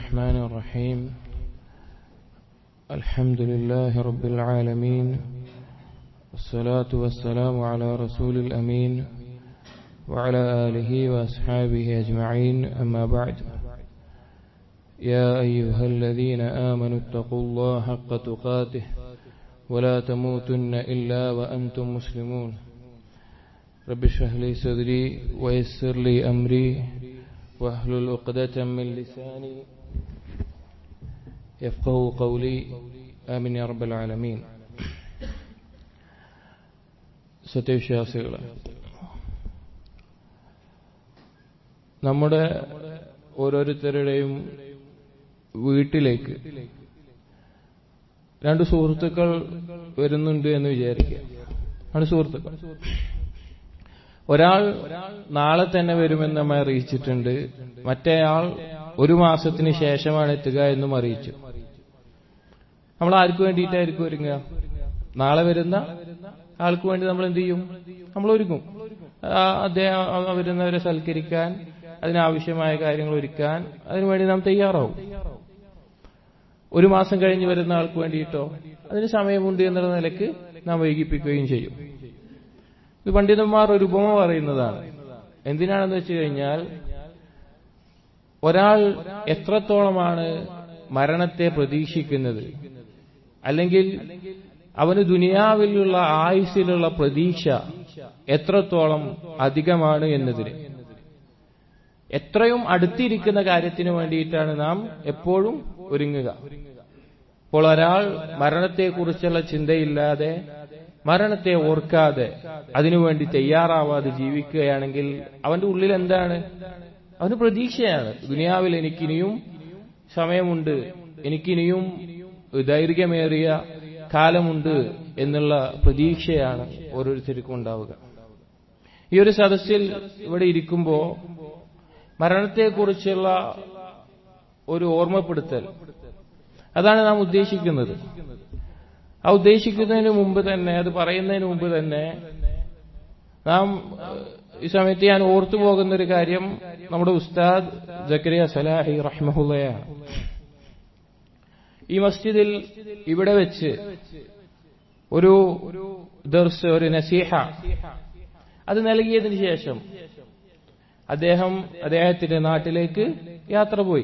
الرحمن الرحيم الحمد لله رب العالمين والصلاة والسلام على رسول الأمين وعلى آله وأصحابه أجمعين أما بعد يا أيها الذين آمنوا اتقوا الله حق تقاته ولا تموتن إلا وأنتم مسلمون رب اشرح لي صدري ويسر لي أمري واحلل عقدة من لساني يفقه قولي آمين يا رب العالمين സത്യവിശ്വാസികളെ നമ്മുടെ ഓരോരുത്തരുടെയും വീട്ടിലേക്ക് രണ്ട് സുഹൃത്തുക്കൾ വരുന്നുണ്ട് എന്ന് വിചാരിക്കുക രണ്ട് സുഹൃത്തുക്കൾ ഒരാൾ നാളെ തന്നെ വരുമെന്ന് നമ്മെ അറിയിച്ചിട്ടുണ്ട് മറ്റേയാൾ ഒരു മാസത്തിന് ശേഷമാണ് എത്തുക എന്നും അറിയിച്ചു നമ്മൾ ആർക്ക് വേണ്ടിയിട്ടായിരിക്കും ഒരുങ്ങുക നാളെ വരുന്ന ആൾക്ക് വേണ്ടി നമ്മൾ എന്ത് ചെയ്യും നമ്മൾ ഒരുങ്ങും അദ്ദേഹം വരുന്നവരെ സൽക്കരിക്കാൻ അതിനാവശ്യമായ കാര്യങ്ങൾ ഒരുക്കാൻ അതിനുവേണ്ടി നാം തയ്യാറാവും ഒരു മാസം കഴിഞ്ഞ് വരുന്ന ആൾക്ക് വേണ്ടിയിട്ടോ അതിന് സമയമുണ്ട് എന്നുള്ള നിലക്ക് നാം വൈകിപ്പിക്കുകയും ചെയ്യും ഇത് പണ്ഡിതന്മാർ ഒരു ഉപമ പറയുന്നതാണ് എന്തിനാണെന്ന് വെച്ച് കഴിഞ്ഞാൽ ഒരാൾ എത്രത്തോളമാണ് മരണത്തെ പ്രതീക്ഷിക്കുന്നത് അല്ലെങ്കിൽ അവന് ദുനിയാവിലുള്ള ആയുസ്സിലുള്ള പ്രതീക്ഷ എത്രത്തോളം അധികമാണ് എന്നതിന് എത്രയും അടുത്തിരിക്കുന്ന കാര്യത്തിന് വേണ്ടിയിട്ടാണ് നാം എപ്പോഴും ഒരുങ്ങുക അപ്പോൾ ഒരാൾ മരണത്തെക്കുറിച്ചുള്ള ചിന്തയില്ലാതെ മരണത്തെ ഓർക്കാതെ അതിനുവേണ്ടി തയ്യാറാവാതെ ജീവിക്കുകയാണെങ്കിൽ അവന്റെ ഉള്ളിൽ എന്താണ് അവന് പ്രതീക്ഷയാണ് ദുനിയാവിൽ എനിക്കിനിയും സമയമുണ്ട് എനിക്കിനിയും ദൈർഘ്യമേറിയ കാലമുണ്ട് എന്നുള്ള പ്രതീക്ഷയാണ് ഓരോരുത്തർക്കും ഉണ്ടാവുക ഈ ഒരു സദസ്സിൽ ഇവിടെ ഇരിക്കുമ്പോൾ മരണത്തെക്കുറിച്ചുള്ള ഒരു ഓർമ്മപ്പെടുത്തൽ അതാണ് നാം ഉദ്ദേശിക്കുന്നത് ആ ഉദ്ദേശിക്കുന്നതിന് മുമ്പ് തന്നെ അത് പറയുന്നതിന് മുമ്പ് തന്നെ നാം ഈ സമയത്ത് ഞാൻ ഓർത്തു പോകുന്ന ഒരു കാര്യം നമ്മുടെ ഉസ്താദ് ജക്കരിയ സലാഹി റഹ്മഹുല്ലയാണ് ഈ മസ്ജിദിൽ ഇവിടെ വെച്ച് ഒരു ദർസ് ഒരു നസീഹ അത് നൽകിയതിനു ശേഷം അദ്ദേഹം അദ്ദേഹത്തിന്റെ നാട്ടിലേക്ക് യാത്ര പോയി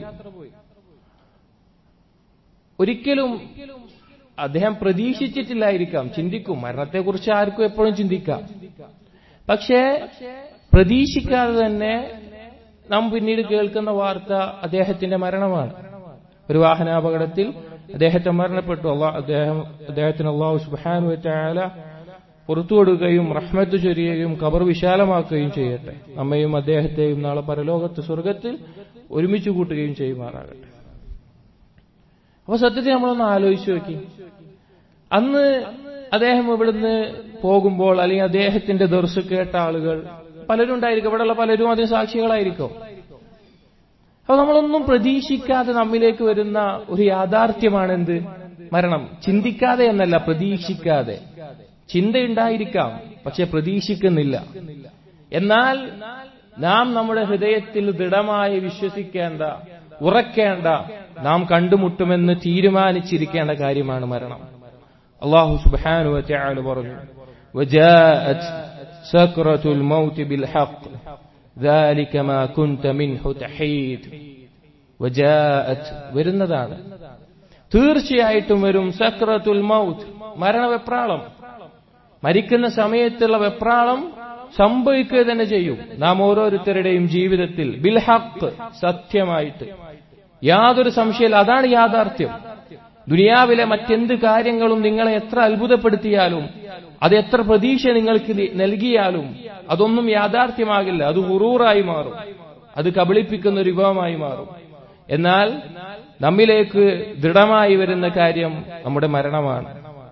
ഒരിക്കലും അദ്ദേഹം പ്രതീക്ഷിച്ചിട്ടില്ലായിരിക്കാം ചിന്തിക്കും മരണത്തെക്കുറിച്ച് ആർക്കും എപ്പോഴും ചിന്തിക്കാം പക്ഷേ പ്രതീക്ഷിക്കാതെ തന്നെ നാം പിന്നീട് കേൾക്കുന്ന വാർത്ത അദ്ദേഹത്തിന്റെ മരണമാണ് ഒരു വാഹനാപകടത്തിൽ അദ്ദേഹത്തെ മരണപ്പെട്ടു അദ്ദേഹം അദ്ദേഹത്തിന് അള്ളാഹു സുബാനു ചായാല പുറത്തു കൊടുക്കുകയും റഹ്മത്ത് ചൊരിയുകയും ഖബർ വിശാലമാക്കുകയും ചെയ്യട്ടെ നമ്മയും അദ്ദേഹത്തെയും നാളെ പരലോകത്ത് സ്വർഗത്തിൽ ഒരുമിച്ച് കൂട്ടുകയും ചെയ്യുമാറാകട്ടെ അപ്പൊ സത്യത്തിൽ നമ്മളൊന്ന് ആലോചിച്ചു നോക്കി അന്ന് അദ്ദേഹം ഇവിടുന്ന് പോകുമ്പോൾ അല്ലെങ്കിൽ അദ്ദേഹത്തിന്റെ ദർശ കേട്ട ആളുകൾ പലരും ഉണ്ടായിരിക്കും ഇവിടെയുള്ള പലരും അതിന് സാക്ഷികളായിരിക്കും അപ്പൊ നമ്മളൊന്നും പ്രതീക്ഷിക്കാതെ നമ്മിലേക്ക് വരുന്ന ഒരു യാഥാർത്ഥ്യമാണ് എന്ത് മരണം ചിന്തിക്കാതെ എന്നല്ല പ്രതീക്ഷിക്കാതെ ചിന്തയുണ്ടായിരിക്കാം പക്ഷെ പ്രതീക്ഷിക്കുന്നില്ല എന്നാൽ നാം നമ്മുടെ ഹൃദയത്തിൽ ദൃഢമായി വിശ്വസിക്കേണ്ട ഉറക്കേണ്ട നാം കണ്ടുമുട്ടുമെന്ന് തീരുമാനിച്ചിരിക്കേണ്ട കാര്യമാണ് മരണം അള്ളാഹു സുബാനു പറഞ്ഞു وجاءت سكرة الموت بالحق ذلك ما كنت منه تحيد وجاءت വരുന്നതാണ് തീർച്ചയായിട്ടും വരും സക്രത്തുൽ മൗത്ത് മരണവെപ്രാളം മരിക്കുന്ന സമയത്തുള്ള വെപ്രാളം സംഭവിക്കുക തന്നെ ചെയ്യും നാം ഓരോരുത്തരുടെയും ജീവിതത്തിൽ ബിൽഹക്ക് സത്യമായിട്ട് യാതൊരു സംശയമില്ല അതാണ് യാഥാർത്ഥ്യം ദുനിയാവിലെ മറ്റെന്ത് കാര്യങ്ങളും നിങ്ങളെ എത്ര അത്ഭുതപ്പെടുത്തിയാലും അത് എത്ര പ്രതീക്ഷ നിങ്ങൾക്ക് നൽകിയാലും അതൊന്നും യാഥാർത്ഥ്യമാകില്ല അത് ഹുറൂറായി മാറും അത് കബളിപ്പിക്കുന്ന ഒരു വിഭവമായി മാറും എന്നാൽ നമ്മിലേക്ക് ദൃഢമായി വരുന്ന കാര്യം നമ്മുടെ മരണമാണ്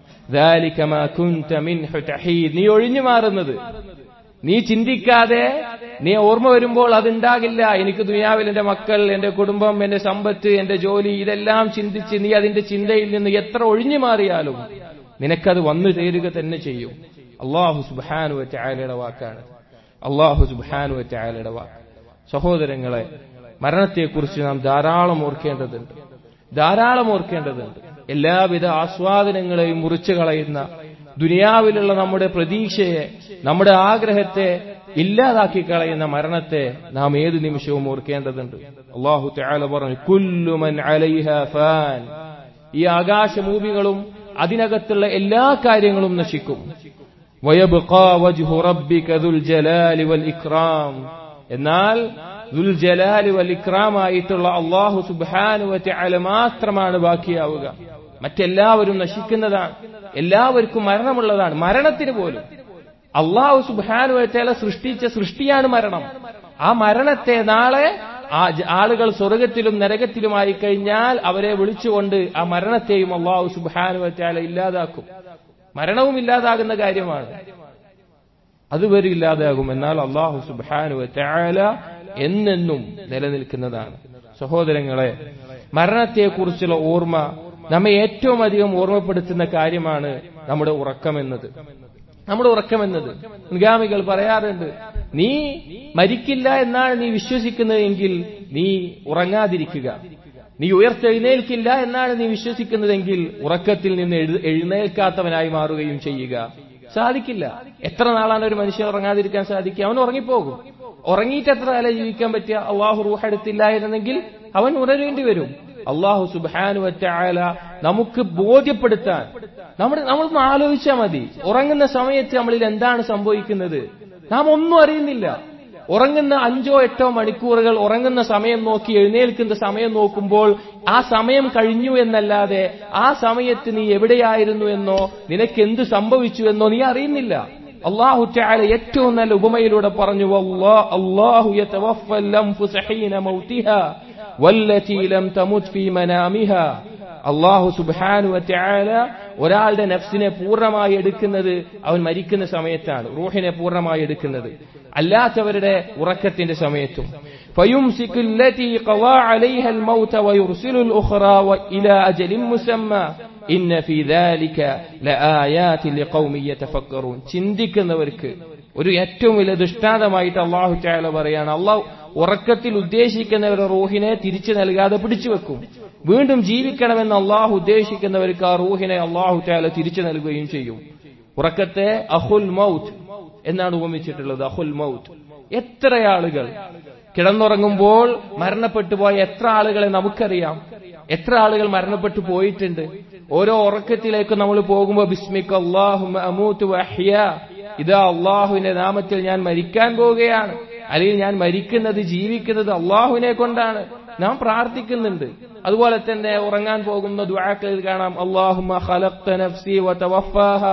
നീ ഒഴിഞ്ഞു മാറുന്നത് നീ ചിന്തിക്കാതെ നീ ഓർമ്മ വരുമ്പോൾ അതുണ്ടാകില്ല എനിക്ക് ദുനിയാവിൽ എന്റെ മക്കൾ എന്റെ കുടുംബം എന്റെ സമ്പത്ത് എന്റെ ജോലി ഇതെല്ലാം ചിന്തിച്ച് നീ അതിന്റെ ചിന്തയിൽ നിന്ന് എത്ര ഒഴിഞ്ഞു മാറിയാലും നിനക്കത് വന്നു ചേരുക തന്നെ ചെയ്യും അള്ളാഹു സുബാനു ചായാലയുടെ വാക്കാണ് അള്ളാഹു സുബാനു ചായാലയുടെ വാക്ക് സഹോദരങ്ങളെ മരണത്തെക്കുറിച്ച് നാം ധാരാളം ഓർക്കേണ്ടതുണ്ട് ധാരാളം ഓർക്കേണ്ടതുണ്ട് എല്ലാവിധ ആസ്വാദനങ്ങളെയും മുറിച്ചു കളയുന്ന ദുനിയാവിലുള്ള നമ്മുടെ പ്രതീക്ഷയെ നമ്മുടെ ആഗ്രഹത്തെ ഇല്ലാതാക്കി കളയുന്ന മരണത്തെ നാം ഏത് നിമിഷവും ഓർക്കേണ്ടതുണ്ട് അള്ളാഹു തആല പറഞ്ഞു കുല്ലുമൻ അലൈഹ ഫാൻ ഈ ആകാശഭൂമികളും അതിനകത്തുള്ള എല്ലാ കാര്യങ്ങളും നശിക്കും വയബ്ഖാ വജ്ഹു റബ്ബിക ദുൽ ജലാലി വൽ ഇക്റാം എന്നാൽ ദുൽ ജലാലി വൽ ഇക്റാം ആയിട്ടുള്ള അള്ളാഹു സുബ്ഹാനഹു വ തആല മാത്രമാണ് ബാക്കിയാവുക മറ്റെല്ലാവരും നശിക്കുന്നതാണ് എല്ലാവർക്കും മരണമുള്ളതാണ് മരണത്തിന് പോലും അള്ളാഹു സുബ്ഹാനഹു വ തആല സൃഷ്ടിച്ച സൃഷ്ടിയാണ് മരണം ആ മരണത്തെ നാളെ ആ ജ- ആളുകൾ സ്വർഗത്തിലും നരകത്തിലുമായി കഴിഞ്ഞാൽ അവരെ വിളിച്ചുകൊണ്ട് ആ മരണത്തെയും അള്ളാഹു സുബ്ഹാനഹു വ തആല ഇല്ലാതാക്കും മരണവും ഇല്ലാതാകുന്ന കാര്യമാണ് അതുവരെ ഇല്ലാതാകും എന്നാൽ അള്ളാഹു സുബ്ഹാനു വതആല എന്നെന്നും നിലനിൽക്കുന്നതാണ് സഹോദരങ്ങളെ മരണത്തെക്കുറിച്ചുള്ള ഓർമ്മ നമ്മെ ഏറ്റവും അധികം ഓർമ്മപ്പെടുത്തുന്ന കാര്യമാണ് നമ്മുടെ ഉറക്കമെന്നത് നമ്മുടെ ഉറക്കമെന്നത് മുൻഗാമികൾ പറയാറുണ്ട് നീ മരിക്കില്ല എന്നാണ് നീ വിശ്വസിക്കുന്നതെങ്കിൽ നീ ഉറങ്ങാതിരിക്കുക നീ ഉയർത്തെഴുന്നേൽക്കില്ല എന്നാണ് നീ വിശ്വസിക്കുന്നതെങ്കിൽ ഉറക്കത്തിൽ നിന്ന് എഴു എഴുന്നേൽക്കാത്തവനായി മാറുകയും ചെയ്യുക സാധിക്കില്ല എത്ര നാളാണ് ഒരു മനുഷ്യൻ ഉറങ്ങാതിരിക്കാൻ സാധിക്കുക അവൻ ഉറങ്ങിപ്പോകും ഉറങ്ങിയിട്ട് എത്ര കാലം ജീവിക്കാൻ പറ്റിയ അള്ളാഹു റൂഹെടുത്തില്ല എന്നെങ്കിൽ അവൻ ഉണരേണ്ടി വരും അള്ളാഹു സുബാനു വറ്റായാല നമുക്ക് ബോധ്യപ്പെടുത്താൻ നമ്മുടെ നമ്മളൊന്ന് ആലോചിച്ചാൽ മതി ഉറങ്ങുന്ന സമയത്ത് നമ്മളിൽ എന്താണ് സംഭവിക്കുന്നത് നാം ഒന്നും അറിയുന്നില്ല ഉറങ്ങുന്ന അഞ്ചോ എട്ടോ മണിക്കൂറുകൾ ഉറങ്ങുന്ന സമയം നോക്കി എഴുന്നേൽക്കുന്ന സമയം നോക്കുമ്പോൾ ആ സമയം കഴിഞ്ഞു എന്നല്ലാതെ ആ സമയത്ത് നീ എവിടെയായിരുന്നു എന്നോ നിനക്ക് എന്ത് സംഭവിച്ചു എന്നോ നീ അറിയുന്നില്ല അള്ളാഹു തആല ഏറ്റവും നല്ല ഉപമയിലൂടെ പറഞ്ഞു "വല്ലാ- അല്ലാഹു യതവഫൽ അൻഫുസ ഹീന മൗതിഹാ വല്ലതി ലം തമുത് ഫീ മനാമിഹാ അള്ളാഹു സുബ്ഹാനു വതആല ഒരാളുടെ നഫ്സിനെ പൂർണ്ണമായി എടുക്കുന്നത് അവൻ മരിക്കുന്ന സമയത്താണ് റൂഹിനെ പൂർണ്ണമായി എടുക്കുന്നത് അല്ലാത്തവരുടെ ഉറക്കത്തിന്റെ സമയത്തും فيمسك التي قضى عليها الموت ويرسل الأخرى إلى أجل مسمى إن في ذلك لآيات لقوم يتفكرون ചിന്തിക്കുന്നവർക്ക് ഒരു ഏറ്റവും വലിയ ദൃഷ്ടാന്തമായിട്ട് അള്ളാഹു ചായാല പറയാണ് അള്ളാഹു ഉറക്കത്തിൽ ഉദ്ദേശിക്കുന്നവരുടെ റൂഹിനെ തിരിച്ചു നൽകാതെ പിടിച്ചു വെക്കും വീണ്ടും ജീവിക്കണമെന്ന് അള്ളാഹു ഉദ്ദേശിക്കുന്നവർക്ക് ആ റൂഹിനെ അള്ളാഹു ചായാല തിരിച്ചു നൽകുകയും ചെയ്യും ഉറക്കത്തെ അഹുൽ മൗത്ത് എന്നാണ് ഉപമിച്ചിട്ടുള്ളത് അഹുൽ മൗത്ത് എത്ര ആളുകൾ കിടന്നുറങ്ങുമ്പോൾ മരണപ്പെട്ടു പോയ എത്ര ആളുകളെ നമുക്കറിയാം എത്ര ആളുകൾ മരണപ്പെട്ടു പോയിട്ടുണ്ട് ഓരോ ഉറക്കത്തിലേക്ക് നമ്മൾ പോകുമ്പോൾ ബിസ്മിക് അള്ളാഹു അമൂത്ത് വഹ്യ ഇതാ അള്ളാഹുവിന്റെ നാമത്തിൽ ഞാൻ മരിക്കാൻ പോവുകയാണ് അല്ലെങ്കിൽ ഞാൻ മരിക്കുന്നത് ജീവിക്കുന്നത് അള്ളാഹുവിനെ കൊണ്ടാണ് നാം പ്രാർത്ഥിക്കുന്നുണ്ട് അതുപോലെ തന്നെ ഉറങ്ങാൻ പോകുന്ന ദുആക്കളിൽ കാണാം അള്ളാഹുമ്മ ഖലഖ്ത നഫ്സി വതവഫാഹ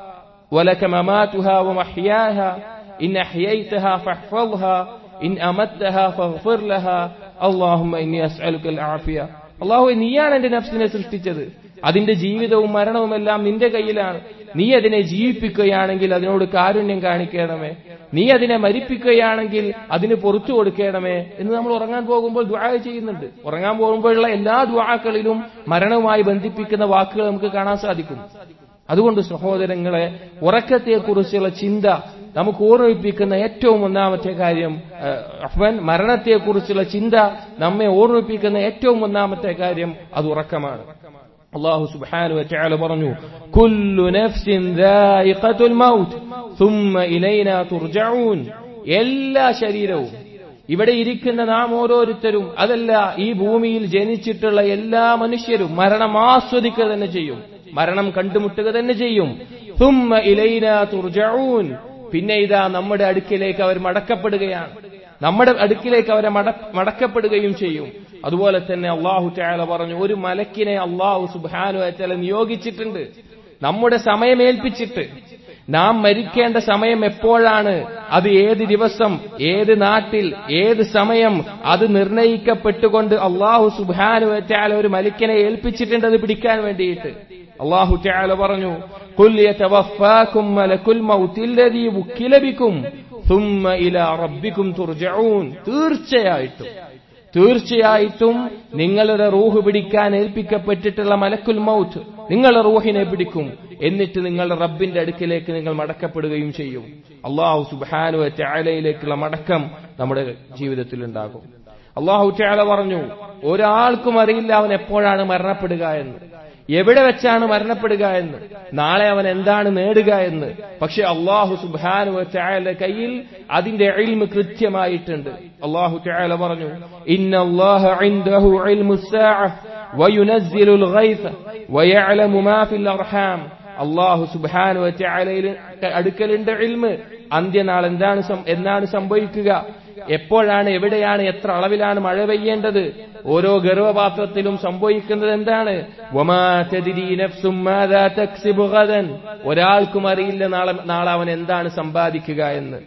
ولك مماتها ومحياها إن أحييتها فاحفظها إن أمتها فاغفر لها اللهم إني أسألك العافية അള്ളാഹു നീയാണ് എന്റെ നഫ്സിനെ സൃഷ്ടിച്ചത് അതിന്റെ ജീവിതവും മരണവും എല്ലാം നിന്റെ കയ്യിലാണ് നീ അതിനെ ജീവിപ്പിക്കുകയാണെങ്കിൽ അതിനോട് കാരുണ്യം കാണിക്കണമേ നീ അതിനെ മരിപ്പിക്കുകയാണെങ്കിൽ അതിന് പുറത്തു കൊടുക്കണമേ എന്ന് നമ്മൾ ഉറങ്ങാൻ പോകുമ്പോൾ ദ്വാ ചെയ്യുന്നുണ്ട് ഉറങ്ങാൻ പോകുമ്പോഴുള്ള എല്ലാ ദ്വാക്കളിലും മരണവുമായി ബന്ധിപ്പിക്കുന്ന വാക്കുകൾ നമുക്ക് കാണാൻ സാധിക്കും അതുകൊണ്ട് സഹോദരങ്ങളെ ഉറക്കത്തെക്കുറിച്ചുള്ള ചിന്ത നമുക്ക് ഓർമ്മിപ്പിക്കുന്ന ഏറ്റവും ഒന്നാമത്തെ കാര്യം അഹ്വൻ മരണത്തെക്കുറിച്ചുള്ള ചിന്ത നമ്മെ ഓർമ്മിപ്പിക്കുന്ന ഏറ്റവും ഒന്നാമത്തെ കാര്യം അത് ഉറക്കമാണ് അള്ളാഹു സുബ്ഹാനഹു വതആല പറഞ്ഞു കുല്ലു നഫ്സിൻ ദായിഖത്തുൽ മൗത്ത് ثم ഇലൈനാ തുർജഊൻ എല്ലാ ശരീരവും ഇവിടെ ഇരിക്കുന്ന നാം ഓരോരുത്തരും അതല്ല ഈ ഭൂമിയിൽ ജനിച്ചിട്ടുള്ള എല്ലാ മനുഷ്യരും മരണം ആസ്വദിക്കുക തന്നെ ചെയ്യും മരണം കണ്ടുമുട്ടുക തന്നെ ചെയ്യും ثم ഇലൈനാ തുർജഊൻ പിന്നെ ഇതാ നമ്മുടെ അടുക്കിലേക്ക് അവർ മടക്കപ്പെടുകയാണ് നമ്മുടെ അടുക്കിലേക്ക് അവരെ മടക്കപ്പെടുകയും ചെയ്യും അതുപോലെ തന്നെ അള്ളാഹു ചായാല പറഞ്ഞു ഒരു മലക്കിനെ അള്ളാഹു സുബാനു അച്ചാല നിയോഗിച്ചിട്ടുണ്ട് നമ്മുടെ സമയമേൽപ്പിച്ചിട്ട് നാം മരിക്കേണ്ട സമയം എപ്പോഴാണ് അത് ഏത് ദിവസം ഏത് നാട്ടിൽ ഏത് സമയം അത് നിർണയിക്കപ്പെട്ടുകൊണ്ട് അള്ളാഹു സുബാനു അച്ചാല ഒരു മലിക്കിനെ ഏൽപ്പിച്ചിട്ടുണ്ട് അത് പിടിക്കാൻ വേണ്ടിയിട്ട് അള്ളാഹു ചായാല പറഞ്ഞു قل يتوفاكم ملك الموت الذي وكل بكم ثم إلى ربكم ترجعون തീർച്ചയായിട്ടും തീർച്ചയായിട്ടും നിങ്ങളുടെ റൂഹ് പിടിക്കാൻ ഏൽപ്പിക്കപ്പെട്ടിട്ടുള്ള മലക്കുൽ മൗത്ത് നിങ്ങളുടെ റൂഹിനെ പിടിക്കും എന്നിട്ട് നിങ്ങളുടെ റബ്ബിന്റെ അടുക്കിലേക്ക് നിങ്ങൾ മടക്കപ്പെടുകയും ചെയ്യും അള്ളാഹു സുബാനു ചായലയിലേക്കുള്ള മടക്കം നമ്മുടെ ജീവിതത്തിൽ ഉണ്ടാകും അള്ളാഹു ചാല പറഞ്ഞു ഒരാൾക്കും അറിയില്ല അവൻ എപ്പോഴാണ് മരണപ്പെടുക എന്ന് എവിടെ വെച്ചാണ് മരണപ്പെടുക എന്ന് നാളെ അവൻ എന്താണ് നേടുക എന്ന് പക്ഷെ അള്ളാഹു സുബാനു ചായയുടെ കയ്യിൽ അതിന്റെ എൽമ് കൃത്യമായിട്ടുണ്ട് അള്ളാഹു ചായല പറഞ്ഞു അള്ളാഹു സുബാനു ചായലയിൽ അടുക്കലുണ്ട് എൽമ് അന്ത്യനാൾ എന്താണ് എന്നാണ് സംഭവിക്കുക എപ്പോഴാണ് എവിടെയാണ് എത്ര അളവിലാണ് മഴ പെയ്യേണ്ടത് ഓരോ ഗർഭപാത്രത്തിലും സംഭവിക്കുന്നത് എന്താണ് ഒരാൾക്കും അറിയില്ല നാളെ നാളെ അവൻ എന്താണ് സമ്പാദിക്കുക എന്ന്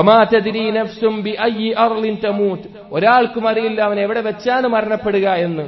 ഒരാൾക്കും അറിയില്ല അവൻ എവിടെ വെച്ചാണ് മരണപ്പെടുക എന്ന്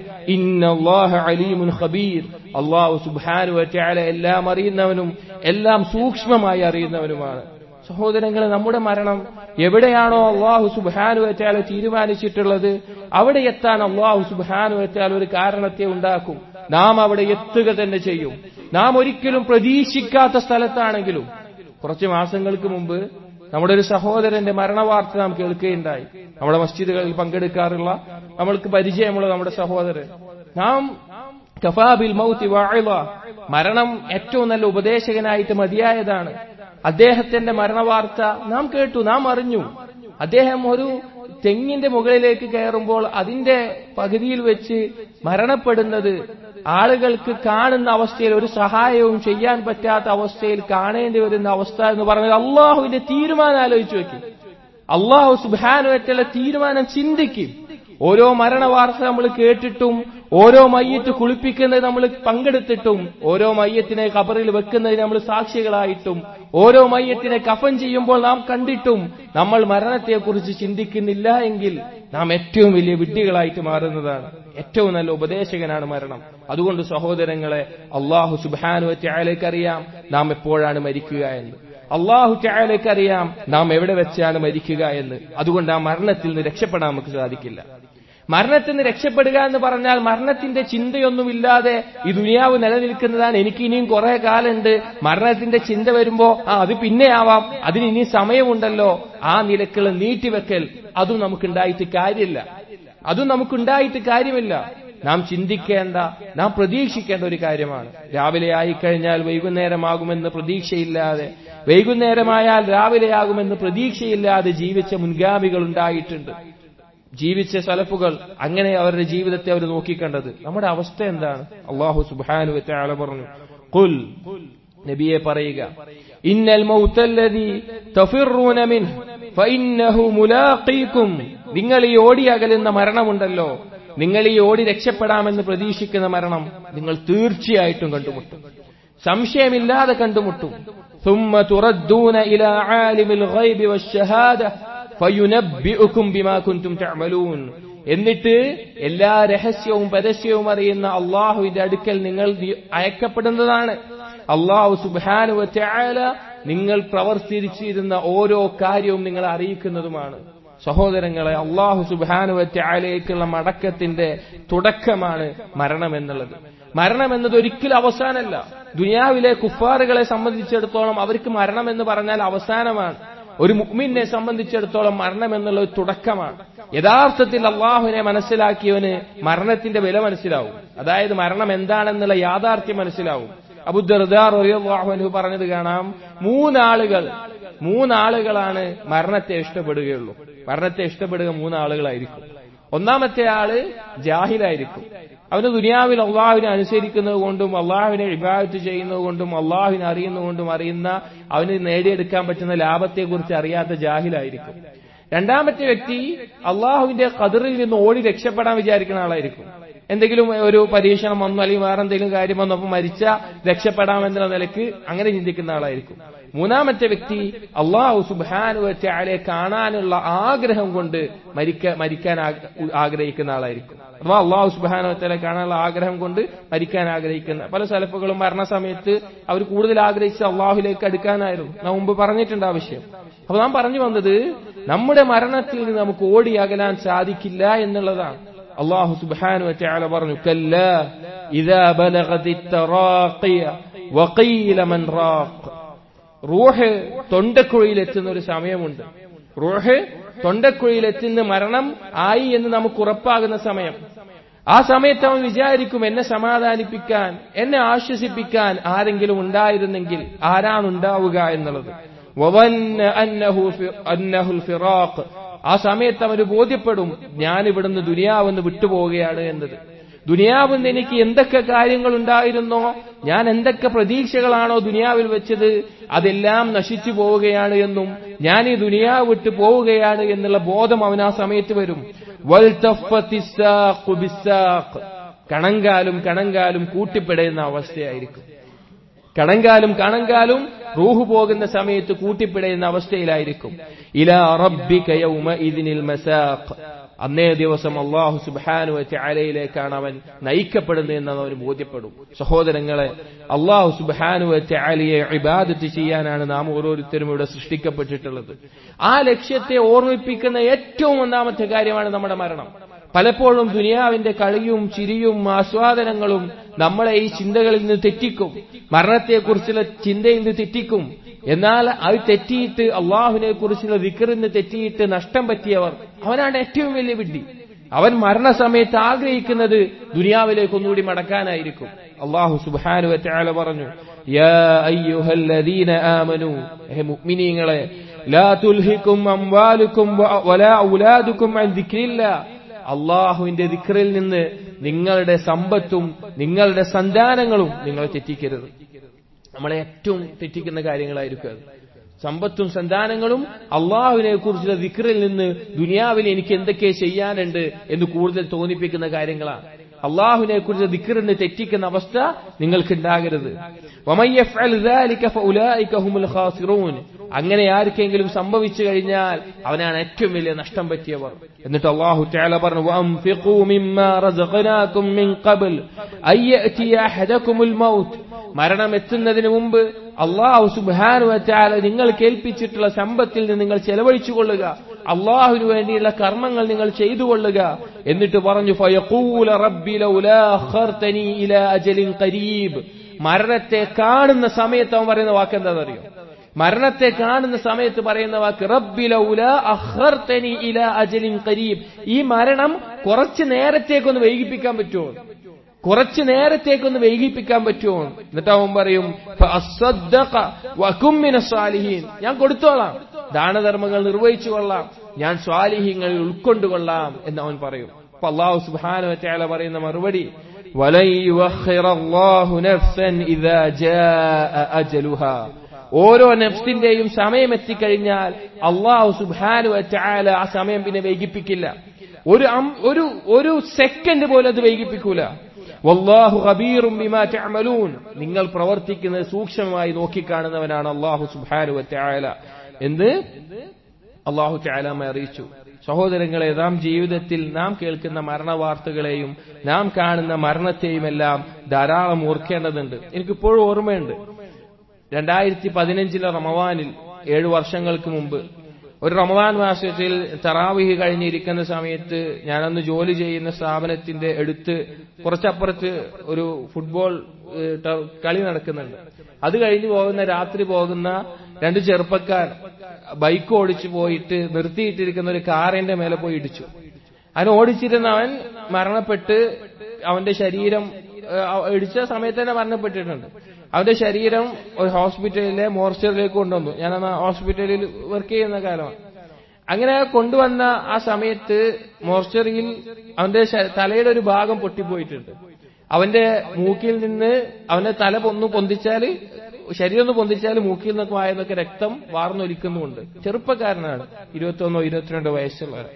അലീമുൻ ഖബീർ അള്ളാഹു സുബാനു എല്ലാം അറിയുന്നവനും എല്ലാം സൂക്ഷ്മമായി അറിയുന്നവനുമാണ് സഹോദരങ്ങളെ നമ്മുടെ മരണം എവിടെയാണോ അള്ളാഹു സുബാനു വെച്ചാൽ തീരുമാനിച്ചിട്ടുള്ളത് അവിടെ എത്താൻ അള്ളാഹു സുബാനു വെച്ചാൽ ഒരു കാരണത്തെ ഉണ്ടാക്കും നാം അവിടെ എത്തുക തന്നെ ചെയ്യും നാം ഒരിക്കലും പ്രതീക്ഷിക്കാത്ത സ്ഥലത്താണെങ്കിലും കുറച്ച് മാസങ്ങൾക്ക് മുമ്പ് നമ്മുടെ ഒരു സഹോദരന്റെ മരണവാർത്ത നാം കേൾക്കുകയുണ്ടായി നമ്മുടെ മസ്ജിദുകളിൽ പങ്കെടുക്കാറുള്ള നമ്മൾക്ക് പരിചയമുള്ള നമ്മുടെ സഹോദരൻ നാം കഫാബിൽ മൗത്തി വാഴ മരണം ഏറ്റവും നല്ല ഉപദേശകനായിട്ട് മതിയായതാണ് അദ്ദേഹത്തിന്റെ മരണവാർത്ത നാം കേട്ടു നാം അറിഞ്ഞു അദ്ദേഹം ഒരു തെങ്ങിന്റെ മുകളിലേക്ക് കയറുമ്പോൾ അതിന്റെ പകുതിയിൽ വെച്ച് മരണപ്പെടുന്നത് ആളുകൾക്ക് കാണുന്ന അവസ്ഥയിൽ ഒരു സഹായവും ചെയ്യാൻ പറ്റാത്ത അവസ്ഥയിൽ കാണേണ്ടി വരുന്ന അവസ്ഥ എന്ന് പറഞ്ഞത് അള്ളാഹുവിന്റെ തീരുമാനം ആലോചിച്ചു വെക്കും അള്ളാഹു സുബാനുവറ്റുള്ള തീരുമാനം ചിന്തിക്കും ഓരോ മരണവാർത്ത നമ്മൾ കേട്ടിട്ടും ഓരോ മയ്യത്ത് കുളിപ്പിക്കുന്നത് നമ്മൾ പങ്കെടുത്തിട്ടും ഓരോ മയ്യത്തിനെ ഖബറിൽ വെക്കുന്നതിന് നമ്മൾ സാക്ഷികളായിട്ടും ഓരോ മയ്യത്തിനെ കഫൻ ചെയ്യുമ്പോൾ നാം കണ്ടിട്ടും നമ്മൾ മരണത്തെക്കുറിച്ച് ചിന്തിക്കുന്നില്ല എങ്കിൽ നാം ഏറ്റവും വലിയ വിഡ്ഢികളായിട്ട് മാറുന്നതാണ് ഏറ്റവും നല്ല ഉപദേശകനാണ് മരണം അതുകൊണ്ട് സഹോദരങ്ങളെ അള്ളാഹു സുബാനുവറ്റയാലേക്ക് അറിയാം നാം എപ്പോഴാണ് മരിക്കുക എന്ന് അള്ളാഹു ചായാലേക്ക് അറിയാം നാം എവിടെ വെച്ചാണ് മരിക്കുക എന്ന് അതുകൊണ്ട് ആ മരണത്തിൽ നിന്ന് രക്ഷപ്പെടാൻ നമുക്ക് സാധിക്കില്ല മരണത്തിൽ നിന്ന് രക്ഷപ്പെടുക എന്ന് പറഞ്ഞാൽ മരണത്തിന്റെ ചിന്തയൊന്നുമില്ലാതെ ഈ ദുനിയാവ് നിലനിൽക്കുന്നതാണ് എനിക്ക് ഇനിയും കുറെ കാലമുണ്ട് മരണത്തിന്റെ ചിന്ത വരുമ്പോ ആ അത് പിന്നെ ആവാം അതിന് ഇനി സമയമുണ്ടല്ലോ ആ നിലക്കുള്ള നീട്ടിവെക്കൽ അതും നമുക്കുണ്ടായിട്ട് കാര്യമില്ല അതും നമുക്കുണ്ടായിട്ട് കാര്യമില്ല നാം ചിന്തിക്കേണ്ട നാം പ്രതീക്ഷിക്കേണ്ട ഒരു കാര്യമാണ് രാവിലെ ആയിക്കഴിഞ്ഞാൽ വൈകുന്നേരമാകുമെന്ന് പ്രതീക്ഷയില്ലാതെ വൈകുന്നേരമായാൽ രാവിലെയാകുമെന്ന് പ്രതീക്ഷയില്ലാതെ ജീവിച്ച മുൻഗാമികൾ ഉണ്ടായിട്ടുണ്ട് ജീവിച്ച സലഫുകൾ അങ്ങനെ അവരുടെ ജീവിതത്തെ അവർ നോക്കിക്കണ്ടത് നമ്മുടെ അവസ്ഥ എന്താണ് അള്ളാഹു സുബാനു വെച്ചാള പറഞ്ഞു കുൽ നബിയെ പറയുക ഇന്നൽ മൗത്തല്ലതി തഫിറൂന മിൻ ഫഇന്നഹു മുലാഖീകും നിങ്ങൾ ഈ ഓടി അകലുന്ന മരണമുണ്ടല്ലോ നിങ്ങൾ ഈ ഓടി രക്ഷപ്പെടാമെന്ന് പ്രതീക്ഷിക്കുന്ന മരണം നിങ്ങൾ തീർച്ചയായിട്ടും കണ്ടുമുട്ടും സംശയമില്ലാതെ കണ്ടുമുട്ടും ثم تردون إلى عالم الغيب والشهادة فينبئكم بما كنتم تعملون എന്നിട്ട് എല്ലാ രഹസ്യവും പരസ്യവും അറിയുന്ന അള്ളാഹുവിന്റെ അടുക്കൽ നിങ്ങൾ അയക്കപ്പെടുന്നതാണ് അള്ളാഹു സുബാനുവ ചായാല നിങ്ങൾ പ്രവർത്തിച്ചിരുന്ന ഓരോ കാര്യവും നിങ്ങൾ അറിയിക്കുന്നതുമാണ് സഹോദരങ്ങളെ അള്ളാഹു സുബാനുവറ്റായാലേക്കുള്ള മടക്കത്തിന്റെ തുടക്കമാണ് മരണം എന്നുള്ളത് മരണം എന്നത് ഒരിക്കലും അവസാനമല്ല ദുനിയാവിലെ കുഫാറുകളെ സംബന്ധിച്ചിടത്തോളം അവർക്ക് മരണം എന്ന് പറഞ്ഞാൽ അവസാനമാണ് ഒരു മുക്മിനെ സംബന്ധിച്ചിടത്തോളം മരണം എന്നുള്ള ഒരു തുടക്കമാണ് യഥാർത്ഥത്തിൽ അള്ളാഹുവിനെ മനസ്സിലാക്കിയവന് മരണത്തിന്റെ വില മനസ്സിലാവും അതായത് മരണം എന്താണെന്നുള്ള യാഥാർത്ഥ്യം മനസ്സിലാവും അബുദ്ദർദാഹു പറഞ്ഞത് കാണാം മൂന്നാളുകൾ മൂന്നാളുകളാണ് മരണത്തെ ഇഷ്ടപ്പെടുകയുള്ളൂ മരണത്തെ ഇഷ്ടപ്പെടുക മൂന്നാളുകളായിരിക്കും ഒന്നാമത്തെ ആള് ജാഹിലായിരിക്കും അവന് ദുനിയാവിൽ അള്ളാഹുവിനെ അനുസരിക്കുന്നത് കൊണ്ടും അള്ളാഹുവിനെ ഇബാദത്ത് ചെയ്യുന്നത് കൊണ്ടും അള്ളാഹുവിനെ അറിയുന്നതുകൊണ്ടും അറിയുന്ന അവന് നേടിയെടുക്കാൻ പറ്റുന്ന ലാഭത്തെക്കുറിച്ച് അറിയാത്ത ജാഹിലായിരിക്കും രണ്ടാമത്തെ വ്യക്തി അള്ളാഹുവിന്റെ കതിറിൽ നിന്ന് ഓടി രക്ഷപ്പെടാൻ വിചാരിക്കുന്ന ആളായിരിക്കും എന്തെങ്കിലും ഒരു പരീക്ഷണം വന്നു അല്ലെങ്കിൽ വേറെ എന്തെങ്കിലും കാര്യം വന്നപ്പോൾ മരിച്ച രക്ഷപ്പെടാമെന്നുള്ള നിലക്ക് അങ്ങനെ ചിന്തിക്കുന്ന ആളായിരിക്കും മൂന്നാമത്തെ വ്യക്തി അള്ളാഹു സുബാനുവറ്റാലെ കാണാനുള്ള ആഗ്രഹം കൊണ്ട് മരിക്ക മരിക്കാൻ ആഗ്രഹിക്കുന്ന ആളായിരിക്കും അഥവാ അള്ളാഹു സുബാനുവറ്റാലെ കാണാനുള്ള ആഗ്രഹം കൊണ്ട് മരിക്കാൻ ആഗ്രഹിക്കുന്ന പല സ്ഥലപ്പുകളും മരണസമയത്ത് അവർ കൂടുതൽ ആഗ്രഹിച്ച് അള്ളാഹുലേക്ക് അടുക്കാനായിരുന്നു നാം മുമ്പ് പറഞ്ഞിട്ടുണ്ട് ആവശ്യം അപ്പൊ നാം പറഞ്ഞു വന്നത് നമ്മുടെ മരണത്തിൽ നിന്ന് നമുക്ക് ഓടി അകലാൻ സാധിക്കില്ല എന്നുള്ളതാണ് അള്ളാഹു സുബാനു വറ്റാല പറഞ്ഞു കല്ല ഇതാ ബലഗതി വഖീല മൻ റാഖ് റൂഹ് തൊണ്ടക്കുഴിയിൽ എത്തുന്ന ഒരു സമയമുണ്ട് റൂഹ് തൊണ്ടക്കുഴിയിൽ എത്തുന്ന മരണം ആയി എന്ന് നമുക്ക് ഉറപ്പാകുന്ന സമയം ആ സമയത്ത് അവൻ വിചാരിക്കും എന്നെ സമാധാനിപ്പിക്കാൻ എന്നെ ആശ്വസിപ്പിക്കാൻ ആരെങ്കിലും ഉണ്ടായിരുന്നെങ്കിൽ ആരാണുണ്ടാവുക എന്നുള്ളത് വവന്ന അന്നഹു ഫി- അന്നഹുൽ ഫിറാഖ്. ആ സമയത്ത് അവന് ബോധ്യപ്പെടും ഞാൻ ഇവിടുന്ന് ദുനിയാവെന്ന് വിട്ടുപോവുകയാണ് എന്നത് ദുനിയാവെന്ന് എനിക്ക് എന്തൊക്കെ കാര്യങ്ങൾ ഉണ്ടായിരുന്നോ ഞാൻ എന്തൊക്കെ പ്രതീക്ഷകളാണോ ദുനിയാവിൽ വെച്ചത് അതെല്ലാം നശിച്ചു പോവുകയാണ് എന്നും ഞാൻ ഈ ദുനിയാവ് വിട്ട് പോവുകയാണ് എന്നുള്ള ബോധം അവൻ ആ സമയത്ത് വരും വൽതഫത്തി സാഖു ബിസ്സാഖ്. കണങ്കാലും കണങ്കാലും കൂട്ടിപ്പിടയുന്ന അവസ്ഥയായിരിക്കും കണങ്കാലും കണങ്കാലും റൂഹ് പോകുന്ന സമയത്ത് കൂട്ടിപ്പിടയുന്ന അവസ്ഥയിലായിരിക്കും ഇലാ റബ്ബിക യൗമ ഇതിനിൽ മസാഖ് അന്നേ ദിവസം അള്ളാഹു സുബാനു അലയിലേക്കാണ് അവൻ നയിക്കപ്പെടുന്നതെന്ന് അവന് ബോധ്യപ്പെടും സഹോദരങ്ങളെ അള്ളാഹു സുബാനു അലയെ ഇബാദത്ത് ചെയ്യാനാണ് നാം ഓരോരുത്തരും ഇവിടെ സൃഷ്ടിക്കപ്പെട്ടിട്ടുള്ളത് ആ ലക്ഷ്യത്തെ ഓർമ്മിപ്പിക്കുന്ന ഏറ്റവും ഒന്നാമത്തെ കാര്യമാണ് നമ്മുടെ മരണം പലപ്പോഴും ദുനിയാവിന്റെ കളിയും ചിരിയും ആസ്വാദനങ്ങളും നമ്മളെ ഈ ചിന്തകളിൽ നിന്ന് തെറ്റിക്കും മരണത്തെക്കുറിച്ചുള്ള ചിന്തയിൽ നിന്ന് തെറ്റിക്കും എന്നാൽ അത് തെറ്റിയിട്ട് അള്ളാഹുവിനെ കുറിച്ചുള്ള വിക്കറിൽ നിന്ന് തെറ്റിയിട്ട് നഷ്ടം പറ്റിയവർ അവനാണ് ഏറ്റവും വലിയ വിഡ്ഢി അവൻ മരണസമയത്ത് ആഗ്രഹിക്കുന്നത് ദുനിയാവിലേക്ക് ഒന്നുകൂടി മടക്കാനായിരിക്കും അള്ളാഹു സുബാനു വറ്റാല പറഞ്ഞു യാ അയ്യുഹല്ലദീന ആമനു ഹേ മുഅ്മിനീങ്ങളെ ലാ തുൽഹിക്കും അംവാലുക്കും വ- വലാ ഔലാദുക്കും അൻ ദിക്രില്ലാ അള്ളാഹുവിന്റെ ദിക്റിൽ നിന്ന് നിങ്ങളുടെ സമ്പത്തും നിങ്ങളുടെ സന്താനങ്ങളും നിങ്ങൾ തെറ്റിക്കരുത് നമ്മളെ ഏറ്റവും തെറ്റിക്കുന്ന കാര്യങ്ങളായിരിക്കും അത് സമ്പത്തും സന്താനങ്ങളും അള്ളാഹുവിനെ കുറിച്ചുള്ള ദിക്റിൽ നിന്ന് ദുനിയാവിൽ എനിക്ക് എന്തൊക്കെ ചെയ്യാനുണ്ട് എന്ന് കൂടുതൽ തോന്നിപ്പിക്കുന്ന കാര്യങ്ങളാണ് അള്ളാഹുവിനെ കുറിച്ച് ദിക്റിന് തെറ്റിക്കുന്ന അവസ്ഥ നിങ്ങൾക്ക് ഉണ്ടാകരുത് وَمَن يَفْعَلْ ذَلِكَ فَأُولَٰئِكَ هُمُ الْخَاسِرُونَ അങ്ങനെ ആർക്കെങ്കിലും സംഭവിച്ചു കഴിഞ്ഞാൽ അവനാണ് ഏറ്റവും വലിയ നഷ്ടം പറ്റിയവർ എന്നിട്ട് അള്ളാഹു തആല പറഞ്ഞു وَأَنفِقُوا مِمَّا رَزَقْنَاكُم مِّن قَبْلِ أَن يَأْتِيَ أَحَدَكُمُ الْمَوْتُ മരണം എത്തുന്നതിന് മുമ്പ് അള്ളാഹു സുബ്ഹാനഹു വതആല നിങ്ങൾ കേൾപ്പിച്ചിട്ടുള്ള സമ്പത്തിൽ നിന്ന് നിങ്ങൾ ചെലവഴിച്ചു കൊള്ളുക അള്ളാഹുവിന് വേണ്ടിയുള്ള കർമ്മങ്ങൾ നിങ്ങൾ ചെയ്തു കൊള്ളുക എന്നിട്ട് പറഞ്ഞു ഫയഖൂല റബ്ബി ലൗലാ അഖർതനി ഇലാ അജലിൻ ഖരീബ് മരണത്തെ കാണുന്ന സമയത്ത് അവൻ പറയുന്ന വാക്ക് എന്താണെന്നറിയോ മരണത്തെ കാണുന്ന സമയത്ത് പറയുന്ന വാക്ക് റബ്ബി ലൗലാ അഖർതനി ഇലാ അജലിൻ ഖരീബ് ഈ മരണം കുറച്ച് നേരത്തേക്കൊന്ന് വൈകിപ്പിക്കാൻ പറ്റുമോ കുറച്ച് നേരത്തേക്കൊന്ന് വൈകിപ്പിക്കാൻ പറ്റുമോ എന്നിട്ട് അവൻ പറയും ഫഅസ്സദ്ദഖ വകും മിനസ് സാലിഹീൻ ഞാൻ കൊടുത്തോളാം ദാനധർമ്മങ്ങൾ നിർവഹിച്ചു കൊള്ളാം ഞാൻ സ്വാലിഹീങ്ങളിൽ ഉൾക്കൊണ്ടുകൊള്ളാം എന്ന് അവൻ പറയും അപ്പൊ അള്ളാഹു സുബ്ഹാനഹു വതആല പറയുന്ന മറുപടി വലൻ യുഅഖിറല്ലാഹു നഫ്സൻ ഇദാ ജാഅ അജലുഹാ ഓരോ നഫ്സിന്റെയും സമയം എത്തിക്കഴിഞ്ഞാൽ അള്ളാഹു സുബ്ഹാനഹു വതആല ആ സമയം പിന്നെ വൈകിപ്പിക്കില്ല ഒരു അം- ഒരു ഒരു സെക്കൻഡ് പോലും അത് വൈകിപ്പിക്കൂല വല്ലാഹു ഖബീറും ബിമാ തഅമലൂൻ നിങ്ങൾ പ്രവർത്തിക്കുന്നത് സൂക്ഷ്മമായി നോക്കിക്കാണുന്നവനാണ് അല്ലാഹു സുബ്ഹാനഹു വതആല എന്ന് അള്ളാഹു തആലാമ അറിയിച്ചു സഹോദരങ്ങളെ നാം ജീവിതത്തിൽ നാം കേൾക്കുന്ന മരണവാർത്തകളെയും നാം കാണുന്ന മരണത്തെയും എല്ലാം ധാരാളം ഓർക്കേണ്ടതുണ്ട് എനിക്കിപ്പോഴും ഓർമ്മയുണ്ട് രണ്ടായിരത്തി പതിനഞ്ചിലെ റമവാനിൽ ഏഴു വർഷങ്ങൾക്ക് മുമ്പ് ഒരു റമദാൻ മാസത്തിൽ തറാവിഹ് കഴിഞ്ഞിരിക്കുന്ന സമയത്ത് ഞാനന്ന് ജോലി ചെയ്യുന്ന സ്ഥാപനത്തിന്റെ അടുത്ത് കുറച്ചപ്പുറത്ത് ഒരു ഫുട്ബോൾ ഏഹ്, ട- കളി നടക്കുന്നുണ്ട് അത് കഴിഞ്ഞ് പോകുന്ന രാത്രി പോകുന്ന രണ്ട് ചെറുപ്പക്കാർ ബൈക്ക് ഓടിച്ചു പോയിട്ട് നിർത്തിയിട്ടിരിക്കുന്ന ഒരു കാറിന്റെ മേലെ പോയി ഇടിച്ചു അവൻ ഓടിച്ചിരുന്ന അവൻ മരണപ്പെട്ട് അവന്റെ ശരീരം ഏഹ്, ഇടിച്ച സമയത്ത് തന്നെ മരണപ്പെട്ടിട്ടുണ്ട് അവന്റെ ശരീരം ഒരു ഹോസ്പിറ്റലിലെ മോർച്ചറിലേക്ക് കൊണ്ടുവന്നു ഞാൻ അന്ന് ഹോസ്പിറ്റലിൽ വർക്ക് ചെയ്യുന്ന കാലമാണ് അങ്ങനെ കൊണ്ടുവന്ന ആ സമയത്ത് മോർച്ചറിയിൽ അവന്റെ ശ- തലയുടെ ഒരു ഭാഗം പൊട്ടിപ്പോയിട്ടുണ്ട് അവന്റെ മൂക്കിൽ നിന്ന് അവന്റെ തല ഒന്ന് പൊന്തിച്ചാല് ശരീരം ഒന്ന് പൊന്തിച്ചാൽ മൂക്കിൽ നിന്നൊക്കെ വായന്നൊക്കെ രക്തം വാർന്നൊലിക്കുന്നുമുണ്ട് ചെറുപ്പക്കാരനാണ് ഇരുപത്തൊന്നോ ഇരുപത്തിരണ്ടോ വയസ്സുള്ളവർ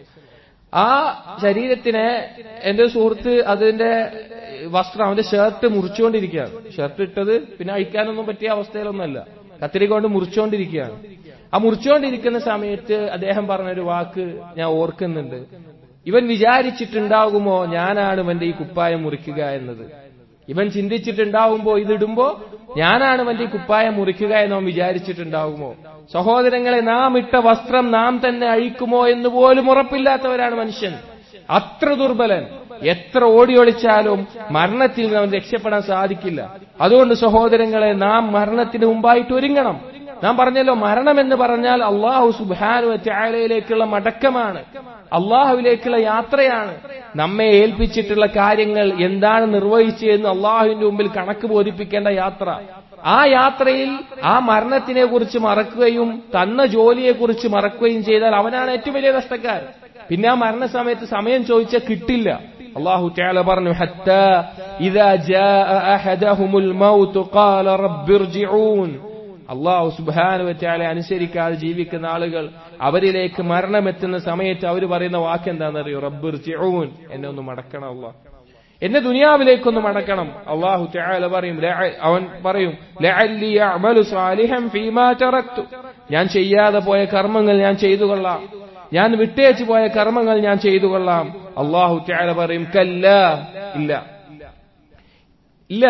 ആ ശരീരത്തിനെ എന്റെ സുഹൃത്ത് അതിന്റെ വസ്ത്രം അവന്റെ ഷർട്ട് മുറിച്ചുകൊണ്ടിരിക്കുകയാണ് ഷർട്ട് ഇട്ടത് പിന്നെ അഴിക്കാനൊന്നും പറ്റിയ അവസ്ഥയിലൊന്നുമല്ല കത്തിരി കൊണ്ട് മുറിച്ചുകൊണ്ടിരിക്കുകയാണ് ആ മുറിച്ചുകൊണ്ടിരിക്കുന്ന സമയത്ത് അദ്ദേഹം പറഞ്ഞൊരു വാക്ക് ഞാൻ ഓർക്കുന്നുണ്ട് ഇവൻ വിചാരിച്ചിട്ടുണ്ടാകുമോ ഞാനാണ് ഇവന്റെ ഈ കുപ്പായം മുറിക്കുക എന്നത് ഇവൻ ചിന്തിച്ചിട്ടുണ്ടാവുമ്പോ ഇതിടുമ്പോ ഞാനാണ് അവന്റെ ഈ കുപ്പായം മുറിക്കുക എന്ന് അവൻ വിചാരിച്ചിട്ടുണ്ടാകുമോ സഹോദരങ്ങളെ നാം ഇട്ട വസ്ത്രം നാം തന്നെ അഴിക്കുമോ എന്ന് പോലും ഉറപ്പില്ലാത്തവരാണ് മനുഷ്യൻ അത്ര ദുർബലൻ എത്ര ഓടിയൊളിച്ചാലും മരണത്തിൽ നിന്ന് അവൻ രക്ഷപ്പെടാൻ സാധിക്കില്ല അതുകൊണ്ട് സഹോദരങ്ങളെ നാം മരണത്തിന് മുമ്പായിട്ട് ഒരുങ്ങണം നാം പറഞ്ഞല്ലോ മരണം എന്ന് പറഞ്ഞാൽ അള്ളാഹു സുബാനു ചായലയിലേക്കുള്ള മടക്കമാണ് അള്ളാഹുവിലേക്കുള്ള യാത്രയാണ് നമ്മെ ഏൽപ്പിച്ചിട്ടുള്ള കാര്യങ്ങൾ എന്താണ് നിർവഹിച്ചതെന്ന് അള്ളാഹുവിന്റെ മുമ്പിൽ കണക്ക് ബോധിപ്പിക്കേണ്ട യാത്ര ആ യാത്രയിൽ ആ മരണത്തിനെ കുറിച്ച് മറക്കുകയും തന്ന ജോലിയെ കുറിച്ച് മറക്കുകയും ചെയ്താൽ അവനാണ് ഏറ്റവും വലിയ നഷ്ടക്കാരൻ പിന്നെ ആ മരണസമയത്ത് സമയം ചോദിച്ചാൽ കിട്ടില്ല അള്ളാഹു تعالى പറഞ്ഞു حتى إذا جاء أحدهم الموت قال رب ارجعون അള്ളാഹു സുബാനു വറ്റാലെ അനുസരിക്കാതെ ജീവിക്കുന്ന ആളുകൾ അവരിലേക്ക് മരണമെത്തുന്ന സമയത്ത് അവർ പറയുന്ന വാക്ക് എന്താണെന്നറിയോ റബ്ബിർ ചിഊൻ എന്നെ ഒന്ന് മടക്കണം അള്ളാഹ് എന്നെ ദുനിയാവിലേക്കൊന്ന് മടക്കണം അള്ളാഹു തആല പറയും ലഅ- അവൻ പറയും ലഅല്ലി അഅമലു സാലിഹൻ ഫീമാ തറക്തു ഞാൻ ചെയ്യാതെ പോയ കർമ്മങ്ങൾ ഞാൻ ചെയ്തു കൊള്ളാം ഞാൻ വിട്ടേച്ചു പോയ കർമ്മങ്ങൾ ഞാൻ ചെയ്തു കൊള്ളാം അള്ളാഹു തആല പറയും കല്ല ഇല്ല ഇല്ല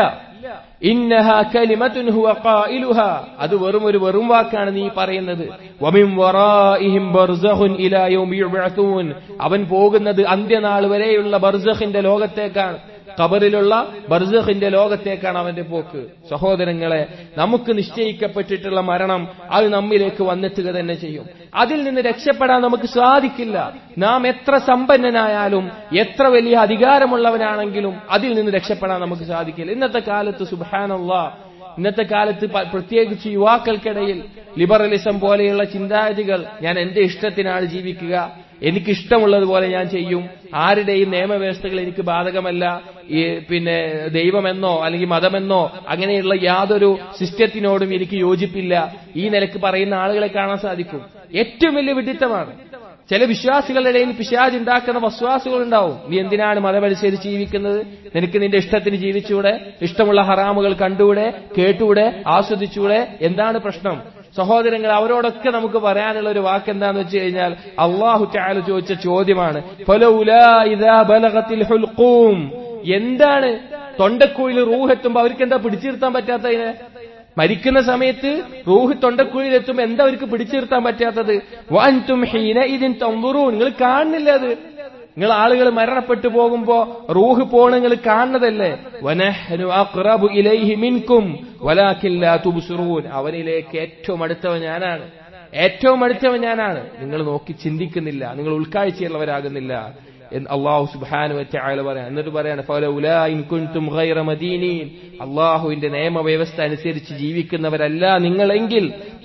ഇന്നഹ കലിമത്തുൻ ഹുവ ഖായിലുഹ അത് വെറും ഒരു വെറും വാക്കാണ് നീ പറയുന്നത് വമിൻ വറാഇഹിം ബർസഖുൻ ഇലാ യൗമി യുബഅസൂൻ അവൻ പോകുന്നത് അന്ത്യനാൾ വരെയുള്ള ബർസഖിന്റെ ലോകത്തേക്കാണ് ഖബറിലുള്ള ബർസഖിന്റെ ലോകത്തേക്കാണ് അവന്റെ പോക്ക് സഹോദരങ്ങളെ നമുക്ക് നിശ്ചയിക്കപ്പെട്ടിട്ടുള്ള മരണം അത് നമ്മിലേക്ക് വന്നെത്തുക തന്നെ ചെയ്യും അതിൽ നിന്ന് രക്ഷപ്പെടാൻ നമുക്ക് സാധിക്കില്ല നാം എത്ര സമ്പന്നനായാലും എത്ര വലിയ അധികാരമുള്ളവനാണെങ്കിലും അതിൽ നിന്ന് രക്ഷപ്പെടാൻ നമുക്ക് സാധിക്കില്ല ഇന്നത്തെ കാലത്ത് സുബാനുള്ള ഇന്നത്തെ കാലത്ത് പ- പ്രത്യേകിച്ച് യുവാക്കൾക്കിടയിൽ ലിബറലിസം പോലെയുള്ള ചിന്താഗതികൾ ഞാൻ എന്റെ ഇഷ്ടത്തിനാണ് ജീവിക്കുക എനിക്കിഷ്ടമുള്ളതുപോലെ ഞാൻ ചെയ്യും ആരുടെയും നിയമവ്യവസ്ഥകൾ എനിക്ക് ബാധകമല്ല ഈ പിന്നെ ദൈവമെന്നോ അല്ലെങ്കിൽ മതമെന്നോ അങ്ങനെയുള്ള യാതൊരു സിസ്റ്റത്തിനോടും എനിക്ക് യോജിപ്പില്ല ഈ നിലക്ക് പറയുന്ന ആളുകളെ കാണാൻ സാധിക്കും ഏറ്റവും വലിയ വിഡിത്തമാണ് ചില വിശ്വാസികളുടെ ഇടയിൽ പിശാജ് ഉണ്ടാക്കുന്ന വസ്വാസുകൾ ഉണ്ടാവും നീ എന്തിനാണ് മതമനുസരിച്ച് ജീവിക്കുന്നത് നിനക്ക് നിന്റെ ഇഷ്ടത്തിന് ജീവിച്ചൂടെ ഇഷ്ടമുള്ള ഹറാമുകൾ കണ്ടുകൂടെ കേട്ടുകൂടെ ആസ്വദിച്ചൂടെ എന്താണ് പ്രശ്നം സഹോദരങ്ങൾ അവരോടൊക്കെ നമുക്ക് പറയാനുള്ള ഒരു വാക്ക് എന്താന്ന് വെച്ച് കഴിഞ്ഞാൽ അള്ളാഹു ചായാല ചോദിച്ച ചോദ്യമാണ് ഫലൗലാ ഇദാ ബലഗത്തിൽ ഹുൽഖൂം എന്താണ് തൊണ്ടക്കുഴിയിൽ റൂഹെത്തുമ്പോ അവർക്ക് എന്താ പിടിച്ചു നിർത്താൻ പറ്റാത്തതിന് മരിക്കുന്ന സമയത്ത് റൂഹ് തൊണ്ടക്കുഴിയിൽ എത്തുമ്പോ എന്താ അവർക്ക് പിടിച്ചു നിർത്താൻ പറ്റാത്തത് വൻതും ഹീന ഇതിൻ തൊമ്പുറൂ നിങ്ങൾ കാണുന്നില്ല അത് നിങ്ങൾ ആളുകൾ മരണപ്പെട്ടു പോകുമ്പോ റൂഹ് പോണ് നിങ്ങൾ കാണുന്നതല്ലേ വനഹ്നു അഖ്റബു ഇലൈഹി മിൻകും വലാകിൻ ലാ തുബ്സിറൂൻ അവനിലേക്ക് ഏറ്റവും അടുത്തവൻ ഞാനാണ് ഏറ്റവും അടുത്തവൻ ഞാനാണ് നിങ്ങൾ നോക്കി ചിന്തിക്കുന്നില്ല നിങ്ങൾ ഉൾക്കാഴ്ചയുള്ളവരാകുന്നില്ല എന്ന് അള്ളാഹു സുബ്ഹാനഹു വതആല പറയാം എന്നിട്ട് പറയാണ് ഫലൗലാ ഇൻ കുൻതും ഗൈറ മദീനീൻ അള്ളാഹുവിന്റെ നിയമവ്യവസ്ഥ അനുസരിച്ച് ജീവിക്കുന്നവരല്ല നിങ്ങളെങ്കിൽ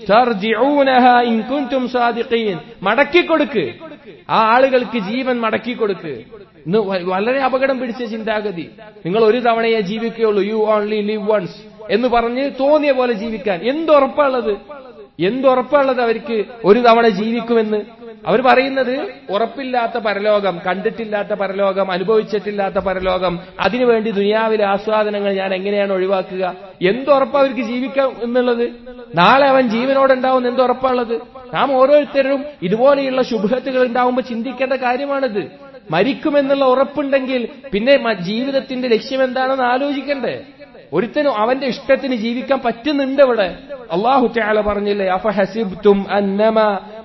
തർജിഊനഹ ഇൻ കുൻതും സാദിഖീൻ മടക്കി കൊടുക്ക് ആ ആളുകൾക്ക് ജീവൻ മടക്കി കൊടുക്ക് ഇന്ന് വ- വളരെ അപകടം പിടിച്ച ചിന്താഗതി നിങ്ങൾ ഒരു തവണയെ ജീവിക്കുകയുള്ളൂ യു ഓൺലി ലിവ് വൺസ് എന്ന് പറഞ്ഞ് തോന്നിയ പോലെ ജീവിക്കാൻ എന്തുറപ്പാണുള്ളത് എന്തുറപ്പാണുള്ളത് അവർക്ക് ഒരു തവണ ജീവിക്കുമെന്ന് അവർ പറയുന്നത് ഉറപ്പില്ലാത്ത പരലോകം കണ്ടിട്ടില്ലാത്ത പരലോകം അനുഭവിച്ചിട്ടില്ലാത്ത പരലോകം അതിനുവേണ്ടി ദുനിയാവിലെ ആസ്വാദനങ്ങൾ ഞാൻ എങ്ങനെയാണ് ഒഴിവാക്കുക എന്തുറപ്പാ അവർക്ക് ജീവിക്കാം എന്നുള്ളത് നാളെ അവൻ ജീവനോടുണ്ടാവും എന്തുറപ്പാണുള്ളത് നാം ഓരോരുത്തരും ഇതുപോലെയുള്ള ശുഭത്തുകൾ ഉണ്ടാവുമ്പോൾ ചിന്തിക്കേണ്ട കാര്യമാണിത് മരിക്കുമെന്നുള്ള ഉറപ്പുണ്ടെങ്കിൽ പിന്നെ മ- ജീവിതത്തിന്റെ ലക്ഷ്യം എന്താണെന്ന് ആലോചിക്കണ്ടേ ഒരുത്തനും അവന്റെ ഇഷ്ടത്തിന് ജീവിക്കാൻ പറ്റുന്നുണ്ട് ഇവിടെ അള്ളാഹു തആല പറഞ്ഞില്ലേ അഫഹസിബ്തും അന്നമ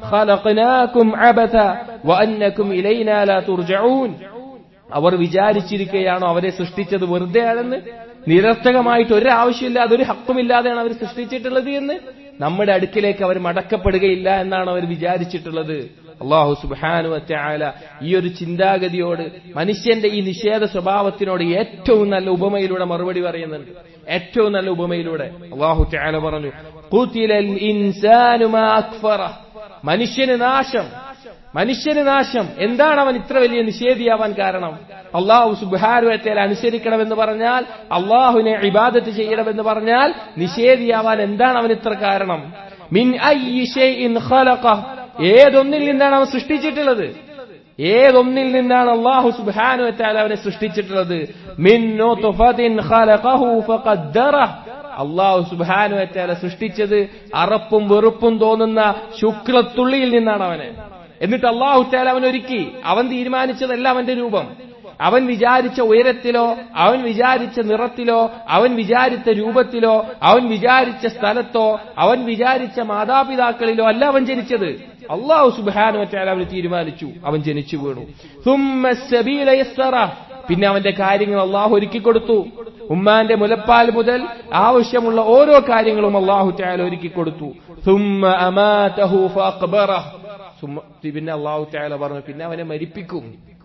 ഖലഖനാകും അബത വഅന്നകും ഇലൈനാ ലാ തുർജഊൻ അവർ വിചാരിച്ചിരിക്കുകയാണോ അവരെ സൃഷ്ടിച്ചത് വെറുതെയാണെന്ന് നിരർത്ഥകമായിട്ട് ഒരു ആവശ്യമില്ലാതെ ഒരു ഹക്കുമില്ലാതെയാണ് അവർ സൃഷ്ടിച്ചിട്ടുള്ളത് എന്ന് നമ്മുടെ അടുക്കിലേക്ക് അവർ മടക്കപ്പെടുകയില്ല എന്നാണ് അവർ വിചാരിച്ചിട്ടുള്ളത് അള്ളാഹു സുബാനു അറ്റാല ഈ ഒരു ചിന്താഗതിയോട് മനുഷ്യന്റെ ഈ നിഷേധ സ്വഭാവത്തിനോട് ഏറ്റവും നല്ല ഉപമയിലൂടെ മറുപടി പറയുന്നുണ്ട് ഏറ്റവും നല്ല ഉപമയിലൂടെ അള്ളാഹു ചാല പറഞ്ഞു "ഖുതിലൽ ഇൻസാനു മാ അക്ഫറഹ്." മനുഷ്യന് നാശം മനുഷ്യന് നാശം എന്താണ് അവൻ ഇത്ര വലിയ നിഷേധിയാവാൻ കാരണം അള്ളാഹു സുബാരുവത്തേൽ അനുസരിക്കണമെന്ന് പറഞ്ഞാൽ അള്ളാഹുവിനെ ഇബാദത്ത് ചെയ്യണമെന്ന് പറഞ്ഞാൽ നിഷേധിയാവാൻ എന്താണ് അവൻ ഇത്ര കാരണം മിൻ അയ്യി ഷൈഇൻ ഖലഖഹ്. ഏതൊന്നിൽ നിന്നാണ് അവൻ സൃഷ്ടിച്ചിട്ടുള്ളത് ഏതൊന്നിൽ നിന്നാണ് അള്ളാഹു സുബ്ഹാനഹു വതആല അവനെ സൃഷ്ടിച്ചിട്ടുള്ളത് മിൻ നുത്ഫത്തിൻ ഖലഖഹു ഫഖദ്ദറഹ് അള്ളാഹു സുബ്ഹാനഹു വതആല സൃഷ്ടിച്ചത് അറപ്പും വെറുപ്പും തോന്നുന്ന ശുക്ലത്തുള്ളിയിൽ നിന്നാണ് അവനെ എന്നിട്ട് അള്ളാഹു തആല അവൻ ഒരുക്കി അവൻ തീരുമാനിച്ചതല്ല അവന്റെ രൂപം അവൻ വിചാരിച്ച ഉയരത്തിലോ അവൻ വിചാരിച്ച നിറത്തിലോ അവൻ വിചാരിച്ച രൂപത്തിലോ അവൻ വിചാരിച്ച സ്ഥലത്തോ അവൻ വിചാരിച്ച മാതാപിതാക്കളിലോ അല്ല അവൻ ജനിച്ചത് അള്ളാഹു സുബാനു വറ്റാൽ അവന് തീരുമാനിച്ചു അവൻ ജനിച്ചു വീണു സുമ്മ സബീല യസ്സറ. പിന്നെ അവന്റെ കാര്യങ്ങൾ അള്ളാഹു ഒരുക്കി കൊടുത്തു ഉമ്മാന്റെ മുലപ്പാൽ മുതൽ ആവശ്യമുള്ള ഓരോ കാര്യങ്ങളും അള്ളാഹു ചായാൽ ഒരുക്കി കൊടുത്തു ثم أماته فأقبره ثم- പിന്നെ അള്ളാഹു ചായാല പറഞ്ഞു പിന്നെ അവനെ മരിപ്പിക്കും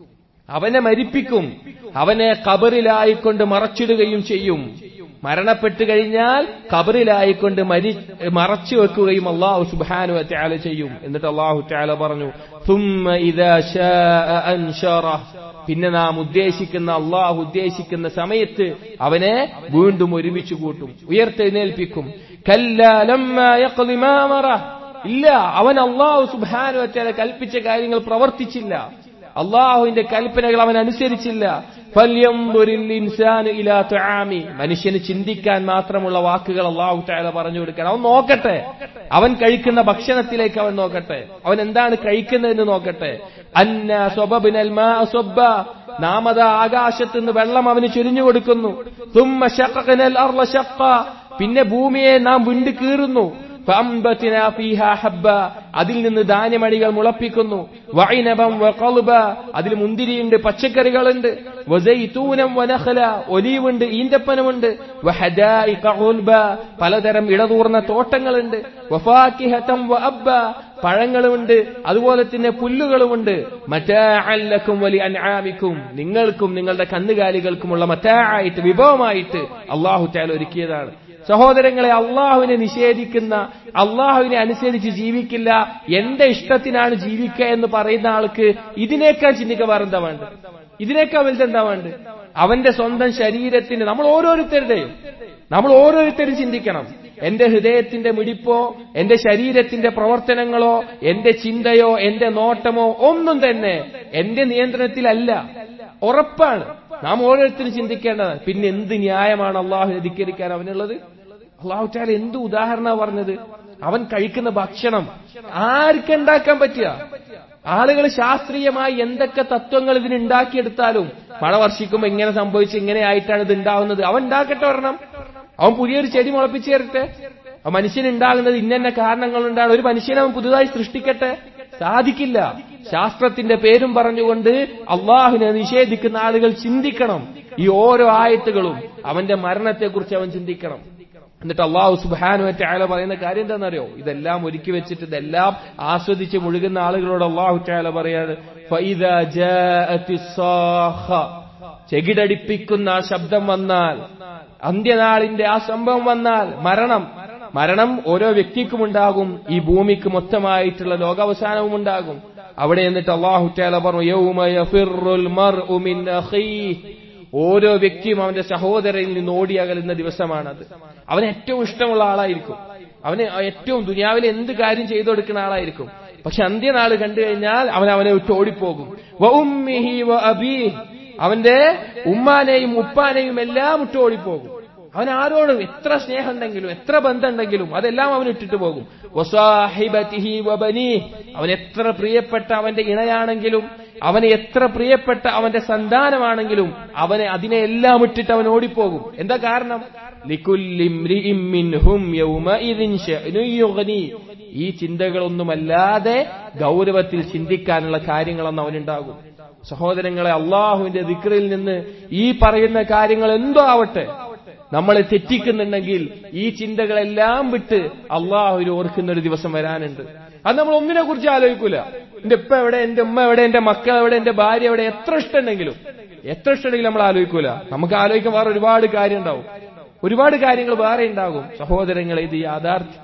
അവനെ മരിപ്പിക്കും അവനെ കബറിലായിക്കൊണ്ട് മറച്ചിടുകയും ചെയ്യും മരണപ്പെട്ടു കഴിഞ്ഞാൽ കബറിലായിക്കൊണ്ട് മരി മറച്ചു വെക്കുകയും അള്ളാഹു സുബാനു ത്യാല ചെയ്യും എന്നിട്ട് അള്ളാഹു ത്യാല പറഞ്ഞു ثم إذا شاء أنشره പിന്നെ നാം ഉദ്ദേശിക്കുന്ന അള്ളാഹു ഉദ്ദേശിക്കുന്ന സമയത്ത് അവനെ വീണ്ടും ഒരുമിച്ച് കൂട്ടും ഉയർത്തെഴുന്നേൽപ്പിക്കും കല്ലാ ലമ്മാ യഖ്ളി മാ അമറഹ്. ഇല്ല അവൻ അള്ളാഹു സുബാനു ത്യാല കൽപ്പിച്ച കാര്യങ്ങൾ പ്രവർത്തിച്ചില്ല അള്ളാഹുവിന്റെ കൽപ്പനകൾ അവൻ അനുസരിച്ചില്ല ഫല്യംദുരിൽ ഇൻസാനു ഇലാ തുആമി. മനുഷ്യന് ചിന്തിക്കാൻ മാത്രമുള്ള വാക്കുകൾ അള്ളാഹു താല പറഞ്ഞു കൊടുക്കണം അവൻ നോക്കട്ടെ അവൻ കഴിക്കുന്ന ഭക്ഷണത്തിലേക്ക് അവൻ നോക്കട്ടെ അവൻ എന്താണ് കഴിക്കുന്നതെന്ന് നോക്കട്ടെ അന്ന സ്വബബിനൽ മാ സ്വബ്ബ നാം അത് ആകാശത്ത് നിന്ന് വെള്ളം അവന് ചൊരിഞ്ഞു കൊടുക്കുന്നു തുമ്മ ശഖഖനൽ അർള ശഖ്ഖ. പിന്നെ ഭൂമിയെ നാം വിണ്ടു കീറുന്നു فأنبتنا فيها حبا അതിൽ നിന്ന് ധാന്യമണികൾ മുളപ്പിക്കുന്നു വൈനബം വഖൽബ അതിൽ മുന്തിരിയുണ്ട് പച്ചക്കറികളുണ്ട് വസൈതൂനം വനഖല ഒലീവുണ്ട് ഈന്തപ്പനമുണ്ട് വഹദായിഖ ഗുൽബ പലതരം ഇടതൂർന്ന തോട്ടങ്ങളുണ്ട് വഫാക്കിഹതം വഅബ്ബ പഴങ്ങളുമുണ്ട് അതുപോലെ തന്നെ പുല്ലുകളുമുണ്ട് മറ്റാഅല്ലക്കും വലി അൻആമിക്കും നിങ്ങൾക്കും നിങ്ങളുടെ കന്നുകാലികൾക്കുമുള്ള മറ്റായിട്ട് വിഭവമായിട്ട് അള്ളാഹു തആല ഒരുക്കിയതാണ് സഹോദരങ്ങളെ അള്ളാഹുവിനെ നിഷേധിക്കുന്ന അള്ളാഹുവിനെ അനുസരിച്ച് ജീവിക്കില്ല എന്റെ ഇഷ്ടത്തിനാണ് ജീവിക്കുക എന്ന് പറയുന്ന ആൾക്ക് ഇതിനേക്കാൾ ചിന്തിക്കുക വേറെന്താ വേണ്ട ഇതിനേക്കാൾ വലുതെന്താ വേണ്ട അവന്റെ സ്വന്തം ശരീരത്തിന് നമ്മൾ ഓരോരുത്തരുടെയും നമ്മൾ ഓരോരുത്തരും ചിന്തിക്കണം എന്റെ ഹൃദയത്തിന്റെ മിടിപ്പോ എന്റെ ശരീരത്തിന്റെ പ്രവർത്തനങ്ങളോ എന്റെ ചിന്തയോ എന്റെ നോട്ടമോ ഒന്നും തന്നെ എന്റെ നിയന്ത്രണത്തിലല്ല ഉറപ്പാണ് നാം ഓരോരുത്തരും ചിന്തിക്കേണ്ടത് പിന്നെ എന്ത് ന്യായമാണ് അള്ളാഹു ധിക്കരിക്കാൻ അവനുള്ളത് അള്ളാഹു ചാല എന്ത് ഉദാഹരണ പറഞ്ഞത് അവൻ കഴിക്കുന്ന ഭക്ഷണം ആർക്കുണ്ടാക്കാൻ പറ്റുക ആളുകൾ ശാസ്ത്രീയമായി എന്തൊക്കെ തത്വങ്ങൾ ഇതിന് ഉണ്ടാക്കിയെടുത്താലും മഴ വർഷിക്കുമ്പോ ഇങ്ങനെ സംഭവിച്ച് ഇങ്ങനെ ആയിട്ടാണ് ഇത് ഉണ്ടാവുന്നത് അവൻ ഉണ്ടാക്കട്ടെ ഒരെണ്ണം അവൻ പുതിയൊരു ചെടി മുളപ്പിച്ചു തരട്ടെ ആ മനുഷ്യൻ ഉണ്ടാകുന്നത് ഇന്ന കാരണങ്ങൾ ഉണ്ടാണ് ഒരു മനുഷ്യനെ അവൻ പുതുതായി സൃഷ്ടിക്കട്ടെ സാധിക്കില്ല ശാസ്ത്രത്തിന്റെ പേരും പറഞ്ഞുകൊണ്ട് അള്ളാഹുവിനെ നിഷേധിക്കുന്ന ആളുകൾ ചിന്തിക്കണം ഈ ഓരോ ആയത്തുകളും അവന്റെ മരണത്തെക്കുറിച്ച് അവൻ ചിന്തിക്കണം എന്നിട്ട് അള്ളാഹു സുബാനുവറ്റ അയാൾ പറയുന്ന കാര്യം എന്താണെന്നറിയോ ഇതെല്ലാം ഒരുക്കി വെച്ചിട്ട് ഇതെല്ലാം ആസ്വദിച്ച് മുഴുകുന്ന ആളുകളോട് അള്ളാഹു ചായാല പറയാണ് "ഫഇദാ ജാഅത്തിസ് സാഖ." ചെകിടടിപ്പിക്കുന്ന ആ ശബ്ദം വന്നാൽ അന്ത്യനാളിന്റെ ആ സംഭവം വന്നാൽ മരണം മരണം ഓരോ വ്യക്തിക്കും ഉണ്ടാകും ഈ ഭൂമിക്ക് മൊത്തമായിട്ടുള്ള ലോകാവസാനവും ഉണ്ടാകും അവിടെ എന്നിട്ട് അള്ളാഹു ചാല പറഞ്ഞു "യൗമ യഫിറുൽ മർഉ മിൻ അഖീഹ്." ഓരോ വ്യക്തിയും അവന്റെ സഹോദരനിൽ നിന്ന് ഓടിയകലുന്ന ദിവസമാണത് അവന് ഏറ്റവും ഇഷ്ടമുള്ള ആളായിരിക്കും അവന് ഏറ്റവും ദുനിയാവിലെ എന്ത് കാര്യം ചെയ്തു കൊടുക്കുന്ന ആളായിരിക്കും പക്ഷെ അന്ത്യനാള് കണ്ടു കഴിഞ്ഞാൽ അവൻ അവനെ വിട്ട് ഓടിപ്പോകും വ ഉമ്മിഹി വ അബീഹ്. അവന്റെ ഉമ്മാനെയും ഉപ്പാനെയും എല്ലാം വിട്ട് ഓടിപ്പോകും അവൻ ആരോടും എത്ര സ്നേഹം ഉണ്ടെങ്കിലും എത്ര ബന്ധം ഉണ്ടെങ്കിലും അതെല്ലാം അവൻ ഇട്ടിട്ട് പോകും വസാഹിബതിഹി വബനീഹ്. അവൻ എത്ര പ്രിയപ്പെട്ട അവന്റെ ഇണയാണെങ്കിലും അവന് എത്ര പ്രിയപ്പെട്ട അവന്റെ സന്താനമാണെങ്കിലും അവനെ അതിനെല്ലാം ഇട്ടിട്ട് അവൻ ഓടിപ്പോകും എന്താ കാരണം ലികുല്ലി ഇംറിഇം മിൻഹും യൗമഇദിൻ ശഅ്നുൻ യുഗ്നി. ഈ ചിന്തകളൊന്നുമല്ലാതെ ഗൗരവത്തിൽ ചിന്തിക്കാനുള്ള കാര്യങ്ങളൊന്നും അവനുണ്ടാകും സഹോദരങ്ങളെ അള്ളാഹുവിന്റെ ദിക്റിൽ നിന്ന് ഈ പറയുന്ന കാര്യങ്ങൾ എന്തോ ആവട്ടെ നമ്മളെ തെറ്റിക്കുന്നുണ്ടെങ്കിൽ ഈ ചിന്തകളെല്ലാം വിട്ട് അള്ളാഹുവിൽ ഓർക്കുന്ന ഒരു ദിവസം വരാനുണ്ട് അത് നമ്മൾ ഒന്നിനെ കുറിച്ച് ആലോചിക്കൂല എന്റെ ഉപ്പ എവിടെ എന്റെ ഉമ്മ എവിടെ എന്റെ മക്കൾ എവിടെ എന്റെ ഭാര്യ എവിടെ എത്ര ഇഷ്ടമുണ്ടെങ്കിലും എത്ര ഇഷ്ടമുണ്ടെങ്കിലും നമ്മൾ ആലോചിക്കൂല നമുക്ക് ആലോചിക്കാൻ വേറെ ഒരുപാട് കാര്യം ഉണ്ടാവും ഒരുപാട് കാര്യങ്ങൾ വേറെ ഉണ്ടാകും സഹോദരങ്ങളെ ഇത് യാഥാർത്ഥ്യം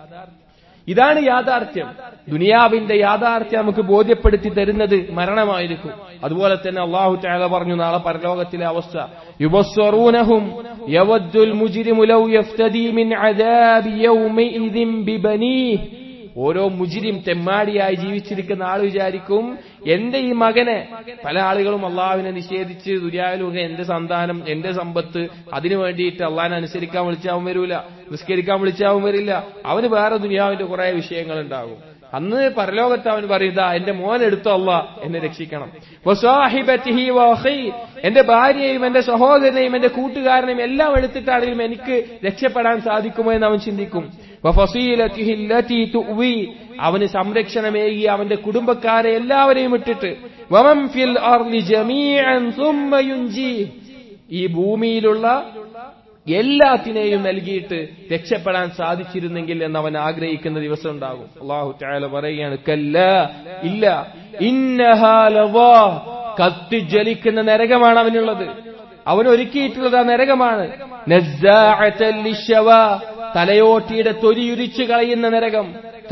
ഇതാണ് യാഥാർത്ഥ്യം ദുനിയാവിന്റെ യാഥാർത്ഥ്യം നമുക്ക് ബോധ്യപ്പെടുത്തി തരുന്നത് മരണമായിരിക്കും അതുപോലെ തന്നെ അള്ളാഹു ചാല പറഞ്ഞു നാളെ പരലോകത്തിലെ അവസ്ഥ യുബസ്വറൂനഹും യവദ്ദുൽ മുജ്രിമു ലൗ യഫ്തദി മിൻ അദാബി യൗമഇദിൻ ബിബനീഹ് ഓരോ മുജിരിം തെമ്മാടിയായി ജീവിച്ചിരിക്കുന്ന ആൾ വിചാരിക്കും എന്റെ ഈ മകനെ പല ആളുകളും അള്ളാഹുവിനെ നിഷേധിച്ച് ദുര്യാലുക എന്റെ സന്താനം എന്റെ സമ്പത്ത് അതിനു വേണ്ടിയിട്ട് അള്ളാഹിനെ അനുസരിക്കാൻ വിളിച്ചാവും വരൂല നിസ്കരിക്കാൻ വിളിച്ചാവും വരില്ല അവന് വേറെ ദുനിയാവിന്റെ കുറെ വിഷയങ്ങൾ ഉണ്ടാകും അന്ന് പരലോകത്ത് അവൻ പറയുക എന്റെ മോൻ എടുത്തോ അല്ല എന്നെ രക്ഷിക്കണം വസാഹിബത്തിഹി വഅഖി. എന്റെ ഭാര്യയെയും എന്റെ സഹോദരനെയും എന്റെ കൂട്ടുകാരനെയും എല്ലാം എടുത്തിട്ടാണെങ്കിലും എനിക്ക് രക്ഷപ്പെടാൻ സാധിക്കുമോ എന്ന് അവൻ ചിന്തിക്കും വഫസീലത്തിഹി അല്ലതി തുവി. അവന് സംരക്ഷണമേകി അവന്റെ കുടുംബക്കാരെ എല്ലാവരെയും ഇട്ടിട്ട് വമൻ ഫിൽ അർളി ജമീഅൻ സുമ്മ യുൻജീഹ്. ഈ ഭൂമിയിലുള്ള എല്ലാത്തിനെയും നൽകിയിട്ട് രക്ഷപ്പെടാൻ സാധിച്ചിരുന്നെങ്കിൽ എന്ന് അവൻ ആഗ്രഹിക്കുന്ന ദിവസം ഉണ്ടാകും അള്ളാഹു ചായാല പറയുകയാണ് കല്ല ഇല്ല ഇന്നഹാ ലവാ കത്തി ജ്വലിക്കുന്ന നരകമാണ് അവനുള്ളത് അവൻ ഒരുക്കിയിട്ടുള്ളത് ആ നരകമാണ് നസ്സാഅത്തൻ ലിശ്ശവാ. തലയോട്ടിയുടെ തൊലിയുരിച്ചു കളയുന്ന നരകം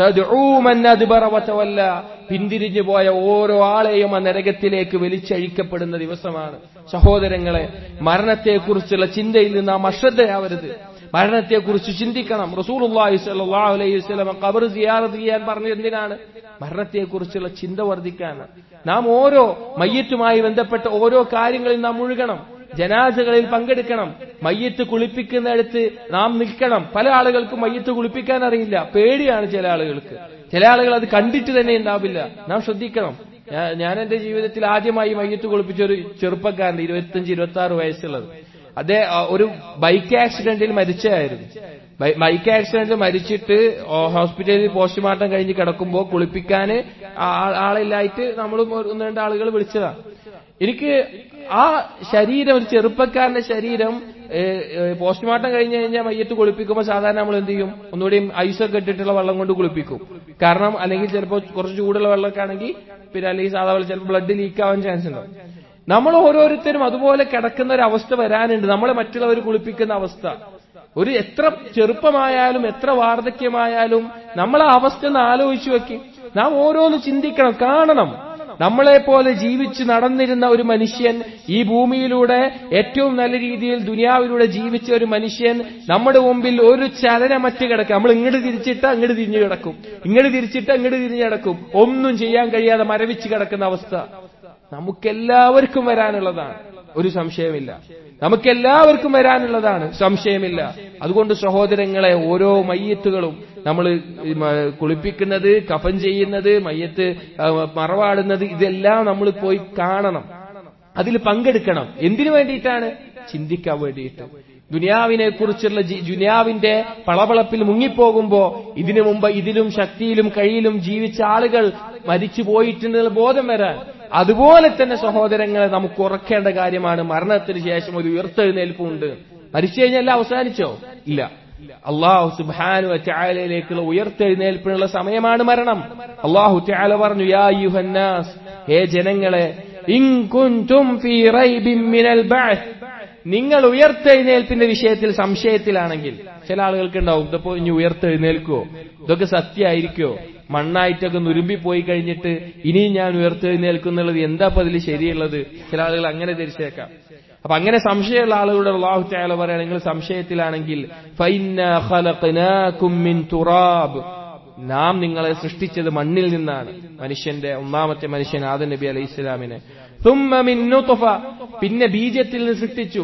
തദ്ഊമൻ അദ്ബറ വതവല്ല. പിന്തിരിഞ്ഞു പോയ ഓരോ ആളെയും ആ നരകത്തിലേക്ക് വലിച്ചഴിക്കപ്പെടുന്ന ദിവസമാണ് സഹോദരങ്ങളെ മരണത്തെക്കുറിച്ചുള്ള ചിന്തയിൽ നിന്ന് നാം അശ്രദ്ധയാവരുത് മരണത്തെക്കുറിച്ച് ചിന്തിക്കണം റസൂലുള്ളാഹി സ്വല്ലല്ലാഹു അലൈഹി വസല്ലം ഖബർ സിയാറത്ത് ചെയ്യാൻ പറഞ്ഞത് എന്തിനാണ് മരണത്തെക്കുറിച്ചുള്ള ചിന്ത വർദ്ധിക്കാനാണ് നാം ഓരോ മയ്യറ്റുമായി ബന്ധപ്പെട്ട ഓരോ കാര്യങ്ങളിൽ നാം മുഴുകണം ജനാസകളിൽ പങ്കെടുക്കണം മയ്യത്ത് കുളിപ്പിക്കുന്നിടത്ത് നാം നിൽക്കണം പല ആളുകൾക്കും മയ്യത്ത് കുളിപ്പിക്കാൻ അറിയില്ല പേടിയാണ് ചില ആളുകൾക്ക് ചില ആളുകൾ അത് കണ്ടിട്ട് തന്നെ ഉണ്ടാവില്ല നാം ശ്രദ്ധിക്കണം ഞാ- ഞാൻ എന്റെ ജീവിതത്തിൽ ആദ്യമായി മയ്യത്ത് കുളിപ്പിച്ച ഒരു ചെറുപ്പക്കാരൻ ഇരുപത്തിയഞ്ച് ഇരുപത്തി ആറ് വയസ്സുള്ളത് അതേ ആ, ഒരു ബൈക്ക് ആക്സിഡന്റിൽ മരിച്ചതായിരുന്നു ബൈ- ബൈക്ക് ആക്സിഡന്റിൽ മരിച്ചിട്ട് ഓ, ഹോസ്പിറ്റലിൽ പോസ്റ്റ്മോർട്ടം കഴിഞ്ഞ് കിടക്കുമ്പോൾ കുളിപ്പിക്കാൻ ആളില്ലായിട്ട് നമ്മളും ഒരു- ഒന്ന് രണ്ട് ആളുകൾ വിളിച്ചതാ എനിക്ക് ആ ശരീരം ഒരു ചെറുപ്പക്കാരന്റെ ശരീരം പോസ്റ്റ്മോർട്ടം കഴിഞ്ഞ് കഴിഞ്ഞാൽ മയ്യത്ത് കുളിപ്പിക്കുമ്പോൾ സാധാരണ നമ്മൾ എന്ത് ചെയ്യും ഒന്നുകൂടിയും ഐസൊക്കെ ഇട്ടിട്ടുള്ള വെള്ളം കൊണ്ട് കുളിപ്പിക്കും കാരണം അല്ലെങ്കിൽ ചിലപ്പോൾ കുറച്ച് ചൂടുള്ള വെള്ളമൊക്കെ ആണെങ്കിൽ പിന്നെ അല്ലെങ്കിൽ സാധാ വെള്ളം ചിലപ്പോൾ ബ്ലഡ് ലീക്ക് ആവാൻ ചാൻസ് ഉണ്ടാവും നമ്മൾ ഓരോരുത്തരും അതുപോലെ കിടക്കുന്ന ഒരു അവസ്ഥ വരാനുണ്ട് നമ്മളെ മറ്റുള്ളവർ കുളിപ്പിക്കുന്ന അവസ്ഥ ഒരു എത്ര ചെറുപ്പമായാലും എത്ര വാർദ്ധക്യമായാലും നമ്മൾ ആ അവസ്ഥ ഒന്ന് ആലോചിച്ചു വെക്കി നാം ഓരോന്ന് ചിന്തിക്കണം കാണണം നമ്മളെ പോലെ ജീവിച്ച് നടന്നിരുന്ന ഒരു മനുഷ്യൻ ഈ ഭൂമിയിലൂടെ ഏറ്റവും നല്ല രീതിയിൽ ദുനിയാവിലൂടെ ജീവിച്ച ഒരു മനുഷ്യൻ നമ്മുടെ മുമ്പിൽ ഒരു ചലനമറ്റ് കിടക്കുക നമ്മൾ ഇങ്ങോട്ട് തിരിച്ചിട്ട് അങ്ങോട്ട് തിരിഞ്ഞു കിടക്കും ഇങ്ങോട്ട് തിരിച്ചിട്ട് അങ്ങോട്ട് തിരിഞ്ഞു കിടക്കും ഒന്നും ചെയ്യാൻ കഴിയാതെ മരവിച്ച് കിടക്കുന്ന അവസ്ഥ നമുക്കെല്ലാവർക്കും വരാനുള്ളതാണ് ഒരു സംശയമില്ല നമുക്കെല്ലാവർക്കും വരാനുള്ളതാണ് സംശയമില്ല അതുകൊണ്ട് സഹോദരങ്ങളെ ഓരോ മയ്യത്തുകളും നമ്മൾ കുളിപ്പിക്കുന്നത് കഫൻ ചെയ്യുന്നത് മയ്യത്ത് ആ, മറവാടുന്നത് ഇതെല്ലാം നമ്മൾ പോയി കാണണം അതിൽ പങ്കെടുക്കണം എന്തിനു വേണ്ടിയിട്ടാണ് ചിന്തിക്കാൻ വേണ്ടിയിട്ട് ദുനിയാവിനെ കുറിച്ചുള്ള ദുനിയാവിന്റെ പളപളപ്പിൽ മുങ്ങിപ്പോകുമ്പോ ഇതിനു മുമ്പ് ഇതിലും ശക്തിയിലും കഴിയിലും ജീവിച്ച ആളുകൾ മരിച്ചു പോയിട്ടുണ്ടെന്നുള്ള ബോധം വരാൻ അതുപോലെ തന്നെ സഹോദരങ്ങളെ നമുക്ക് ഉറക്കേണ്ട കാര്യമാണ് മരണത്തിന് ശേഷം ഒരു ഉയർത്തെഴുന്നേൽപ്പുണ്ട് മരിച്ചു കഴിഞ്ഞാൽ എല്ലാം അവസാനിച്ചോ ഇല്ല അള്ളാഹു സുബാനു ചായാലയിലേക്കുള്ള ഉയർത്തെഴുന്നേൽപ്പിനുള്ള സമയമാണ് മരണം അള്ളാഹു ചായാല പറഞ്ഞു യാ യുഹന്നാസ് ഹേ ജനങ്ങളെ ഇൻ കുൻതും ഫീ റൈബിൻ മിനൽ ബഅസ് നിങ്ങൾ ഉയർത്തെഴുന്നേൽപ്പിന്റെ വിഷയത്തിൽ സംശയത്തിലാണെങ്കിൽ ചില ആളുകൾക്ക് ഉണ്ടാവും ഇതിപ്പോ ഇനി ഉയർത്തെഴുന്നേൽക്കുവോ ഇതൊക്കെ സത്യമായിരിക്കോ മണ്ണായിട്ടൊക്കെ നുരുമ്പി പോയി കഴിഞ്ഞിട്ട് ഇനിയും ഞാൻ ഉയർത്തെഴുന്നേൽക്കുന്നുള്ളത് എന്താ അപ്പൊ അതിൽ ശരിയുള്ളത് ചില ആളുകൾ അങ്ങനെ ധരിച്ചേക്കാം അപ്പൊ അങ്ങനെ സംശയമുള്ള ആളുകളുടെ അള്ളാഹു ചായാല പറയാൻ നിങ്ങൾ സംശയത്തിലാണെങ്കിൽ ഫൈന്നാ ഖലഖനാകും മിൻ തുറാബ് നാം നിങ്ങളെ സൃഷ്ടിച്ചത് മണ്ണിൽ നിന്നാണ് മനുഷ്യന്റെ ഒന്നാമത്തെ മനുഷ്യൻ ആദം നബി അലൈഹി ഇസ്ലാമിനെ ثم من نطفة പിന്നെ ബീജത്തിൽ നിന്ന് സൃഷ്ടിച്ചു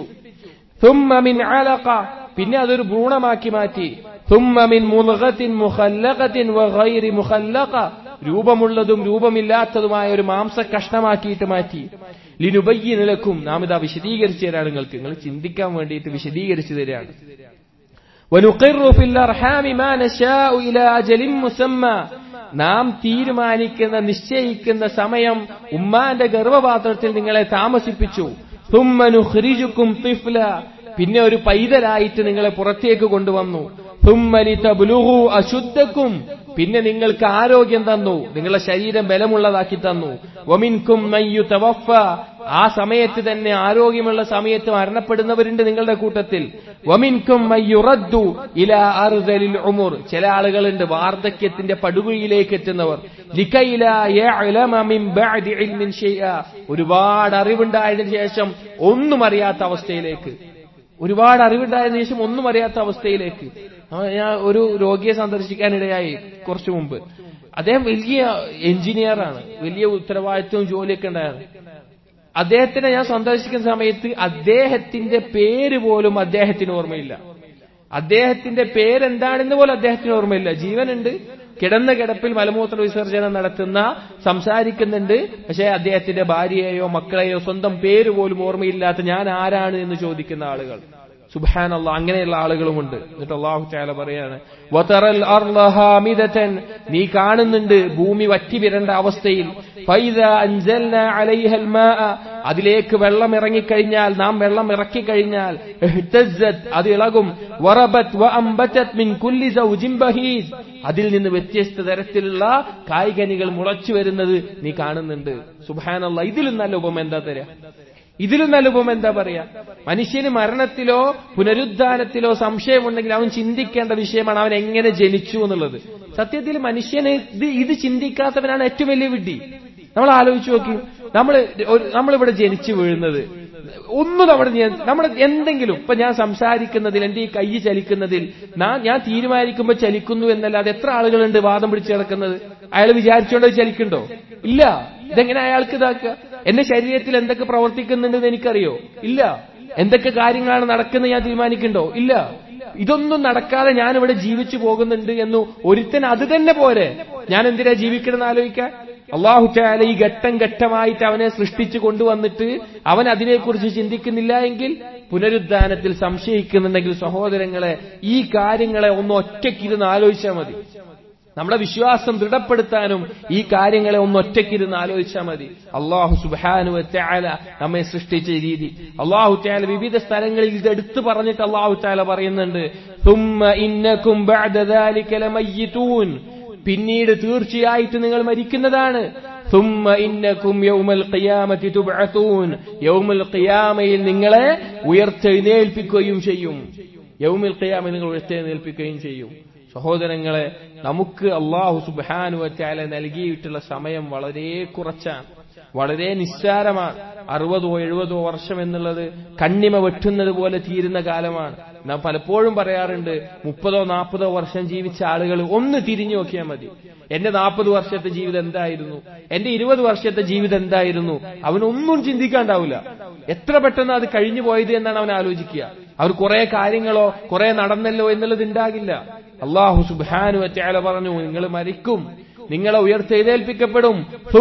ثم من علقة പിന്നെ അതൊരു ഭ്രൂണമാക്കി മാറ്റി ثم من مضغة مخلقة وغير مخلقة രൂപമുള്ളതും രൂപമില്ലാത്തതുമായ ഒരു മാംസ കഷ്ണമാക്കിയിട്ട് മാറ്റി ലിനുബയ്യനിലക്കും നാം ഇതാ വിശദീകരിച്ചു തരാണ് നിങ്ങൾക്ക് നിങ്ങൾ ചിന്തിക്കാൻ വേണ്ടിയിട്ട് വിശദീകരിച്ചു തരാണ് ونقر في الأرحام ما نشاء إلى أجل مسمى നാം തീരുമാനിക്കുന്ന നിശ്ചയിക്കുന്ന സമയം ഉമ്മാന്റെ ഗർഭപാത്രത്തിൽ നിങ്ങളെ താമസിപ്പിച്ചു ثم نخرجكم طفلا പിന്നെ ഒരു പൈതലായിട്ട് നിങ്ങളെ പുറത്തേക്ക് കൊണ്ടുവന്നു ثم لتبلغوا أشدكم പിന്നെ നിങ്ങൾക്ക് ആരോഗ്യം തന്നു നിങ്ങളുടെ ശരീരം ബലമുള്ളതാക്കി തന്നു വമിൻകും തവഫ ആ സമയത്ത് തന്നെ ആരോഗ്യമുള്ള സമയത്ത് മരണപ്പെടുന്നവരുണ്ട് നിങ്ങളുടെ കൂട്ടത്തിൽ വമിൻകും മയ്യുറദ്ദു ഇല അർദലിൽ ഉമുർ ചില ആളുകളുണ്ട് വാർദ്ധക്യത്തിന്റെ പടുകുഴിയിലേക്ക് എത്തുന്നവർ ലികൈല യഅലമ മിൻ ബഅദി ഇൽമിൻ ഷൈഅ ഒരുപാട് അറിവുണ്ടായതിനു ശേഷം ഒന്നും അറിയാത്ത അവസ്ഥയിലേക്ക് ഒരുപാട് അറിവുണ്ടായതിനു ശേഷം ഒന്നും അറിയാത്ത അവസ്ഥയിലേക്ക് ആ, ഞാൻ ഒരു രോഗിയെ സന്ദർശിക്കാനിടയായി കുറച്ചു മുമ്പ് അദ്ദേഹം വലിയ എഞ്ചിനീയറാണ് വലിയ ഉത്തരവാദിത്വവും ജോലിയൊക്കെ ഉണ്ടായിരുന്നു അദ്ദേഹത്തിനെ ഞാൻ സന്ദർശിക്കുന്ന സമയത്ത് അദ്ദേഹത്തിന്റെ പേര് പോലും അദ്ദേഹത്തിന് ഓർമ്മയില്ല അദ്ദേഹത്തിന്റെ പേരെന്താണെന്ന് പോലും അദ്ദേഹത്തിന് ഓർമ്മയില്ല ജീവനുണ്ട് കിടന്ന കിടപ്പിൽ മലമൂത്ര വിസർജനം നടത്തുന്ന സംസാരിക്കുന്നുണ്ട് പക്ഷേ അദ്ദേഹത്തിന്റെ ഭാര്യയെയോ മക്കളെയോ സ്വന്തം പേര് പോലും ഓർമ്മയില്ലാത്ത ഞാൻ ആരാണ് എന്ന് ചോദിക്കുന്ന ആളുകൾ സുബാനല്ല അങ്ങനെയുള്ള ആളുകളുമുണ്ട് എന്നിട്ട് അള്ളാഹു ചാല പറയാണ് വതറൽ അർള ഹാമിദതൻ നീ കാണുന്നുണ്ട് ഭൂമി വറ്റി വിരണ്ട അവസ്ഥയിൽ ഫൈദ അൻസൽന അലൈഹൽ മാഅ അതിലേക്ക് വെള്ളം ഇറങ്ങിക്കഴിഞ്ഞാൽ നാം വെള്ളം ഇറക്കി കഴിഞ്ഞാൽ ഇഹ്തസ്സത് അത് ഇളകും വറബത് വഅംബതത് മിൻ കുല്ലി സൗജിൻ ബഹീജ് അതിൽ നിന്ന് വ്യത്യസ്ത തരത്തിലുള്ള കായ്കനികൾ മുളച്ചു വരുന്നത് നീ കാണുന്നുണ്ട് സുബാനല്ല ഇതിലും നല്ല ഉപമ എന്താ തരാ ഇതിലും നല്ല ഉപമ എന്താ പറയാ മനുഷ്യന് മരണത്തിലോ പുനരുദ്ധാനത്തിലോ സംശയമുണ്ടെങ്കിൽ അവൻ ചിന്തിക്കേണ്ട വിഷയമാണ് അവൻ എങ്ങനെ ജനിച്ചു എന്നുള്ളത് സത്യത്തിൽ മനുഷ്യന് ഇത് ഇത് ചിന്തിക്കാത്തവനാണ് ഏറ്റവും വലിയ വിഡ്ഢി നമ്മൾ ആലോചിച്ച് നോക്കി നമ്മൾ നമ്മളിവിടെ ജനിച്ചു വീഴുന്നത് ഒന്നും നമ്മുടെ നമ്മുടെ എന്തെങ്കിലും ഇപ്പൊ ഞാൻ സംസാരിക്കുന്നതിൽ എന്റെ ഈ കൈ ചലിക്കുന്നതിൽ ഞാൻ ഞാൻ തീരുമാനിക്കുമ്പോൾ ചലിക്കുന്നു എന്നല്ലാതെ എത്ര ആളുകളുണ്ട് വാദം പിടിച്ച് കിടക്കുന്നത് അയാൾ വിചാരിച്ചുകൊണ്ട് ചലിക്കണ്ടോ ഇല്ല ഇതെങ്ങനെ അയാൾക്ക് ഇതാക്കുക എന്റെ ശരീരത്തിൽ എന്തൊക്കെ പ്രവർത്തിക്കുന്നുണ്ടെന്ന് എനിക്കറിയോ ഇല്ല എന്തൊക്കെ കാര്യങ്ങളാണ് നടക്കുന്നത് ഞാൻ തീരുമാനിക്കണ്ടോ ഇല്ല ഇതൊന്നും നടക്കാതെ ഞാൻ ഇവിടെ ജീവിച്ചു പോകുന്നുണ്ട് എന്ന് ഒരുത്തൻ അത് തന്നെ പോരെ ഞാൻ എന്തിനാ ജീവിക്കണമെന്ന് ആലോചിക്കാൻ അള്ളാഹു ചാല ഈ ഘട്ടം ഘട്ടമായിട്ട് അവനെ സൃഷ്ടിച്ചു കൊണ്ടുവന്നിട്ട് അവൻ അതിനെക്കുറിച്ച് ചിന്തിക്കുന്നില്ല എങ്കിൽ പുനരുദ്ധാനത്തിൽ സംശയിക്കുന്നുണ്ടെങ്കിൽ സഹോദരങ്ങളെ ഈ കാര്യങ്ങളെ ഒന്ന് ഒറ്റയ്ക്കിരുന്ന് ആലോചിച്ചാൽ മതി നമ്മുടെ വിശ്വാസം ദൃഢപ്പെടുത്താനും ഈ കാര്യങ്ങളെ ഒന്ന് ഒറ്റയ്ക്കിരുന്ന് ആലോചിച്ചാൽ മതി അള്ളാഹു സുബാനു ത്യാല നമ്മെ സൃഷ്ടിച്ച രീതി അള്ളാഹു ത്യാല വിവിധ സ്ഥലങ്ങളിൽ ഇത് എടുത്തു പറഞ്ഞിട്ട് അള്ളാഹു ത്യാല പറയുന്നുണ്ട് പിന്നീട് തീർച്ചയായിട്ട് നിങ്ങൾ മരിക്കുന്നതാണ് ثم إنكم يوم القيامة تبعثون يوم القيامة നിങ്ങളെ ഉയർത്തെഴുന്നേൽപ്പിക്കുകയും ചെയ്യും യൗമിൽ ഖിയാമ നിങ്ങൾ ഉയർത്തെഴുന്നേൽപ്പിക്കുകയും ചെയ്യും സഹോദരങ്ങളെ നമുക്ക് അള്ളാഹു സുബാനു വറ്റാല നൽകിയിട്ടുള്ള സമയം വളരെ കുറച്ചാണ് വളരെ നിസ്സാരമാണ് അറുപതോ എഴുപതോ വർഷം എന്നുള്ളത് കണ്ണിമ വെട്ടുന്നത് പോലെ തീരുന്ന കാലമാണ് നാം പലപ്പോഴും പറയാറുണ്ട് മുപ്പതോ നാൽപ്പതോ വർഷം ജീവിച്ച ആളുകൾ ഒന്ന് തിരിഞ്ഞു നോക്കിയാൽ മതി എന്റെ നാൽപ്പത് വർഷത്തെ ജീവിതം എന്തായിരുന്നു എന്റെ ഇരുപത് വർഷത്തെ ജീവിതം എന്തായിരുന്നു അവനൊന്നും ചിന്തിക്കാണ്ടാവില്ല എത്ര പെട്ടെന്ന് അത് കഴിഞ്ഞു പോയത് എന്നാണ് അവൻ ആലോചിക്കുക അവർ കുറെ കാര്യങ്ങളോ കുറെ നടന്നല്ലോ എന്നുള്ളത് ഉണ്ടാകില്ല അള്ളാഹു സുബാനു വറ്റാല പറഞ്ഞു നിങ്ങൾ മരിക്കും നിങ്ങളെ ഉയർത്തെഴുന്നേൽപ്പിക്കപ്പെടും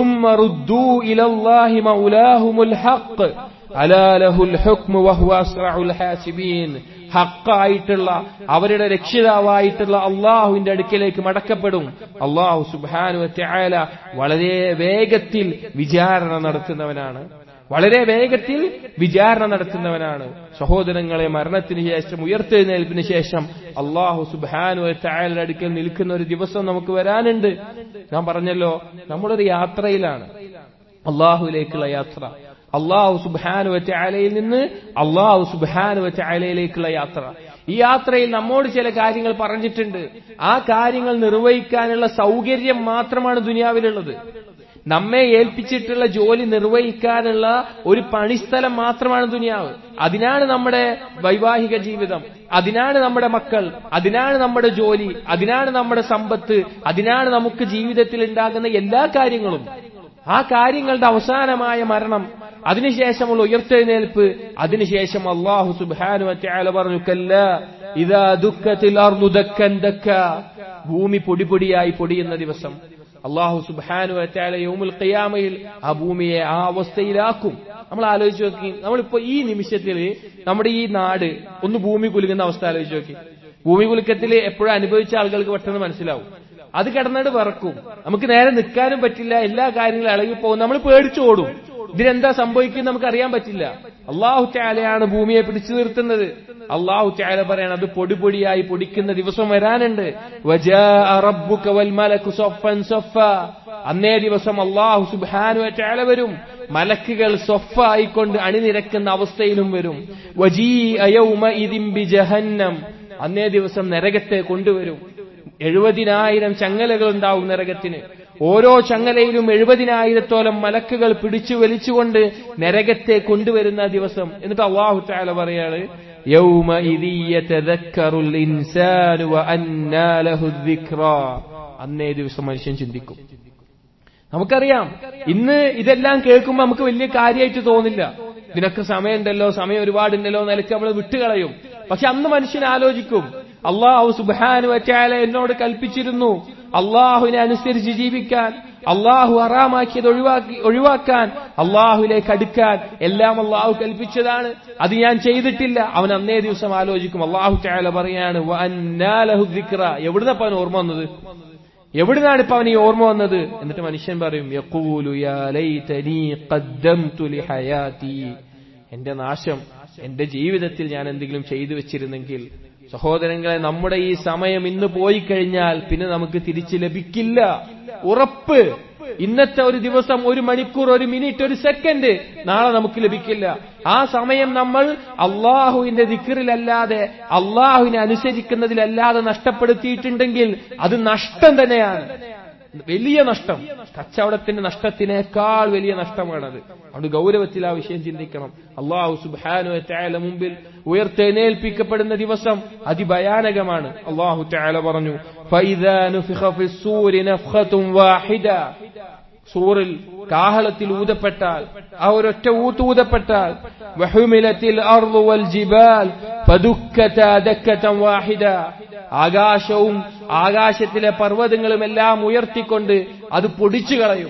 ഹക്കായിട്ടുള്ള അവരുടെ രക്ഷിതാവായിട്ടുള്ള അള്ളാഹുവിന്റെ അടുക്കിലേക്ക് മടക്കപ്പെടും അള്ളാഹു സുബാനു വറ്റാല വളരെ വേഗത്തിൽ വിചാരണ നടത്തുന്നവനാണ് വളരെ വേഗത്തിൽ വിചാരണ നടത്തുന്നവനാണ് സഹോദരങ്ങളെ മരണത്തിന് ശേഷം ഉയർത്തെഴുന്നേൽപ്പിന് ശേഷം അള്ളാഹു സുബാനു തായാലും അടുക്കൽ നിൽക്കുന്ന ഒരു ദിവസം നമുക്ക് വരാനുണ്ട് ഞാൻ പറഞ്ഞല്ലോ നമ്മളൊരു യാത്രയിലാണ് അള്ളാഹുവിലേക്കുള്ള യാത്ര അള്ളാഹു സുബാനു വറ്റ അലയിൽ നിന്ന് അള്ളാഹു സുബാനു വറ്റ അലയിലേക്കുള്ള യാത്ര ഈ യാത്രയിൽ നമ്മോട് ചില കാര്യങ്ങൾ പറഞ്ഞിട്ടുണ്ട് ആ കാര്യങ്ങൾ നിർവഹിക്കാനുള്ള സൗകര്യം മാത്രമാണ് ദുനിയാവിലുള്ളത് നമ്മെ ഏൽപ്പിച്ചിട്ടുള്ള ജോലി നിർവഹിക്കാനുള്ള ഒരു പണിസ്ഥലം മാത്രമാണ് ദുനിയാവ് അതിനാണ് നമ്മുടെ വൈവാഹിക ജീവിതം അതിനാണ് നമ്മുടെ മക്കൾ അതിനാണ് നമ്മുടെ ജോലി അതിനാണ് നമ്മുടെ സമ്പത്ത് അതിനാണ് നമുക്ക് ജീവിതത്തിൽ ഉണ്ടാകുന്ന എല്ലാ കാര്യങ്ങളും ആ കാര്യങ്ങളുടെ അവസാനമായ മരണം അതിനുശേഷമുള്ള ഉയർത്തെഴുന്നേൽപ്പ് അതിനുശേഷം അള്ളാഹു സുബാനു അല പറഞ്ഞു കല്ല ഇതാ ദുഃഖത്തിൽ ഭൂമി പൊടിപൊടിയായി പൊടിയുന്ന ദിവസം അള്ളാഹു സുബാനു അറ്റാല യോമുൽ ഖിയാമയിൽ ആ ഭൂമിയെ ആ അവസ്ഥയിലാക്കും നമ്മൾ ആലോചിച്ച് നോക്കി നമ്മളിപ്പോ ഈ നിമിഷത്തിൽ നമ്മുടെ ഈ നാട് ഒന്ന് ഭൂമി കുലുങ്ങുന്ന അവസ്ഥ ആലോചിച്ച് നോക്കി ഭൂമി കുലുക്കത്തിൽ എപ്പോഴും അനുഭവിച്ച ആളുകൾക്ക് പെട്ടെന്ന് മനസ്സിലാവും അത് കിടന്നിട്ട് വിറക്കും നമുക്ക് നേരെ നിൽക്കാനും പറ്റില്ല എല്ലാ കാര്യങ്ങളും ഇളകി പോകും നമ്മൾ പേടിച്ചോടും ഇതിനെന്താ സംഭവിക്കുന്നത് നമുക്ക് അറിയാൻ പറ്റില്ല അള്ളാഹു ചാലയാണ് ഭൂമിയെ പിടിച്ചു നിർത്തുന്നത് അള്ളാഹു ചാല പറയണം അത് പൊടി പൊടിയായി പൊടിക്കുന്ന ദിവസം വരാനുണ്ട് അന്നേ ദിവസം അള്ളാഹു സുബാനു ചാല വരും മലക്കുകൾ സൊഫ ആയിക്കൊണ്ട് അണിനിരക്കുന്ന അവസ്ഥയിലും വരും വജീ അയൗമ ഇതിംബി ജഹന്നം അന്നേ ദിവസം നരകത്തെ കൊണ്ടുവരും എഴുപതിനായിരം ചങ്ങലകൾ ഉണ്ടാവും നരകത്തിന് ഓരോ ചങ്ങലയിലും എഴുപതിനായിരത്തോളം മലക്കുകൾ പിടിച്ചു വലിച്ചുകൊണ്ട് നരകത്തെ കൊണ്ടുവരുന്ന ദിവസം എന്നിട്ട് അള്ളാഹു താല പറയാണ് അന്നേ ദിവസം മനുഷ്യൻ ചിന്തിക്കും നമുക്കറിയാം ഇന്ന് ഇതെല്ലാം കേൾക്കുമ്പോൾ നമുക്ക് വലിയ കാര്യമായിട്ട് തോന്നില്ല ഇതിനൊക്കെ സമയമുണ്ടല്ലോ സമയം ഒരുപാടുണ്ടല്ലോ നിലക്ക് നമ്മൾ വിട്ടുകളയും പക്ഷെ അന്ന് മനുഷ്യൻ ആലോചിക്കും അള്ളാഹു സുബാനു വച്ചാല എന്നോട് കൽപ്പിച്ചിരുന്നു അള്ളാഹുവിനെ അനുസരിച്ച് ജീവിക്കാൻ അള്ളാഹു ഹറാമാക്കിയത് ഒഴിവാക്കി ഒഴിവാക്കാൻ അള്ളാഹുലേക്ക് അടുക്കാൻ എല്ലാം അള്ളാഹു കൽപ്പിച്ചതാണ് അത് ഞാൻ ചെയ്തിട്ടില്ല അവൻ അന്നേ ദിവസം ആലോചിക്കും അള്ളാഹു ചായാല പറയാണ് വഅന്നാലഹു ദിക്റ. എവിടുന്നപ്പോ അവൻ ഓർമ്മ വന്നത് എവിടുന്നാണ് ഇപ്പൊ അവൻ ഈ ഓർമ്മ വന്നത് എന്നിട്ട് മനുഷ്യൻ പറയും യഖൂലു യാ ലൈതനീ ഖദ്ദംതു ലിഹയാതി എന്റെ നാശം എന്റെ ജീവിതത്തിൽ ഞാൻ എന്തെങ്കിലും ചെയ്തു വെച്ചിരുന്നെങ്കിൽ സഹോദരങ്ങളെ നമ്മുടെ ഈ സമയം ഇന്ന് പോയി കഴിഞ്ഞാൽ പിന്നെ നമുക്ക് തിരിച്ചു ലഭിക്കില്ല ഉറപ്പ് ഇന്നത്തെ ഒരു ദിവസം ഒരു മണിക്കൂർ ഒരു മിനിറ്റ് ഒരു സെക്കൻഡ് നാളെ നമുക്ക് ലഭിക്കില്ല ആ സമയം നമ്മൾ അള്ളാഹുവിന്റെ ദിക്കറിലല്ലാതെ അള്ളാഹുവിനെ അനുസരിക്കുന്നതിലല്ലാതെ നഷ്ടപ്പെടുത്തിയിട്ടുണ്ടെങ്കിൽ അത് നഷ്ടം തന്നെയാണ് വലിയ നഷ്ടം കച്ചവടത്തിന്റെ നഷ്ടത്തിനേക്കാൾ വലിയ നഷ്ടമാണത് അതുകൊണ്ട് ഗൗരവത്തിൽ ആ വിഷയം ചിന്തിക്കണം അള്ളാഹു സുബാനു ചായാല മുമ്പിൽ ഉയർത്തെഴുന്നേൽപ്പിക്കപ്പെടുന്ന ദിവസം അതിഭയാനകമാണ് അള്ളാഹു ചായാല പറഞ്ഞു "ഫൈദാ നുഫിഖ ഫിസ്സൂരി നഫ്ഖത്തും വാഹിദ." സൂറിൽ കാഹളത്തിൽ ഊതപ്പെട്ടാൽ ആ ഒരൊറ്റ ഊത്ത് ഊതപ്പെട്ടാൽ വഹുമിലത്തിൽ അർളു വൽ ജിബാൽ ഫദുക്കത ദക്കതൻ വാഹിദ ആകാശവും ആകാശത്തിലെ പർവ്വതങ്ങളും എല്ലാം ഉയർത്തിക്കൊണ്ട് അത് പൊടിച്ചു കളയും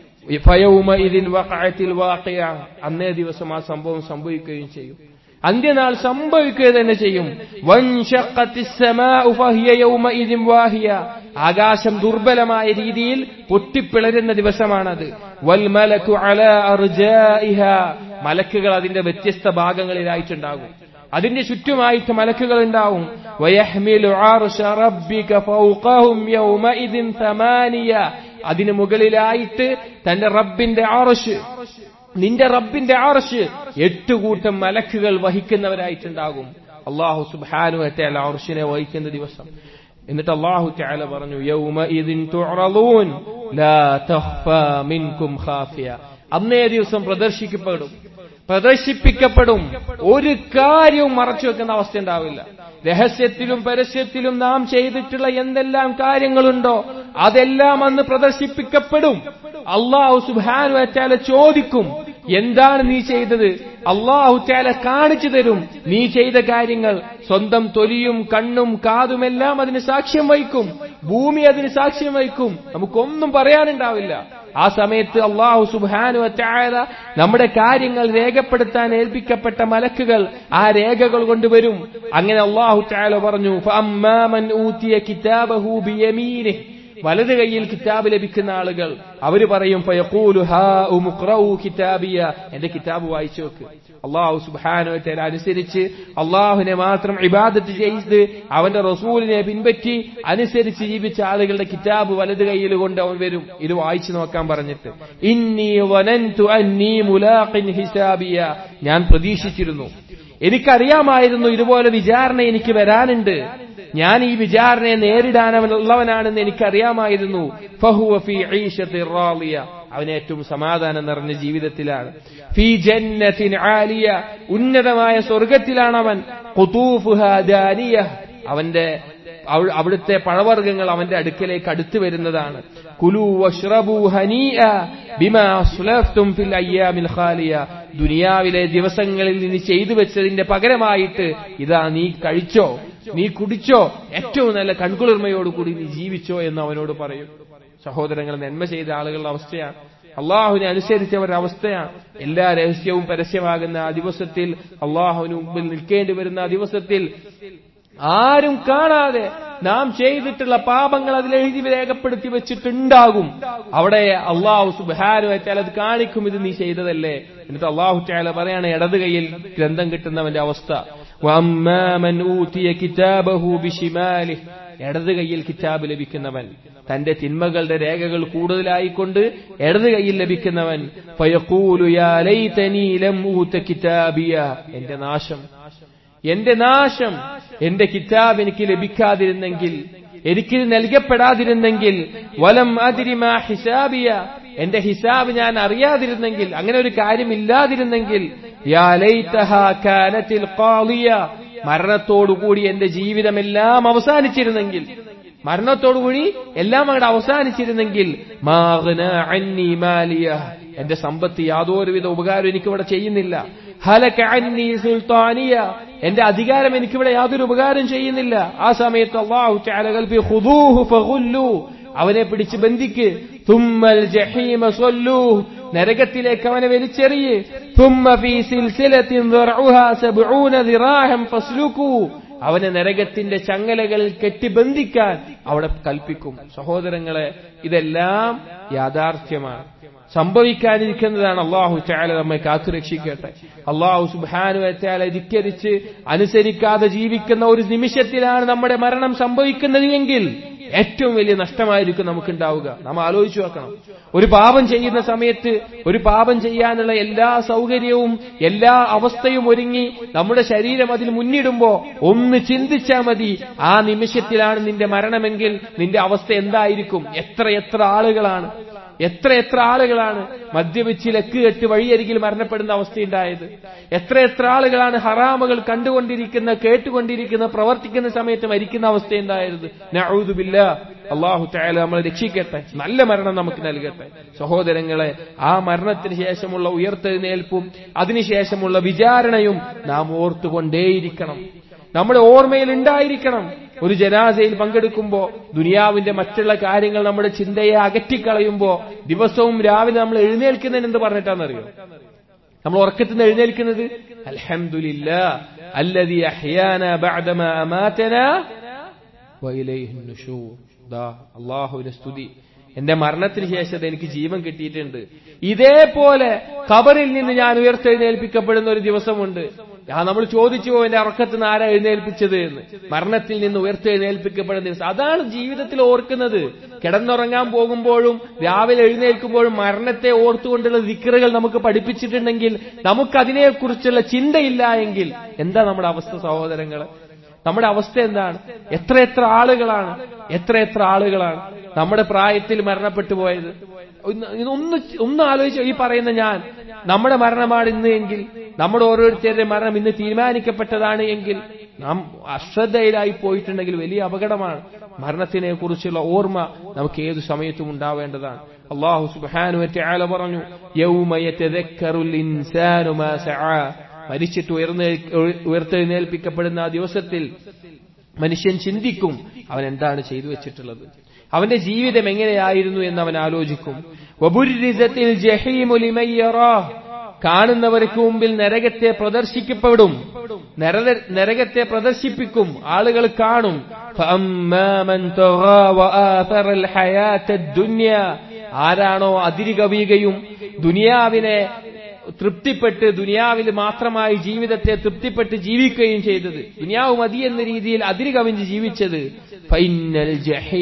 ഫയൗമഇദിൻ വഖഅത്തിൽ വാഖിയ അന്നേ ദിവസം ആ സംഭവം സംഭവിക്കുകയും ചെയ്യും അന്ത്യനാൾ സംഭവിക്കുക തന്നെ ചെയ്യും വൻഷഖത്തിസ് സമാഉ ഫഹിയ യൗമഇദിൻ വാഹിയ ആകാശം ദുർബലമായ രീതിയിൽ പൊട്ടിപ്പിളരുന്ന ദിവസമാണത് വൽ മലക്കു അലാ അർജാഇഹ മലക്കുകൾ അതിന്റെ വ്യത്യസ്ത ഭാഗങ്ങളിലായിട്ടുണ്ടാകും അതിന്റെ ചുറ്റുമായിട്ട് മലക്കുകൾ ഉണ്ടാവും വയഹ്മിലു അർശ റബ്ബിക ഫൗഖഹും യൗമഇദിൻ തമാനിയ അതിന് മുകളിലായിട്ട് തന്റെ റബ്ബിന്റെ ആർഷ് നിന്റെ റബ്ബിന്റെ ആർഷ് എട്ട് കൂട്ടം മലക്കുകൾ വഹിക്കുന്നവരായിട്ടുണ്ടാകും അള്ളാഹു സുബ്ഹാനു വതആല ആർഷിനെ വഹിക്കുന്ന ദിവസം എന്നിട്ട് അള്ളാഹു തആല പറഞ്ഞു യൗമഇദിൻ തുഅറദൂൻ ലാ തഖ്ഫാ മിൻകും ഖാഫിയ അന്നേ ദിവസം പ്രദർശിക്കപ്പെടും പ്രദർശിപ്പിക്കപ്പെടും ഒരു കാര്യവും മറച്ചു വെക്കുന്ന അവസ്ഥ ഉണ്ടാവില്ല രഹസ്യത്തിലും പരസ്യത്തിലും നാം ചെയ്തിട്ടുള്ള എന്തെല്ലാം കാര്യങ്ങളുണ്ടോ അതെല്ലാം അന്ന് പ്രദർശിപ്പിക്കപ്പെടും അള്ളാഹു സുബാനു അറ്റാല ചോദിക്കും എന്താണ് നീ ചെയ്തത് അള്ളാഹു ചാല കാണിച്ചു തരും നീ ചെയ്ത കാര്യങ്ങൾ സ്വന്തം തൊലിയും കണ്ണും കാതുമെല്ലാം അതിന് സാക്ഷ്യം വഹിക്കും ഭൂമി അതിന് സാക്ഷ്യം വഹിക്കും നമുക്കൊന്നും പറയാനുണ്ടാവില്ല ആ സമയത്ത് അള്ളാഹു സുബാനു അറ്റായ നമ്മുടെ കാര്യങ്ങൾ രേഖപ്പെടുത്താൻ ഏൽപ്പിക്കപ്പെട്ട മലക്കുകൾ ആ രേഖകൾ കൊണ്ടുവരും അങ്ങനെ അള്ളാഹു ചായാല പറഞ്ഞു ഫഅമ്മാമൻ ഊതിയ കിതാബഹു ബിയമീനിഹി വലത് കൈയിൽ കിതാബ് ലഭിക്കുന്ന ആളുകൾ അവര് പറയും ഫയഖൂലു ഹാ ഉമുഖ്റഉ കിതാബിയ എന്റെ കിതാബ് വായിച്ചു നോക്ക് അള്ളാഹു സുബ്ഹാനഹു വതആല അനുസരിച്ച് അള്ളാഹുവിനെ മാത്രം ഇബാദത്ത് ചെയ്ത് അവന്റെ റസൂലിനെ പിൻപറ്റി അനുസരിച്ച് ജീവിച്ച ആളുകളുടെ കിതാബ് വലത് കൈയിൽ കൊണ്ട് അവൻ വരും ഇത് വായിച്ചു നോക്കാൻ പറഞ്ഞിട്ട് ഇന്നി വനന്തു അന്നീ മുലാഖിൻ ഹിസാബിയ ഞാൻ പ്രതീക്ഷിച്ചിരുന്നു എനിക്കറിയാമായിരുന്നു ഇതുപോലെ വിചാരണ എനിക്ക് വരാനുണ്ട് ഞാൻ ഈ വിചാരണയെ നേരിടാനുള്ളവനാണെന്ന് എനിക്കറിയാമായിരുന്നു ഫഹുവ ഫീ ഈശത്തിർ റാളിയ അവൻ ഏറ്റവും സമാധാനം നിറഞ്ഞ ജീവിതത്തിലാണ് ഫീ ജന്നത്തിൻ ആലിയ ഉന്നതമായ സ്വർഗത്തിലാണ് അവൻ ഖുതൂഫുഹാ ദാനിയ അവന്റെ അവ- അവിടുത്തെ പഴവർഗ്ഗങ്ങൾ അവന്റെ അടുക്കലേക്ക് അടുത്തു വരുന്നതാണ് കുലു വഷ്റബു ഹനീഅ ബിമാ അസ്ലഫ്തും ഫിൽ അയ്യാമിൽ ഖാലിയ ദുനിയാവിലെ ദിവസങ്ങളിൽ നീ ചെയ്തു വെച്ചതിന്റെ പകരമായിട്ട് ഇതാ നീ കഴിച്ചോ നീ കുടിച്ചോ ഏറ്റവും നല്ല കൺകുളിർമയോടുകൂടി നീ ജീവിച്ചോ എന്ന് അവനോട് പറയും സഹോദരങ്ങൾ നന്മ ചെയ്ത ആളുകളുടെ അവസ്ഥയാണ് അള്ളാഹുവിനെ അനുസരിച്ചവരുടെ അവസ്ഥയാണ് എല്ലാ രഹസ്യവും പരസ്യമാകുന്ന ആ ദിവസത്തിൽ അള്ളാഹുവിന് മുമ്പിൽ നിൽക്കേണ്ടി വരുന്ന ആ ദിവസത്തിൽ ആരും കാണാതെ നാം ചെയ്തിട്ടുള്ള പാപങ്ങൾ അതിൽ എഴുതി രേഖപ്പെടുത്തി വെച്ചിട്ടുണ്ടാകും അവിടെ അള്ളാഹു സുബാനു വെച്ചാൽ അത് കാണിക്കും ഇത് നീ ചെയ്തതല്ലേ എന്നിട്ട് അള്ളാഹു ചാല പറയാണ് ഇടത് കൈയിൽ ഗ്രന്ഥം കിട്ടുന്നവന്റെ അവസ്ഥ വമ്മാമൻ ഊതിയ കിതാബഹു ബിശിമാലിഹ് ഇടത് കൈയിൽ കിതാബ് ലഭിക്കുന്നവൻ തന്റെ തിന്മകളുടെ രേഖകൾ കൂടുതലായിക്കൊണ്ട് ഇടത് കൈയിൽ ലഭിക്കുന്നവൻ ഫയഖൂലു യാ ലൈതനീ ലം ഊത കിതാബിയ എന്റെ നാശം എന്റെ നാശം എന്റെ കിതാബ് എനിക്ക് ലഭിക്കാതിരുന്നെങ്കിൽ എനിക്കിത് നൽകപ്പെടാതിരുന്നെങ്കിൽ വലം അതിരിമാ ഹിസാബിയ എന്റെ ഹിസാബ് ഞാൻ അറിയാതിരുന്നെങ്കിൽ അങ്ങനെ ഒരു കാര്യമില്ലാതിരുന്നെങ്കിൽ യാ ലൈതഹാ കാനത്തിൽ ഖാളിയ മരണത്തോടുകൂടി എന്റെ ജീവിതമെല്ലാം അവസാനിച്ചിരുന്നെങ്കിൽ മരണത്തോടുകൂടി എല്ലാം അങ്ങോട്ട് അവസാനിച്ചിരുന്നെങ്കിൽ മാഗ്ന അന്നി മാലിയ എന്റെ സമ്പത്ത് യാതൊരുവിധ ഉപകാരം എനിക്കിവിടെ ചെയ്യുന്നില്ല ഹലക അന്നി സുൽത്താനിയ എന്റെ അധികാരം എനിക്കിവിടെ യാതൊരു ഉപകാരം ചെയ്യുന്നില്ല ആ സമയത്ത് അള്ളാഹു തആല കൽപ്പി ഖുദൂഹു ഫഗുല്ലു അവനെ പിടിച്ച് ബന്ധിക്ക് തുമ്മൽ ജഹീമ സ്വല്ലൂ നരകത്തിലേക്ക് അവനെ വലിച്ചെറിയ് തുമ്മ ഫീ സിൽസിലത്തിൻ ദർഉഹാ സബ്ഊന ദിറാഹം ഫസ്ലുകൂ അവനെ നരകത്തിന്റെ ചങ്ങലകളിൽ കെട്ടിബന്ധിക്കാൻ അവിടെ കൽപ്പിക്കും സഹോദരങ്ങളെ ഇതെല്ലാം യാഥാർത്ഥ്യമാണ് സംഭവിക്കാനിരിക്കുന്നതാണ് അള്ളാഹു ചാല നമ്മെ കാത്തുരക്ഷിക്കട്ടെ അള്ളാഹു സുബാനു ചാല ധിക്കരിച്ച് അനുസരിക്കാതെ ജീവിക്കുന്ന ഒരു നിമിഷത്തിലാണ് നമ്മുടെ മരണം സംഭവിക്കുന്നത് എങ്കിൽ ഏറ്റവും വലിയ നഷ്ടമായിരിക്കും നമുക്കുണ്ടാവുക നാം ആലോചിച്ചു നോക്കണം ഒരു പാപം ചെയ്യുന്ന സമയത്ത് ഒരു പാപം ചെയ്യാനുള്ള എല്ലാ സൗകര്യവും എല്ലാ അവസ്ഥയും ഒരുങ്ങി നമ്മുടെ ശരീരം അതിൽ മുന്നിടുമ്പോ ഒന്ന് ചിന്തിച്ചാൽ മതി ആ നിമിഷത്തിലാണ് നിന്റെ മരണമെങ്കിൽ നിന്റെ അവസ്ഥ എന്തായിരിക്കും എത്ര എത്ര ആളുകളാണ് എത്ര എത്ര ആളുകളാണ് മദ്യപിച്ച് ലക്ക് കെട്ട് വഴിയരികിൽ മരണപ്പെടുന്ന അവസ്ഥയുണ്ടായത് എത്ര എത്ര ആളുകളാണ് ഹറാമുകൾ കണ്ടുകൊണ്ടിരിക്കുന്ന കേട്ടുകൊണ്ടിരിക്കുന്ന പ്രവർത്തിക്കുന്ന സമയത്ത് മരിക്കുന്ന അവസ്ഥയുണ്ടായത് നഊദുബില്ല അള്ളാഹു ചായാല നമ്മളെ രക്ഷിക്കട്ടെ നല്ല മരണം നമുക്ക് നൽകട്ടെ സഹോദരങ്ങളെ ആ മരണത്തിന് ശേഷമുള്ള ഉയർത്തെഴുന്നേൽപ്പും അതിനുശേഷമുള്ള വിചാരണയും നാം ഓർത്തുകൊണ്ടേയിരിക്കണം നമ്മുടെ ഓർമ്മയിൽ ഉണ്ടായിരിക്കണം ഒരു ജനാസയിൽ പങ്കെടുക്കുമ്പോ ദുനിയാവിന്റെ മറ്റുള്ള കാര്യങ്ങൾ നമ്മുടെ ചിന്തയെ അകറ്റിക്കളയുമ്പോ ദിവസവും രാവിലെ നമ്മൾ എഴുന്നേൽക്കുന്നതിന് എന്ത് പറഞ്ഞിട്ടാണെന്നറിയോ നമ്മൾ ഉറക്കത്തിൽ നിന്ന് എഴുന്നേൽക്കുന്നത് അൽഹംദുലില്ല അല്ലതി അഹ്യാന ബഅദമ അമാതന വഇലൈഹി നുശൂർ ദാ അല്ലാഹുവിന്റെ സ്തുതി എന്റെ മരണത്തിന് ശേഷം എനിക്ക് ജീവൻ കിട്ടിയിട്ടുണ്ട് ഇതേപോലെ ഖബറിൽ നിന്ന് ഞാൻ ഉയർത്തെഴുന്നേൽപ്പിക്കപ്പെടുന്ന ഒരു ദിവസമുണ്ട് ആ നമ്മൾ ചോദിച്ചു പോകും എന്റെ ഉറക്കത്തിൽ നിന്ന് ആരാ എഴുന്നേൽപ്പിച്ചത് എന്ന് മരണത്തിൽ നിന്ന് ഉയർത്തെഴുന്നേൽപ്പിക്കപ്പെടുന്ന ദിവസം അതാണ് ജീവിതത്തിൽ ഓർക്കുന്നത് കിടന്നുറങ്ങാൻ പോകുമ്പോഴും രാവിലെ എഴുന്നേൽക്കുമ്പോഴും മരണത്തെ ഓർത്തുകൊണ്ടുള്ള ദിക്കറുകൾ നമുക്ക് പഠിപ്പിച്ചിട്ടുണ്ടെങ്കിൽ നമുക്ക് അതിനെക്കുറിച്ചുള്ള ചിന്തയില്ല എങ്കിൽ എന്താ നമ്മുടെ അവസ്ഥ സഹോദരങ്ങളെ നമ്മുടെ അവസ്ഥ എന്താണ് എത്ര എത്ര ആളുകളാണ് എത്ര എത്ര ആളുകളാണ് നമ്മുടെ പ്രായത്തിൽ മരണപ്പെട്ടു പോയത് ഒന്ന് ഒന്ന് ആലോചിച്ച് ഈ പറയുന്ന ഞാൻ നമ്മുടെ മരണമാണ് ഇന്ന് എങ്കിൽ നമ്മുടെ ഓരോരുത്തരുടെ മരണം ഇന്ന് തീരുമാനിക്കപ്പെട്ടതാണ് എങ്കിൽ നാം അശ്രദ്ധയിലായി പോയിട്ടുണ്ടെങ്കിൽ വലിയ അപകടമാണ് മരണത്തിനെ കുറിച്ചുള്ള ഓർമ്മ നമുക്ക് ഏതു സമയത്തും ഉണ്ടാവേണ്ടതാണ് അള്ളാഹു സുബാനു ആല പറഞ്ഞു യൗമയത്തെക്കറുൽ ഇൻസാനു മാ സആ മരിച്ചിട്ട് ഉയർന്നേ ഉയർത്തെഴുന്നേൽപ്പിക്കപ്പെടുന്ന ആ ദിവസത്തിൽ മനുഷ്യൻ ചിന്തിക്കും അവൻ എന്താണ് ചെയ്തു വെച്ചിട്ടുള്ളത് അവന്റെ ജീവിതം എങ്ങനെയായിരുന്നു എന്ന് അവൻ ആലോചിക്കും വബുരിസത്തിൽ കാണുന്നവർക്ക് മുമ്പിൽ നരകത്തെ പ്രദർശിക്കപ്പെടും നരകത്തെ പ്രദർശിപ്പിക്കും ആളുകൾ കാണും ആരാണോ അതിരി കവിയുകയും ദുനിയാവിനെ തൃപ്തിപ്പെട്ട് ദുനിയാവിൽ മാത്രമായി ജീവിതത്തെ തൃപ്തിപ്പെട്ട് ജീവിക്കുകയും ചെയ്തത് ദുനിയാവ് മതി എന്ന രീതിയിൽ അതിര് കവിഞ്ഞ് ജീവിച്ചത് ഫൈനൽ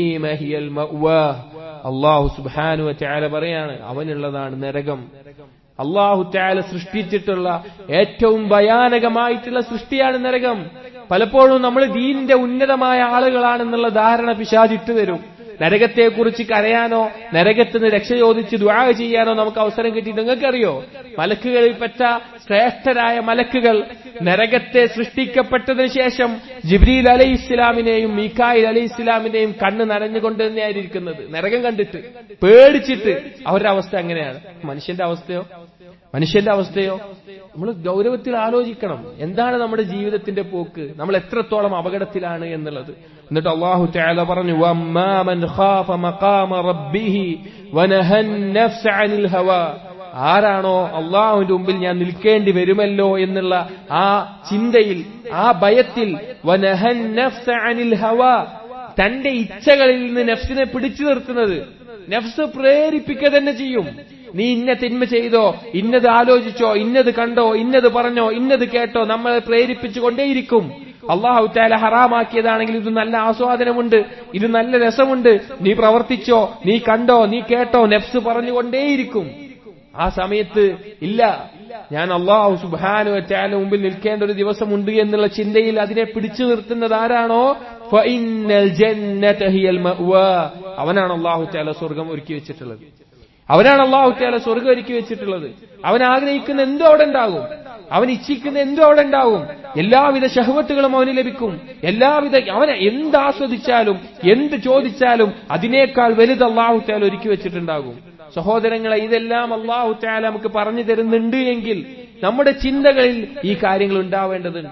അള്ളാഹു സുബാനു ചാല പറയാണ് അവനുള്ളതാണ് നരകം അള്ളാഹു ചാല സൃഷ്ടിച്ചിട്ടുള്ള ഏറ്റവും ഭയാനകമായിട്ടുള്ള സൃഷ്ടിയാണ് നരകം പലപ്പോഴും നമ്മൾ ദീനിന്റെ ഉന്നതമായ ആളുകളാണെന്നുള്ള ധാരണ പിശാചിട്ടു തരും നരകത്തെക്കുറിച്ച് കരയാനോ നരകത്തിന് രക്ഷ ചോദിച്ച് ദ്വാ ചെയ്യാനോ നമുക്ക് അവസരം കിട്ടി നിങ്ങൾക്കറിയോ മലക്കുകളിൽപ്പെട്ട ശ്രേഷ്ഠരായ മലക്കുകൾ നരകത്തെ സൃഷ്ടിക്കപ്പെട്ടതിന് ശേഷം ജിബ്രീൽ അലൈഹി ഇസ്ലാമിനെയും മീക്കായിൽ അലൈഹി ഇസ്ലാമിനെയും കണ്ണ് നനഞ്ഞുകൊണ്ട് തന്നെയായിരിക്കുന്നത് നരകം കണ്ടിട്ട് പേടിച്ചിട്ട് അവരുടെ അവസ്ഥ എങ്ങനെയാണ് മനുഷ്യന്റെ അവസ്ഥയോ മനുഷ്യന്റെ അവസ്ഥയോ നമ്മൾ ഗൗരവത്തിൽ ആലോചിക്കണം എന്താണ് നമ്മുടെ ജീവിതത്തിന്റെ പോക്ക് നമ്മൾ എത്രത്തോളം അപകടത്തിലാണ് എന്നുള്ളത് എന്നിട്ട് അള്ളാഹു തആല പറഞ്ഞു വമ്മാമൻ ഖാഫ മഖാമ റബ്ബിഹി വനഹൻ നഫ്സ അനിൽ ഹവാ ആരാണോ അള്ളാഹുവിന്റെ മുമ്പിൽ ഞാൻ നിൽക്കേണ്ടി വരുമല്ലോ എന്നുള്ള ആ ചിന്തയിൽ ആ ഭയത്തിൽ വനഹൻ നഫ്സ അനിൽ ഹവാ തന്റെ ഇച്ഛകളിൽ നിന്ന് നഫ്സിനെ പിടിച്ചു നിർത്തുന്നത് നഫ്സ് പ്രേരിപ്പിക്കുക തന്നെ ചെയ്യും നീ ഇന്ന തിന്മ ചെയ്തോ ഇന്നത് ആലോചിച്ചോ ഇന്നത് കണ്ടോ ഇന്നത് പറഞ്ഞോ ഇന്നത് കേട്ടോ നമ്മളെ പ്രേരിപ്പിച്ചു കൊണ്ടേയിരിക്കും അള്ളാഹു താല ഹറാമാക്കിയതാണെങ്കിൽ ഇത് നല്ല ആസ്വാദനമുണ്ട് ഇത് നല്ല രസമുണ്ട് നീ പ്രവർത്തിച്ചോ നീ കണ്ടോ നീ കേട്ടോ നെഫ്സ് പറഞ്ഞുകൊണ്ടേയിരിക്കും ആ സമയത്ത് ഇല്ല ഞാൻ അള്ളാഹു സുബാനു വറ്റാല മുമ്പിൽ നിൽക്കേണ്ട ഒരു ദിവസമുണ്ട് എന്നുള്ള ചിന്തയിൽ അതിനെ പിടിച്ചു നിർത്തുന്നത് ആരാണോ അവനാണ് അള്ളാഹു താല സ്വർഗം ഒരുക്കി വെച്ചിട്ടുള്ളത് അവനാണ് അള്ളാഹു താല സ്വർഗം ഒരുക്കി വെച്ചിട്ടുള്ളത് അവൻ ആഗ്രഹിക്കുന്ന എന്തോ അവിടെ ഉണ്ടാകും അവൻ ഇച്ഛിക്കുന്ന എന്തോ അവിടെ ഉണ്ടാകും എല്ലാവിധ ഷഹവത്തുകളും അവന് ലഭിക്കും എല്ലാവിധ അവനെ എന്ത് ആസ്വദിച്ചാലും എന്ത് ചോദിച്ചാലും അതിനേക്കാൾ വലുത് അള്ളാഹു താല ഒരുക്കി വെച്ചിട്ടുണ്ടാകും സഹോദരങ്ങളെ ഇതെല്ലാം അള്ളാഹു താല നമുക്ക് പറഞ്ഞു തരുന്നുണ്ട് എങ്കിൽ നമ്മുടെ ചിന്തകളിൽ ഈ കാര്യങ്ങൾ ഉണ്ടാവേണ്ടതുണ്ട്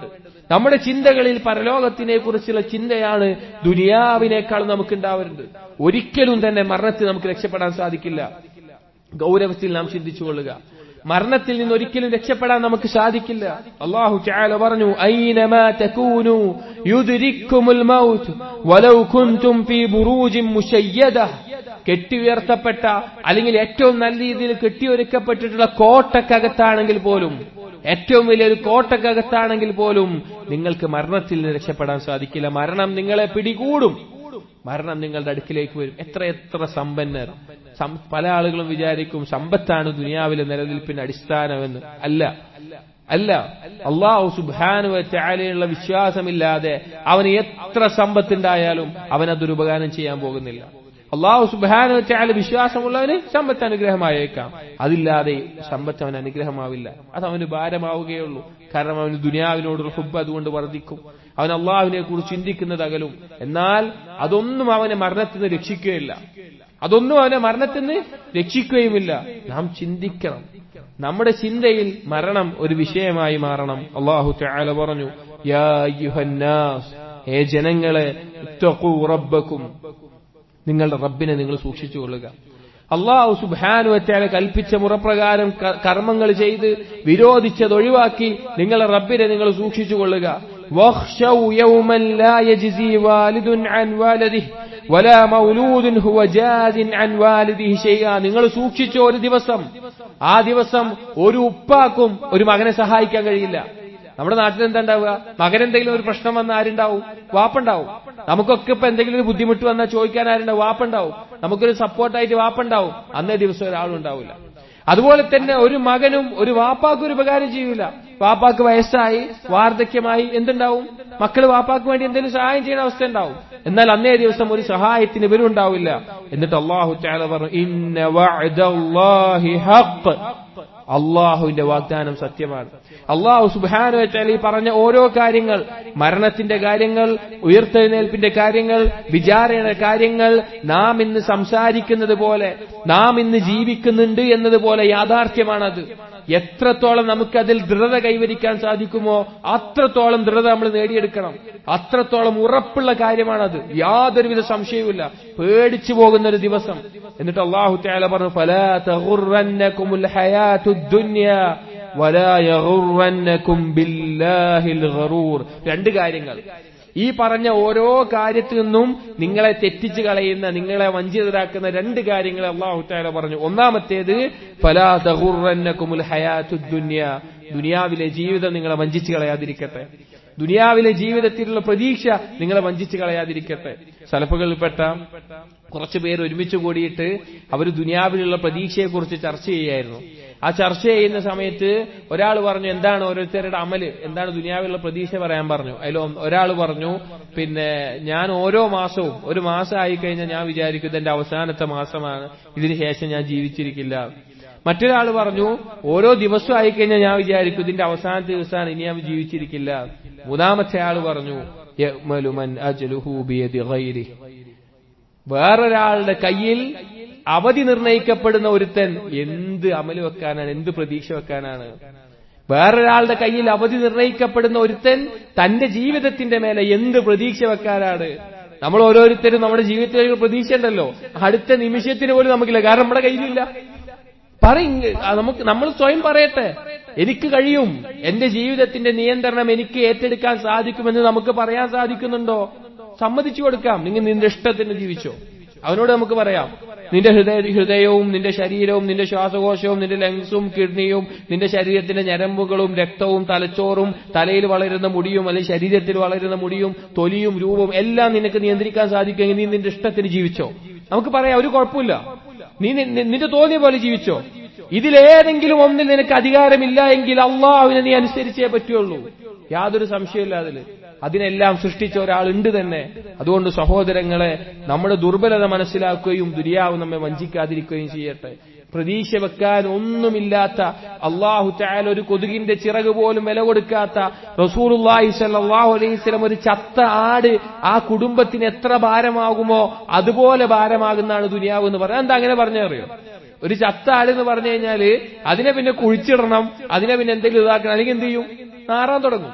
നമ്മുടെ ചിന്തകളിൽ പരലോകത്തിനെ കുറിച്ചുള്ള ചിന്തയാണ് ദുനിയാവിനേക്കാൾ നമുക്ക് ഉണ്ടാവരുത് ഒരിക്കലും തന്നെ മരണത്തിൽ നമുക്ക് രക്ഷപ്പെടാൻ സാധിക്കില്ല ഗൗരവത്തിൽ നാം ചിന്തിച്ചുകൊള്ളുക മരണത്തിൽ നിന്ന് ഒരിക്കലും രക്ഷപ്പെടാൻ നമുക്ക് സാധിക്കില്ല അള്ളാഹു ചാല പറഞ്ഞു ഐനമാ തകൂനു യുദ്രിക്കുമുൽ മൗത്ത് വലൗ കുൻതും ഫീ ബുറൂജിൻ മുശയ്യദ കെട്ടിയുയർത്തപ്പെട്ട അല്ലെങ്കിൽ ഏറ്റവും നല്ല രീതിയിൽ കെട്ടിയൊരുക്കപ്പെട്ടിട്ടുള്ള കോട്ടക്കകത്താണെങ്കിൽ പോലും ഏറ്റവും വലിയൊരു കോട്ടക്കകത്താണെങ്കിൽ പോലും നിങ്ങൾക്ക് മരണത്തിൽ നിന്ന് രക്ഷപ്പെടാൻ സാധിക്കില്ല മരണം നിങ്ങളെ പിടികൂടും മരണം നിങ്ങളുടെ അടുക്കിലേക്ക് വരും എത്ര എത്ര സമ്പന്നർ സം- പല ആളുകളും വിചാരിക്കും സമ്പത്താണ് ദുനിയാവിലെ നിലനിൽപ്പിന്റെ അടിസ്ഥാനമെന്ന് അല്ല അല്ല അള്ളാഹു സുബാനു ചാലയുള്ള വിശ്വാസമില്ലാതെ അവന് എത്ര സമ്പത്തുണ്ടായാലും അവൻ അതൊരു ഉപകാരം ചെയ്യാൻ പോകുന്നില്ല അള്ളാഹു സുബാനു ചാല വിശ്വാസമുള്ളവന് സമ്പത്ത് അനുഗ്രഹമായേക്കാം അതില്ലാതെ സമ്പത്ത് അവന് അനുഗ്രഹമാവില്ല അത് അവന് ഭാരമാവുകയുള്ളൂ കാരണം അവന് ദുനിയാവിനോടുള്ള ഹുബ് അതുകൊണ്ട് വർദ്ധിക്കും അവൻ അള്ളാഹുവിനെ കുറിച്ച് ചിന്തിക്കുന്നത് അകലും എന്നാൽ അതൊന്നും അവനെ മരണത്തിൽ നിന്ന് രക്ഷിക്കുകയില്ല അതൊന്നും അവനെ മരണത്തിൽ നിന്ന് രക്ഷിക്കുകയുമില്ല നാം ചിന്തിക്കണം നമ്മുടെ ചിന്തയിൽ മരണം ഒരു വിഷയമായി മാറണം അള്ളാഹു തആല പറഞ്ഞു യാ അയ്യുഹന്നാസ് ഹേ ജനങ്ങളെ ഇത്തഖൂ റബ്ബക്കും നിങ്ങളുടെ റബ്ബിനെ നിങ്ങൾ സൂക്ഷിച്ചുകൊള്ളുക അള്ളാഹു സുബാനുവറ്റാല കൽപ്പിച്ച മുറപ്രകാരം ക- കർമ്മങ്ങൾ ചെയ്ത് വിരോധിച്ചത് ഒഴിവാക്കി നിങ്ങളുടെ റബ്ബിനെ നിങ്ങൾ സൂക്ഷിച്ചുകൊള്ളുക واخشوا يوما لا يجزي والد عن والده ولا مولود هو جاز عن والده شيئا നിങ്ങൾ സൂക്ഷിച്ച ഒരു ദിവസം ആ ദിവസം ഒരു ഉപ്പാക്കും ഒരു മകനെ സഹായിക്കാൻ കഴിയില്ല നമ്മുടെ നാട്ടിൽ എന്താ ഉണ്ടാവുക മകൻ എന്തെങ്കിലും ഒരു പ്രശ്നം വന്ന ആരുണ്ടാവും വാപ്പുണ്ടാവും നമുക്കൊക്കെ ഇപ്പൊ എന്തെങ്കിലും ഒരു ബുദ്ധിമുട്ട് വന്നാൽ ചോദിക്കാൻ ആരുണ്ടാവും വാപ്പുണ്ടാവും നമുക്കൊരു സപ്പോർട്ടായിട്ട് വാപ്പുണ്ടാവും അന്നേ ദിവസം ഒരാളും ഉണ്ടാവില്ല അതുപോലെ തന്നെ ഒരു മകനും ഒരു വാപ്പാക്കും ഒരു ഉപകാരം ചെയ്യൂല വാപ്പാക്ക് വയസ്സായി വാർദ്ധക്യമായി എന്തുണ്ടാവും മക്കൾ വാപ്പാക്ക് വേണ്ടി എന്തെങ്കിലും സഹായം ചെയ്യുന്ന അവസ്ഥ ഉണ്ടാവും എന്നാൽ അന്നേ ദിവസം ഒരു സഹായത്തിന് ഇവരും ഉണ്ടാവില്ല എന്നിട്ട് അള്ളാഹു ചാല പറഞ്ഞു ഇന്ന വഅദല്ലാഹി ഹഖ് അള്ളാഹുവിന്റെ വാഗ്ദാനം സത്യമാണ് അള്ളാഹു സുബാനു വെച്ചാൽ ഈ പറഞ്ഞ ഓരോ കാര്യങ്ങൾ മരണത്തിന്റെ കാര്യങ്ങൾ ഉയർത്തെഴുന്നേൽപ്പിന്റെ കാര്യങ്ങൾ വിചാരണയുടെ കാര്യങ്ങൾ നാം ഇന്ന് സംസാരിക്കുന്നത് പോലെ നാം ഇന്ന് ജീവിക്കുന്നുണ്ട് എന്നതുപോലെ യാഥാർത്ഥ്യമാണത് എത്രത്തോളം നമുക്കതിൽ ദൃഢത കൈവരിക്കാൻ സാധിക്കുമോ അത്രത്തോളം ദൃഢത നമ്മൾ നേടിയെടുക്കണം അത്രത്തോളം ഉറപ്പുള്ള കാര്യമാണത് യാതൊരുവിധ സംശയവുമില്ല പേടിച്ചു പോകുന്ന ഒരു ദിവസം എന്നിട്ട് അള്ളാഹു തആല പറഞ്ഞു ഫലാ തഗുറന്നകുമുൽ ഹയാത്തുദ് ദുനിയ വലാ യഗുറന്നകും ബില്ലാഹിൽ ഗറൂർ രണ്ട് കാര്യങ്ങൾ ഈ പറഞ്ഞ ഓരോ കാര്യത്തിൽ നിന്നും നിങ്ങളെ തെറ്റിച്ച് കളയുന്ന നിങ്ങളെ വഞ്ചിതരാക്കുന്ന രണ്ട് കാര്യങ്ങൾ അള്ളാഹു താല പറഞ്ഞു ഒന്നാമത്തേത് ഫലാ തഗുറന്നകുമുൽ ഹയാത്തുദ് ദുനിയ ദുനിയാവിലെ ജീവിതം നിങ്ങളെ വഞ്ചിച്ച് കളയാതിരിക്കട്ടെ ദുനിയാവിലെ ജീവിതത്തിലുള്ള പ്രതീക്ഷ നിങ്ങളെ വഞ്ചിച്ച് കളയാതിരിക്കട്ടെ സലഫുകളിൽപ്പെട്ട കുറച്ചു പേർ ഒരുമിച്ച് കൂടിയിട്ട് അവർ ദുനിയാവിലുള്ള പ്രതീക്ഷയെക്കുറിച്ച് ചർച്ച ചെയ്യായിരുന്നു ആ ചർച്ച ചെയ്യുന്ന സമയത്ത് ഒരാൾ പറഞ്ഞു എന്താണ് ഓരോരുത്തരുടെ അമല് എന്താണ് ദുനിയാവിലുള്ള പ്രതീക്ഷ പറയാൻ പറഞ്ഞു അതിൽ ഒരാൾ പറഞ്ഞു പിന്നെ ഞാൻ ഓരോ മാസവും ഒരു മാസം ആയിക്കഴിഞ്ഞാൽ ഞാൻ വിചാരിക്കും ഇതെന്റെ അവസാനത്തെ മാസമാണ് ഇതിന് ശേഷം ഞാൻ ജീവിച്ചിരിക്കില്ല മറ്റൊരാൾ പറഞ്ഞു ഓരോ ദിവസവും ആയിക്കഴിഞ്ഞാൽ ഞാൻ വിചാരിക്കും ഇതിന്റെ അവസാനത്തെ ദിവസമാണ് ഇനി ഞാൻ ജീവിച്ചിരിക്കില്ല മൂന്നാമത്തെ ആൾ പറഞ്ഞു "യഅ്മലു മൻ അജ്ലുഹു ബിയദി ഗൈരി." വേറൊരാളുടെ കയ്യിൽ അവധി നിർണയിക്കപ്പെടുന്ന ഒരുത്തൻ എന്ത് അമല് വെക്കാനാണ് എന്ത് പ്രതീക്ഷ വെക്കാനാണ് വേറൊരാളുടെ കയ്യിൽ അവധി നിർണയിക്കപ്പെടുന്ന ഒരുത്തൻ തന്റെ ജീവിതത്തിന്റെ മേലെ എന്ത് പ്രതീക്ഷ വെക്കാനാണ് നമ്മൾ ഓരോരുത്തരും നമ്മുടെ ജീവിതത്തിൽ ഒരു പ്രതീക്ഷ ഉണ്ടല്ലോ അടുത്ത നിമിഷത്തിന് പോലും നമുക്കില്ല കാരണം നമ്മുടെ കയ്യിലില്ല പറയും നമുക്ക് നമ്മൾ സ്വയം പറയട്ടെ എനിക്ക് കഴിയും എന്റെ ജീവിതത്തിന്റെ നിയന്ത്രണം എനിക്ക് ഏറ്റെടുക്കാൻ സാധിക്കുമെന്ന് നമുക്ക് പറയാൻ സാധിക്കുന്നുണ്ടോ സമ്മതിച്ചു കൊടുക്കാം നിങ്ങൾ നിന്റെ ഇഷ്ടത്തിന് ജീവിച്ചോ അവനോട് നമുക്ക് പറയാം നിന്റെ ഹൃദയ ഹൃദയവും നിന്റെ ശരീരവും നിന്റെ ശ്വാസകോശവും നിന്റെ ലങ്സും കിഡ്നിയും നിന്റെ ശരീരത്തിന്റെ ഞരമ്പുകളും രക്തവും തലച്ചോറും തലയിൽ വളരുന്ന മുടിയും അല്ലെങ്കിൽ ശരീരത്തിൽ വളരുന്ന മുടിയും തൊലിയും രൂപവും എല്ലാം നിനക്ക് നിയന്ത്രിക്കാൻ സാധിക്കുമെങ്കിൽ നീ നിന്റെ ഇഷ്ടത്തിന് ജീവിച്ചോ നമുക്ക് പറയാം ഒരു കുഴപ്പമില്ല നീ നി- നി- നിന്റെ തോന്നിയ പോലെ ജീവിച്ചോ ഇതിലേതെങ്കിലും ഒന്നിൽ നിനക്ക് അധികാരമില്ല എങ്കിൽ അള്ളാഹുവിനെ നീ അനുസരിച്ചേ പറ്റുള്ളൂ യാതൊരു സംശയമില്ല അതില് അതിനെല്ലാം സൃഷ്ടിച്ച ഒരാളുണ്ട് തന്നെ അതുകൊണ്ട് സഹോദരങ്ങളെ നമ്മുടെ ദുർബലത മനസ്സിലാക്കുകയും ദുരിയാവ് നമ്മെ വഞ്ചിക്കാതിരിക്കുകയും ചെയ്യട്ടെ പ്രതീക്ഷ വെക്കാൻ ഒന്നുമില്ലാത്ത അള്ളാഹു ചായാൽ ഒരു കൊതുകിന്റെ ചിറക് പോലും വില കൊടുക്കാത്ത റസൂറുല്ലാഹി സല്ലല്ലാഹു അലൈഹി വസല്ലം ഒരു ചത്ത ആട് ആ കുടുംബത്തിന് എത്ര ഭാരമാകുമോ അതുപോലെ ഭാരമാകുന്നതാണ് ദുനിയാവ് എന്ന് പറയാം എന്താ അങ്ങനെ പറഞ്ഞറിയോ ഒരു ചത്ത ആട് എന്ന് പറഞ്ഞു കഴിഞ്ഞാല് അതിനെ പിന്നെ കുഴിച്ചിടണം അതിനെ പിന്നെ എന്തെങ്കിലും ഇതാക്കണം അല്ലെങ്കിൽ എന്ത് ചെയ്യും നാറാൻ തുടങ്ങും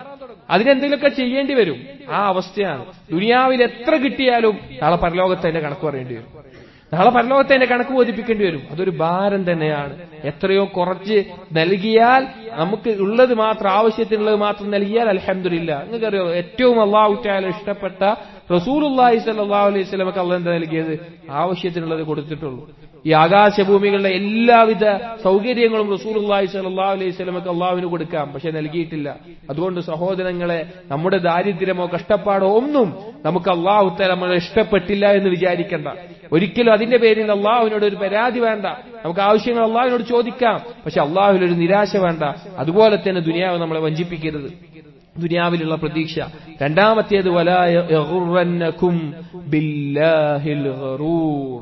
അതിനെന്തെങ്കിലുമൊക്കെ ചെയ്യേണ്ടി വരും ആ അവസ്ഥയാണ് ദുനിയാവിൽ എത്ര കിട്ടിയാലും നാളെ പരലോകത്ത് അതിന്റെ കണക്ക് പറയേണ്ടി വരും നാളെ പരലോകത്തെ അതിന്റെ കണക്ക് ബോധിപ്പിക്കേണ്ടി വരും അതൊരു ഭാരം തന്നെയാണ് എത്രയോ കുറച്ച് നൽകിയാൽ നമുക്ക് ഉള്ളത് മാത്രം ആവശ്യത്തിനുള്ളത് മാത്രം നൽകിയാൽ അലഹമില്ല നിങ്ങൾക്കറിയോ ഏറ്റവും അള്ളാഹു താല ഇഷ്ടപ്പെട്ട റസൂലുല്ലാഹി സല്ലാ അലൈഹി സ്വലമക്ക് അള്ള എന്താ നൽകിയത് ആവശ്യത്തിനുള്ളത് കൊടുത്തിട്ടുള്ളൂ ഈ ആകാശഭൂമികളുടെ എല്ലാവിധ സൗകര്യങ്ങളും റസൂലുല്ലാഹി സല്ലാ അലൈഹി സ്വലമക്ക് അള്ളാഹുവിന് കൊടുക്കാം പക്ഷെ നൽകിയിട്ടില്ല അതുകൊണ്ട് സഹോദരങ്ങളെ നമ്മുടെ ദാരിദ്ര്യമോ കഷ്ടപ്പാടോ ഒന്നും നമുക്ക് അള്ളാഹു തല നമ്മളെ ഇഷ്ടപ്പെട്ടില്ല എന്ന് വിചാരിക്കണ്ട ഒരിക്കലും അതിന്റെ പേരിൽ അള്ളാഹുവിനോട് ഒരു പരാതി വേണ്ട നമുക്ക് ആവശ്യങ്ങൾ അള്ളാഹുവിനോട് ചോദിക്കാം പക്ഷെ അള്ളാഹുവിൽ ഒരു നിരാശ വേണ്ട അതുപോലെ തന്നെ ദുനിയാവ് നമ്മളെ വഞ്ചിപ്പിക്കരുത് ദുനിയാവിലുള്ള പ്രതീക്ഷ രണ്ടാമത്തേത് വലായും ബില്ലാഹിൽ ഗറൂർ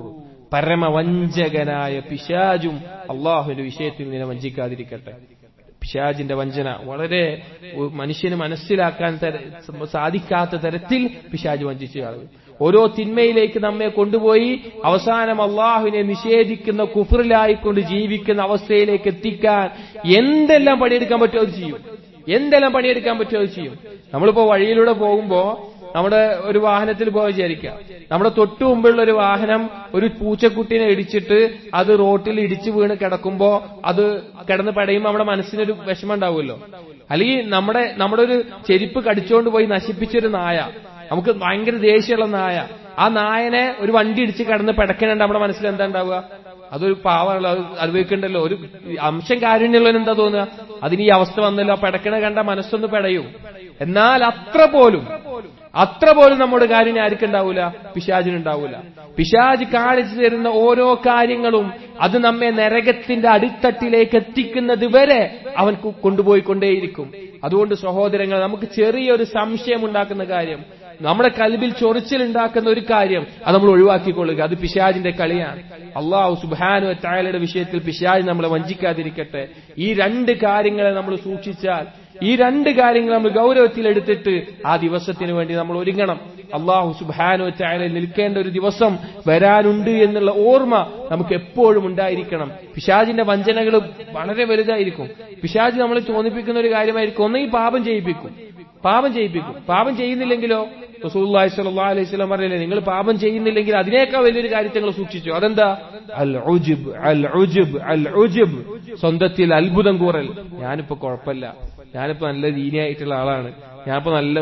പരമവഞ്ചകനായ പിശാജും അള്ളാഹുവിന്റെ വിഷയത്തിൽ നിന്നെ വഞ്ചിക്കാതിരിക്കട്ടെ പിശാജിന്റെ വഞ്ചന വളരെ മനുഷ്യന് മനസ്സിലാക്കാൻ സാധിക്കാത്ത തരത്തിൽ പിശാജ് വഞ്ചിച്ചു കളയും ഓരോ തിന്മയിലേക്ക് നമ്മെ കൊണ്ടുപോയി അവസാനം അള്ളാഹുവിനെ നിഷേധിക്കുന്ന കുഫറിലായിക്കൊണ്ട് ജീവിക്കുന്ന അവസ്ഥയിലേക്ക് എത്തിക്കാൻ എന്തെല്ലാം പണിയെടുക്കാൻ പറ്റുമോ അത് ചെയ്യും എന്തെല്ലാം പണിയെടുക്കാൻ പറ്റുമോ അത് ചെയ്യും നമ്മളിപ്പോ വഴിയിലൂടെ പോകുമ്പോ നമ്മുടെ ഒരു വാഹനത്തിൽ പോയി വിചാരിക്കാം നമ്മുടെ തൊട്ടു മുമ്പുള്ള ഒരു വാഹനം ഒരു പൂച്ചക്കുട്ടിനെ ഇടിച്ചിട്ട് അത് റോട്ടിൽ ഇടിച്ചു വീണ് കിടക്കുമ്പോ അത് കിടന്ന് പടയുമ്പോൾ നമ്മുടെ മനസ്സിനൊരു വിഷമം ഉണ്ടാവുമല്ലോ അല്ലെങ്കിൽ നമ്മുടെ നമ്മുടെ ഒരു ചെരുപ്പ് കടിച്ചുകൊണ്ട് പോയി നശിപ്പിച്ചൊരു നായ നമുക്ക് ഭയങ്കര ദേഷ്യമുള്ള നായ ആ നായനെ ഒരു വണ്ടി ഇടിച്ച് കിടന്ന് പിടക്കണുണ്ട് നമ്മുടെ മനസ്സിൽ എന്താ ഉണ്ടാവുക അതൊരു പാവമുള്ള അത് അനുഭവിക്കണ്ടല്ലോ ഒരു അംശം കാരുണ്യമുള്ളവന് എന്താ തോന്നുക അതിന് ഈ അവസ്ഥ വന്നല്ലോ പിടക്കണ കണ്ട മനസ്സൊന്ന് പിടയും എന്നാൽ അത്ര പോലും അത്ര പോലും നമ്മുടെ കാര്യം ആർക്കുണ്ടാവൂല പിശാചിനുണ്ടാവൂല പിശാജ് കാണിച്ചു തരുന്ന ഓരോ കാര്യങ്ങളും അത് നമ്മെ നരകത്തിന്റെ അടിത്തട്ടിലേക്ക് എത്തിക്കുന്നത് വരെ അവൻ കൊണ്ടുപോയിക്കൊണ്ടേയിരിക്കും അതുകൊണ്ട് സഹോദരങ്ങൾ നമുക്ക് ചെറിയൊരു സംശയം ഉണ്ടാക്കുന്ന കാര്യം നമ്മുടെ കൽബിൽ ചൊറിച്ചിലുണ്ടാക്കുന്ന ഒരു കാര്യം അത് നമ്മൾ ഒഴിവാക്കിക്കൊള്ളുക അത് പിശാജിന്റെ കളിയാണ് അള്ളാഹു സുബാനു തായാലയുടെ വിഷയത്തിൽ പിശാജ് നമ്മളെ വഞ്ചിക്കാതിരിക്കട്ടെ ഈ രണ്ട് കാര്യങ്ങളെ നമ്മൾ സൂക്ഷിച്ചാൽ ഈ രണ്ട് കാര്യങ്ങൾ നമ്മൾ ഗൗരവത്തിലെടുത്തിട്ട് ആ ദിവസത്തിന് വേണ്ടി നമ്മൾ ഒരുങ്ങണം അള്ളാഹു സുബാനു ചായാലെ നിൽക്കേണ്ട ഒരു ദിവസം വരാനുണ്ട് എന്നുള്ള ഓർമ്മ നമുക്ക് എപ്പോഴും ഉണ്ടായിരിക്കണം പിശാജിന്റെ വഞ്ചനകൾ വളരെ വലുതായിരിക്കും പിശാജ് നമ്മളെ തോന്നിപ്പിക്കുന്ന ഒരു കാര്യമായിരിക്കും ഒന്നെങ്കിൽ പാപം ചെയ്യിപ്പിക്കും പാപം ചെയ്യിപ്പിക്കും പാപം ചെയ്യുന്നില്ലെങ്കിലോ റസൂല്ലാഹി സ്വല്ലല്ലാഹു അലൈഹി വസല്ലം പറഞ്ഞില്ലേ നിങ്ങൾ പാപം ചെയ്യുന്നില്ലെങ്കിൽ അതിനേക്കാൾ വലിയൊരു കാര്യത്തെ നിങ്ങൾ സൂക്ഷിച്ചു അതെന്താ അൽ ഉജുബ് അൽ ഉജുബ് അൽ ഉജുബ് സ്വന്തത്തിൽ അത്ഭുതം കൂറൽ ഞാനിപ്പോ കുഴപ്പമില്ല ഞാനിപ്പോ നല്ല ദീനിയായിട്ടുള്ള ആളാണ് ഞാനിപ്പോ നല്ല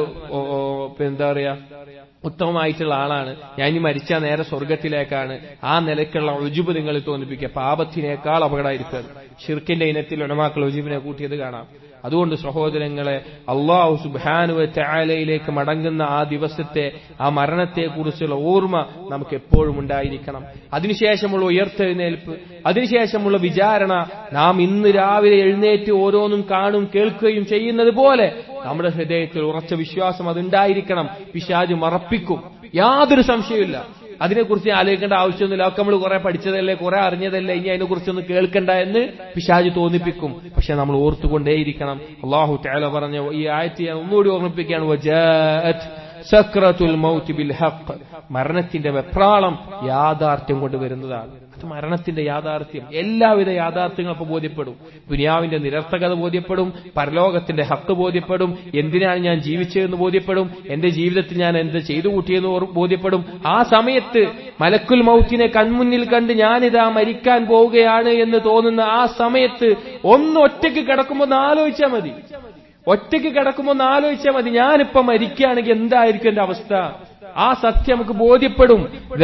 എന്താ പറയാ ഉത്തമമായിട്ടുള്ള ആളാണ് ഞാൻ ഇനി മരിച്ചാൽ നേരെ സ്വർഗത്തിലേക്കാണ് ആ നിലയ്ക്കുള്ള ഒജുബ് നിങ്ങളിൽ തോന്നിപ്പിക്കുക പാപത്തിനേക്കാൾ അപകടമായിരിക്കും ഷിർക്കിന്റെ ഇനത്തിൽ ഉണമാക്കൾ ഒജുബിനെ കൂട്ടിയത് കാണാം അതുകൊണ്ട് സഹോദരങ്ങളെ അള്ളാഹു സുബാനുവ ചായാലയിലേക്ക് മടങ്ങുന്ന ആ ദിവസത്തെ ആ മരണത്തെക്കുറിച്ചുള്ള ഓർമ്മ നമുക്ക് എപ്പോഴും ഉണ്ടായിരിക്കണം അതിനുശേഷമുള്ള ഉയർത്തെഴുന്നേൽപ്പ് അതിനുശേഷമുള്ള വിചാരണ നാം ഇന്ന് രാവിലെ എഴുന്നേറ്റ് ഓരോന്നും കാണും കേൾക്കുകയും ചെയ്യുന്നത് പോലെ നമ്മുടെ ഹൃദയത്തിൽ ഉറച്ച വിശ്വാസം അതുണ്ടായിരിക്കണം പിശാജ് മറപ്പിക്കും യാതൊരു സംശയമില്ല അതിനെക്കുറിച്ച് ആലോചിക്കേണ്ട ആവശ്യമൊന്നുമില്ല ഒക്കെ നമ്മൾ കുറെ പഠിച്ചതല്ലേ കുറെ അറിഞ്ഞതല്ലേ ഇനി അതിനെക്കുറിച്ചൊന്നും കേൾക്കണ്ട എന്ന് പിശാജ് തോന്നിപ്പിക്കും പക്ഷെ നമ്മൾ ഓർത്തുകൊണ്ടേയിരിക്കണം അള്ളാഹു ടാല പറഞ്ഞ ഈ ആയത്ത് ഞാൻ ഒന്നുകൂടി ഓർമ്മിപ്പിക്കുകയാണ് സക്രത്തുൽ മൗത്ത് ബിൽ ഹഖ് മരണത്തിന്റെ വെപ്രാളം യാഥാർത്ഥ്യം കൊണ്ട് വരുന്നതാണ് അത് മരണത്തിന്റെ യാഥാർത്ഥ്യം എല്ലാവിധ യാഥാർത്ഥ്യങ്ങളും അപ്പൊ ബോധ്യപ്പെടും ദുനിയാവിന്റെ നിരർത്ഥകത ബോധ്യപ്പെടും പരലോകത്തിന്റെ ഹക്ക് ബോധ്യപ്പെടും എന്തിനാണ് ഞാൻ ജീവിച്ചതെന്ന് ബോധ്യപ്പെടും എന്റെ ജീവിതത്തിൽ ഞാൻ എന്ത് ചെയ്തു കൂട്ടിയെന്ന് ബോധ്യപ്പെടും ആ സമയത്ത് മലക്കുൽ മൗത്തിനെ കൺമുന്നിൽ കണ്ട് ഞാനിതാ മരിക്കാൻ പോവുകയാണ് എന്ന് തോന്നുന്ന ആ സമയത്ത് ഒന്ന് ഒറ്റയ്ക്ക് കിടക്കുമ്പോൾ ഒന്ന് ആലോചിച്ചാൽ മതി ഒറ്റയ്ക്ക് കിടക്കുമ്പോൾ ഒന്ന് ആലോചിച്ചാൽ മതി ഞാനിപ്പോ മരിക്കുകയാണെങ്കിൽ എന്തായിരിക്കും എന്റെ അവസ്ഥ ആ സത്യം നമുക്ക് ബോധ്യപ്പെടും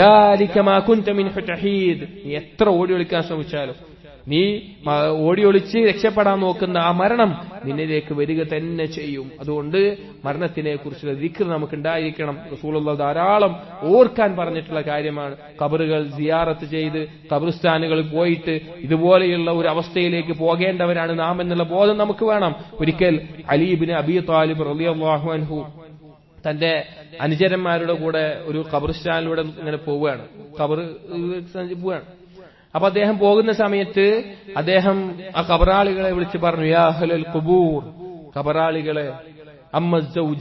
നീ എത്ര ഓടി ഒളിക്കാൻ ശ്രമിച്ചാലും നീ ഓടി ഒളിച്ച് രക്ഷപ്പെടാൻ നോക്കുന്ന ആ മരണം നിന്നിലേക്ക് വരിക തന്നെ ചെയ്യും അതുകൊണ്ട് മരണത്തിനെ കുറിച്ചുള്ള ദിക്കർ നമുക്ക് ഉണ്ടായിരിക്കണം റസൂലുള്ള ധാരാളം ഓർക്കാൻ പറഞ്ഞിട്ടുള്ള കാര്യമാണ് കബറുകൾ സിയാറത്ത് ചെയ്ത് കബറിസ്ഥാനുകളിൽ പോയിട്ട് ഇതുപോലെയുള്ള ഒരു അവസ്ഥയിലേക്ക് പോകേണ്ടവരാണ് നാം എന്നുള്ള ബോധം നമുക്ക് വേണം ഒരിക്കൽ അലീബിന് അബി താലിബ് റലിയാഹു അൻഹു തന്റെ അനുചരന്മാരുടെ കൂടെ ഒരു ഖബർസ്ഥാനിലൂടെ ഇങ്ങനെ പോവുകയാണ് ഖബർ പോവുകയാണ് അപ്പൊ അദ്ദേഹം പോകുന്ന സമയത്ത് അദ്ദേഹം ആ ഖബറാളികളെ വിളിച്ച് പറഞ്ഞു യാ ഹലൽ ഖുബൂർ ഖബറാളികളെ അമ്മ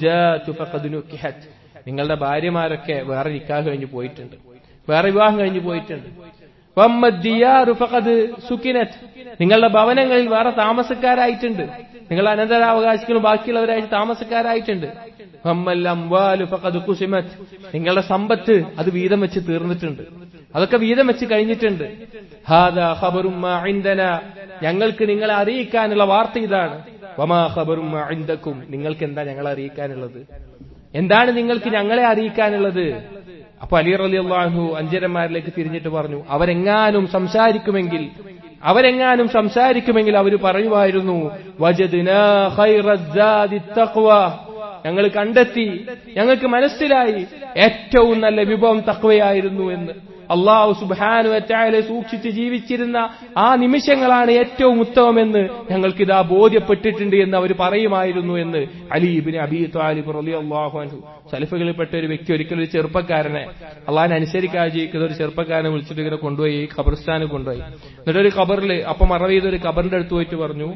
നിങ്ങളുടെ ഭാര്യമാരൊക്കെ വേറെ നിക്കാഹ് കഴിഞ്ഞ് പോയിട്ടുണ്ട് വേറെ വിവാഹം കഴിഞ്ഞ് പോയിട്ടുണ്ട് സുക്കിനത്ത് നിങ്ങളുടെ ഭവനങ്ങളിൽ വേറെ താമസക്കാരായിട്ടുണ്ട് നിങ്ങൾ അനന്തരാവകാശികളും ബാക്കിയുള്ളവരായിട്ട് താമസക്കാരായിട്ടുണ്ട് ഫമ്മൽ അംവാലു ഫഖദ് ഖുസിമത്. നിങ്ങളുടെ സമ്പത്ത് അത് വീതം വെച്ച് തീർന്നിട്ടുണ്ട് അതൊക്കെ വീതം വെച്ച് കഴിഞ്ഞിട്ടുണ്ട് ഹാദാ ഖബറും മാ ഇൻദനാ. ഞങ്ങൾക്ക് നിങ്ങളെ അറിയിക്കാനുള്ള വാർത്ത ഇതാണ് വമാ ഖബറും മാ ഇൻദക്കും നിങ്ങൾക്ക് എന്താ ഞങ്ങളെ അറിയിക്കാനുള്ളത് എന്താണ് നിങ്ങൾക്ക് ഞങ്ങളെ അറിയിക്കാനുള്ളത് അപ്പൊ അലി റലി അള്ളാഹു അഞ്ചരന്മാരിലേക്ക് തിരിഞ്ഞിട്ട് പറഞ്ഞു അവരെങ്ങാനും സംസാരിക്കുമെങ്കിൽ അവരെങ്ങാനും സംസാരിക്കുമെങ്കിൽ അവർ പറയുമായിരുന്നു വജദ്നാ ഖൈറസ്സാദി തഖ്വ ഞങ്ങൾ കണ്ടെത്തി ഞങ്ങൾക്ക് മനസ്സിലായി ഏറ്റവും നല്ല വിഭവം തക്വയായിരുന്നു എന്ന് അള്ളാഹു സുബാനു അറ്റായാലെ സൂക്ഷിച്ച് ജീവിച്ചിരുന്ന ആ നിമിഷങ്ങളാണ് ഏറ്റവും ഉത്തമമെന്ന് ഞങ്ങൾക്ക് ഇതാ ബോധ്യപ്പെട്ടിട്ടുണ്ട് എന്ന് അവർ പറയുമായിരുന്നു എന്ന് അലീബിന് അബി താലിബ് റലി അള്ളാഹു അൻഹു സലിഫുകളിൽപ്പെട്ട ഒരു വ്യക്തി ഒരിക്കലും ഒരു ചെറുപ്പക്കാരനെ അള്ളാഹിനെ അനുസരിക്കാതെ ജീവിക്കുന്ന ഒരു ചെറുപ്പക്കാരനെ വിളിച്ചിട്ട് ഇങ്ങനെ കൊണ്ടുപോയി ഖബർസ്ഥാനിൽ കൊണ്ടുപോയി എന്നിട്ട് ഒരു ഖബറിൽ അപ്പം മറവ് ചെയ്ത ഒരു ഖബറിന്റെ അടുത്ത് പോയിട്ട് പറഞ്ഞു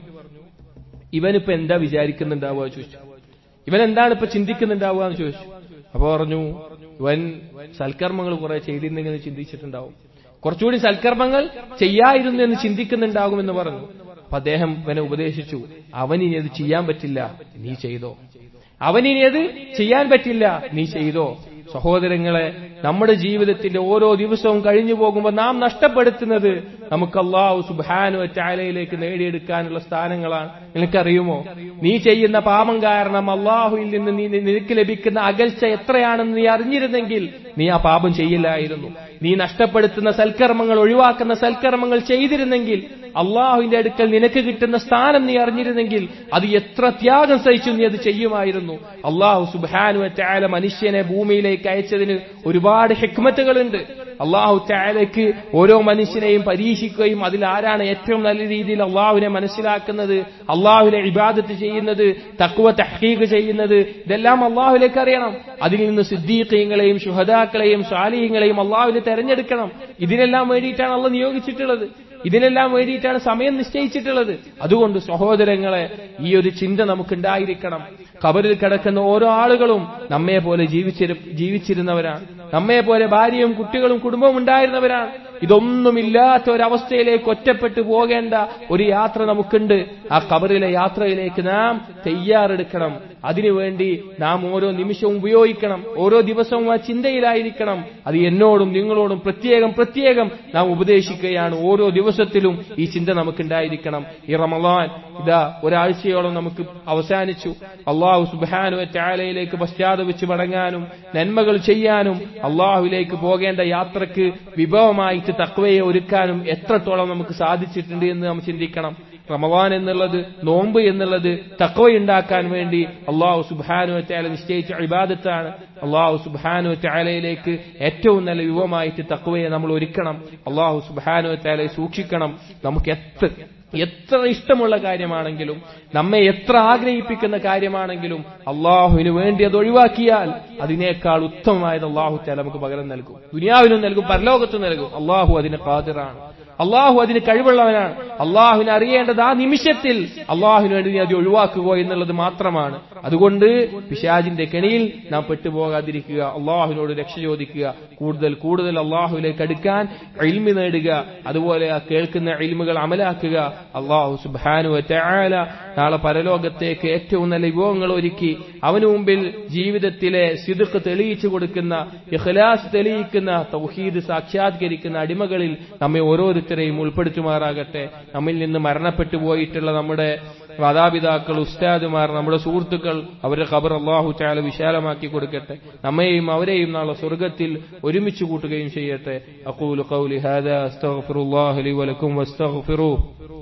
ഇവനിപ്പോ എന്താ വിചാരിക്കുന്നുണ്ടാവുക ചോദിച്ചു ഇവൻ എന്താണ് ഇപ്പൊ ചിന്തിക്കുന്നുണ്ടാവുക എന്ന് ചോദിച്ചു അപ്പൊ പറഞ്ഞു ഇവൻ സൽക്കർമ്മങ്ങൾ കുറെ ചെയ്തിരുന്നെങ്കിൽ എന്ന് ചിന്തിച്ചിട്ടുണ്ടാവും കുറച്ചുകൂടി സൽക്കർമ്മങ്ങൾ ചെയ്യായിരുന്നു എന്ന് ചിന്തിക്കുന്നുണ്ടാകുമെന്ന് പറഞ്ഞു അപ്പൊ അദ്ദേഹം ഇവനെ ഉപദേശിച്ചു അവനിനി അത് ചെയ്യാൻ പറ്റില്ല നീ ചെയ്തോ അവനിനി അത് ചെയ്യാൻ പറ്റില്ല നീ ചെയ്തോ സഹോദരങ്ങളെ നമ്മുടെ ജീവിതത്തിന്റെ ഓരോ ദിവസവും കഴിഞ്ഞു പോകുമ്പോൾ നാം നഷ്ടപ്പെടുത്തുന്നത് നമുക്ക് അള്ളാഹു സുബാനു ചാലയിലേക്ക് നേടിയെടുക്കാനുള്ള സ്ഥാനങ്ങളാണ് നിനക്കറിയുമോ നീ ചെയ്യുന്ന പാപം കാരണം അള്ളാഹുവിൽ നിന്ന് നീ നിനക്ക് ലഭിക്കുന്ന അകൽച്ച എത്രയാണെന്ന് നീ അറിഞ്ഞിരുന്നെങ്കിൽ നീ ആ പാപം ചെയ്യില്ലായിരുന്നു നീ നഷ്ടപ്പെടുത്തുന്ന സൽക്കർമ്മങ്ങൾ ഒഴിവാക്കുന്ന സൽക്കർമ്മങ്ങൾ ചെയ്തിരുന്നെങ്കിൽ അള്ളാഹുവിന്റെ അടുക്കൽ നിനക്ക് കിട്ടുന്ന സ്ഥാനം നീ അറിഞ്ഞിരുന്നെങ്കിൽ അത് എത്ര ത്യാഗം സഹിച്ചു നീ അത് ചെയ്യുമായിരുന്നു അള്ളാഹു സുബാനു ചാല മനുഷ്യനെ ഭൂമിയിലേക്ക് അയച്ചതിന് ഒരുപാട് ഹെക്മത്തുകളുണ്ട് അള്ളാഹു ചാലയ്ക്ക് ഓരോ മനുഷ്യനെയും പരീക്ഷിക്കുകയും അതിൽ ആരാണ് ഏറ്റവും നല്ല രീതിയിൽ അള്ളാഹുവിനെ മനസ്സിലാക്കുന്നത് അള്ളാഹുവിനെ ഇബാദത്ത് ചെയ്യുന്നത് തക്കുവ തഹീഖ് ചെയ്യുന്നത് ഇതെല്ലാം അള്ളാഹുലേക്ക് അറിയണം അതിൽ നിന്ന് സിദ്ദീഖീങ്ങളെയും ശുഹദാക്കളെയും സ്വാലിഹീങ്ങളെയും അള്ളാഹുവിനെ തെരഞ്ഞെടുക്കണം ഇതിനെല്ലാം വേണ്ടിയിട്ടാണ് അള്ള നിയോഗിച്ചിട്ടുള്ളത് ഇതിനെല്ലാം വേണ്ടിയിട്ടാണ് സമയം നിശ്ചയിച്ചിട്ടുള്ളത് അതുകൊണ്ട് സഹോദരങ്ങളെ ഈ ഒരു ചിന്ത നമുക്കുണ്ടായിരിക്കണം കബറിൽ കിടക്കുന്ന ഓരോ ആളുകളും നമ്മെ പോലെ ജീവിച്ചിരു ജീവിച്ചിരുന്നവരാണ് നമ്മെ പോലെ ഭാര്യയും കുട്ടികളും കുടുംബവും ഉണ്ടായിരുന്നവരാണ് ഇതൊന്നുമില്ലാത്ത ഒരവസ്ഥയിലേക്ക് ഒറ്റപ്പെട്ടു പോകേണ്ട ഒരു യാത്ര നമുക്കുണ്ട് ആ കബറിലെ യാത്രയിലേക്ക് നാം തയ്യാറെടുക്കണം അതിനുവേണ്ടി നാം ഓരോ നിമിഷവും ഉപയോഗിക്കണം ഓരോ ദിവസവും ആ ചിന്തയിലായിരിക്കണം അത് എന്നോടും നിങ്ങളോടും പ്രത്യേകം പ്രത്യേകം നാം ഉപദേശിക്കുകയാണ് ഓരോ ദിവസത്തിലും ഈ ചിന്ത നമുക്കുണ്ടായിരിക്കണം ഈ റമലാൻ ഇതാ ഒരാഴ്ചയോളം നമുക്ക് അവസാനിച്ചു അള്ളാഹു സുബാനു ചാലയിലേക്ക് പശ്ചാത്തപിച്ച് മടങ്ങാനും നന്മകൾ ചെയ്യാനും അള്ളാഹുവിലേക്ക് പോകേണ്ട യാത്രക്ക് വിഭവമായിട്ട് തക്വയെ ഒരുക്കാനും എത്രത്തോളം നമുക്ക് സാധിച്ചിട്ടുണ്ട് എന്ന് നാം ചിന്തിക്കണം റമവാൻ എന്നുള്ളത് നോമ്പ് എന്നുള്ളത് തക്വയുണ്ടാക്കാൻ വേണ്ടി അള്ളാഹു സുബാനു ചാല നിശ്ചയിച്ച ഇബാദത്താണ് അള്ളാഹു സുബാനു ചാലയിലേക്ക് ഏറ്റവും നല്ല യുവമായിട്ട് തക്വയെ നമ്മൾ ഒരുക്കണം അള്ളാഹു സുബാനു ചാലയെ സൂക്ഷിക്കണം നമുക്ക് എത്ര എത്ര ഇഷ്ടമുള്ള കാര്യമാണെങ്കിലും നമ്മെ എത്ര ആഗ്രഹിപ്പിക്കുന്ന കാര്യമാണെങ്കിലും അള്ളാഹുവിന് വേണ്ടി അത് ഒഴിവാക്കിയാൽ അതിനേക്കാൾ ഉത്തമമായത് അള്ളാഹു ചാല നമുക്ക് പകരം നൽകും ദുനിയാവിനും നൽകും പരലോകത്തും നൽകും അള്ളാഹു അതിന് ഖാദിറാണ് അള്ളാഹു അതിന് കഴിവുള്ളവനാണ് അള്ളാഹുവിനെ അറിയേണ്ടത് ആ നിമിഷത്തിൽ അള്ളാഹുവിന് വേണ്ടി നീ അത് ഒഴിവാക്കുക എന്നുള്ളത് മാത്രമാണ് അതുകൊണ്ട് പിശാജിന്റെ കെണിയിൽ നാം പെട്ടുപോകാതിരിക്കുക അള്ളാഹുവിനോട് രക്ഷ ചോദിക്കുക കൂടുതൽ കൂടുതൽ അള്ളാഹുവിലേക്ക് അടുക്കാൻ എൽമി നേടുക അതുപോലെ ആ കേൾക്കുന്ന എൽമുകൾ അമലാക്കുക അള്ളാഹു സുബാനു ചായാല നാളെ പരലോകത്തേക്ക് ഏറ്റവും നല്ല വിഭവങ്ങൾ ഒരുക്കി അവന് മുമ്പിൽ ജീവിതത്തിലെ സിദുക്ക് തെളിയിച്ചു കൊടുക്കുന്ന ഇഖ്ലാസ് തെളിയിക്കുന്ന തൗഹീദ് സാക്ഷാത്കരിക്കുന്ന അടിമകളിൽ നമ്മെ ഓരോരുത്തരെയും ഉൾപ്പെടുത്തുമാറാകട്ടെ നമ്മിൽ നിന്ന് മരണപ്പെട്ടു പോയിട്ടുള്ള നമ്മുടെ മാതാപിതാക്കൾ ഉസ്താദുമാർ നമ്മുടെ സുഹൃത്തുക്കൾ അവരുടെ ഖബർ അള്ളാഹു ചാല വിശാലമാക്കി കൊടുക്കട്ടെ നമ്മയെയും അവരെയും നാളെ സ്വർഗത്തിൽ ഒരുമിച്ച് കൂട്ടുകയും ചെയ്യട്ടെ അഖൂലു ഖൗലി ഹാദാ അസ്തഗ്ഫിറുല്ലാഹി ലി വലക്കും വസ്തഗ്ഫിറൂഹു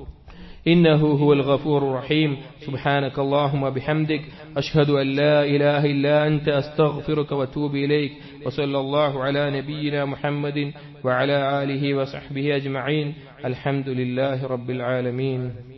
إنه هو الغفور الرحيم سبحانك اللهم بحمدك أشهد أن لا إله إلا أنت أستغفرك وأتوب إليك وصلى الله على نبينا محمد وعلى آله وصحبه أجمعين الحمد لله رب العالمين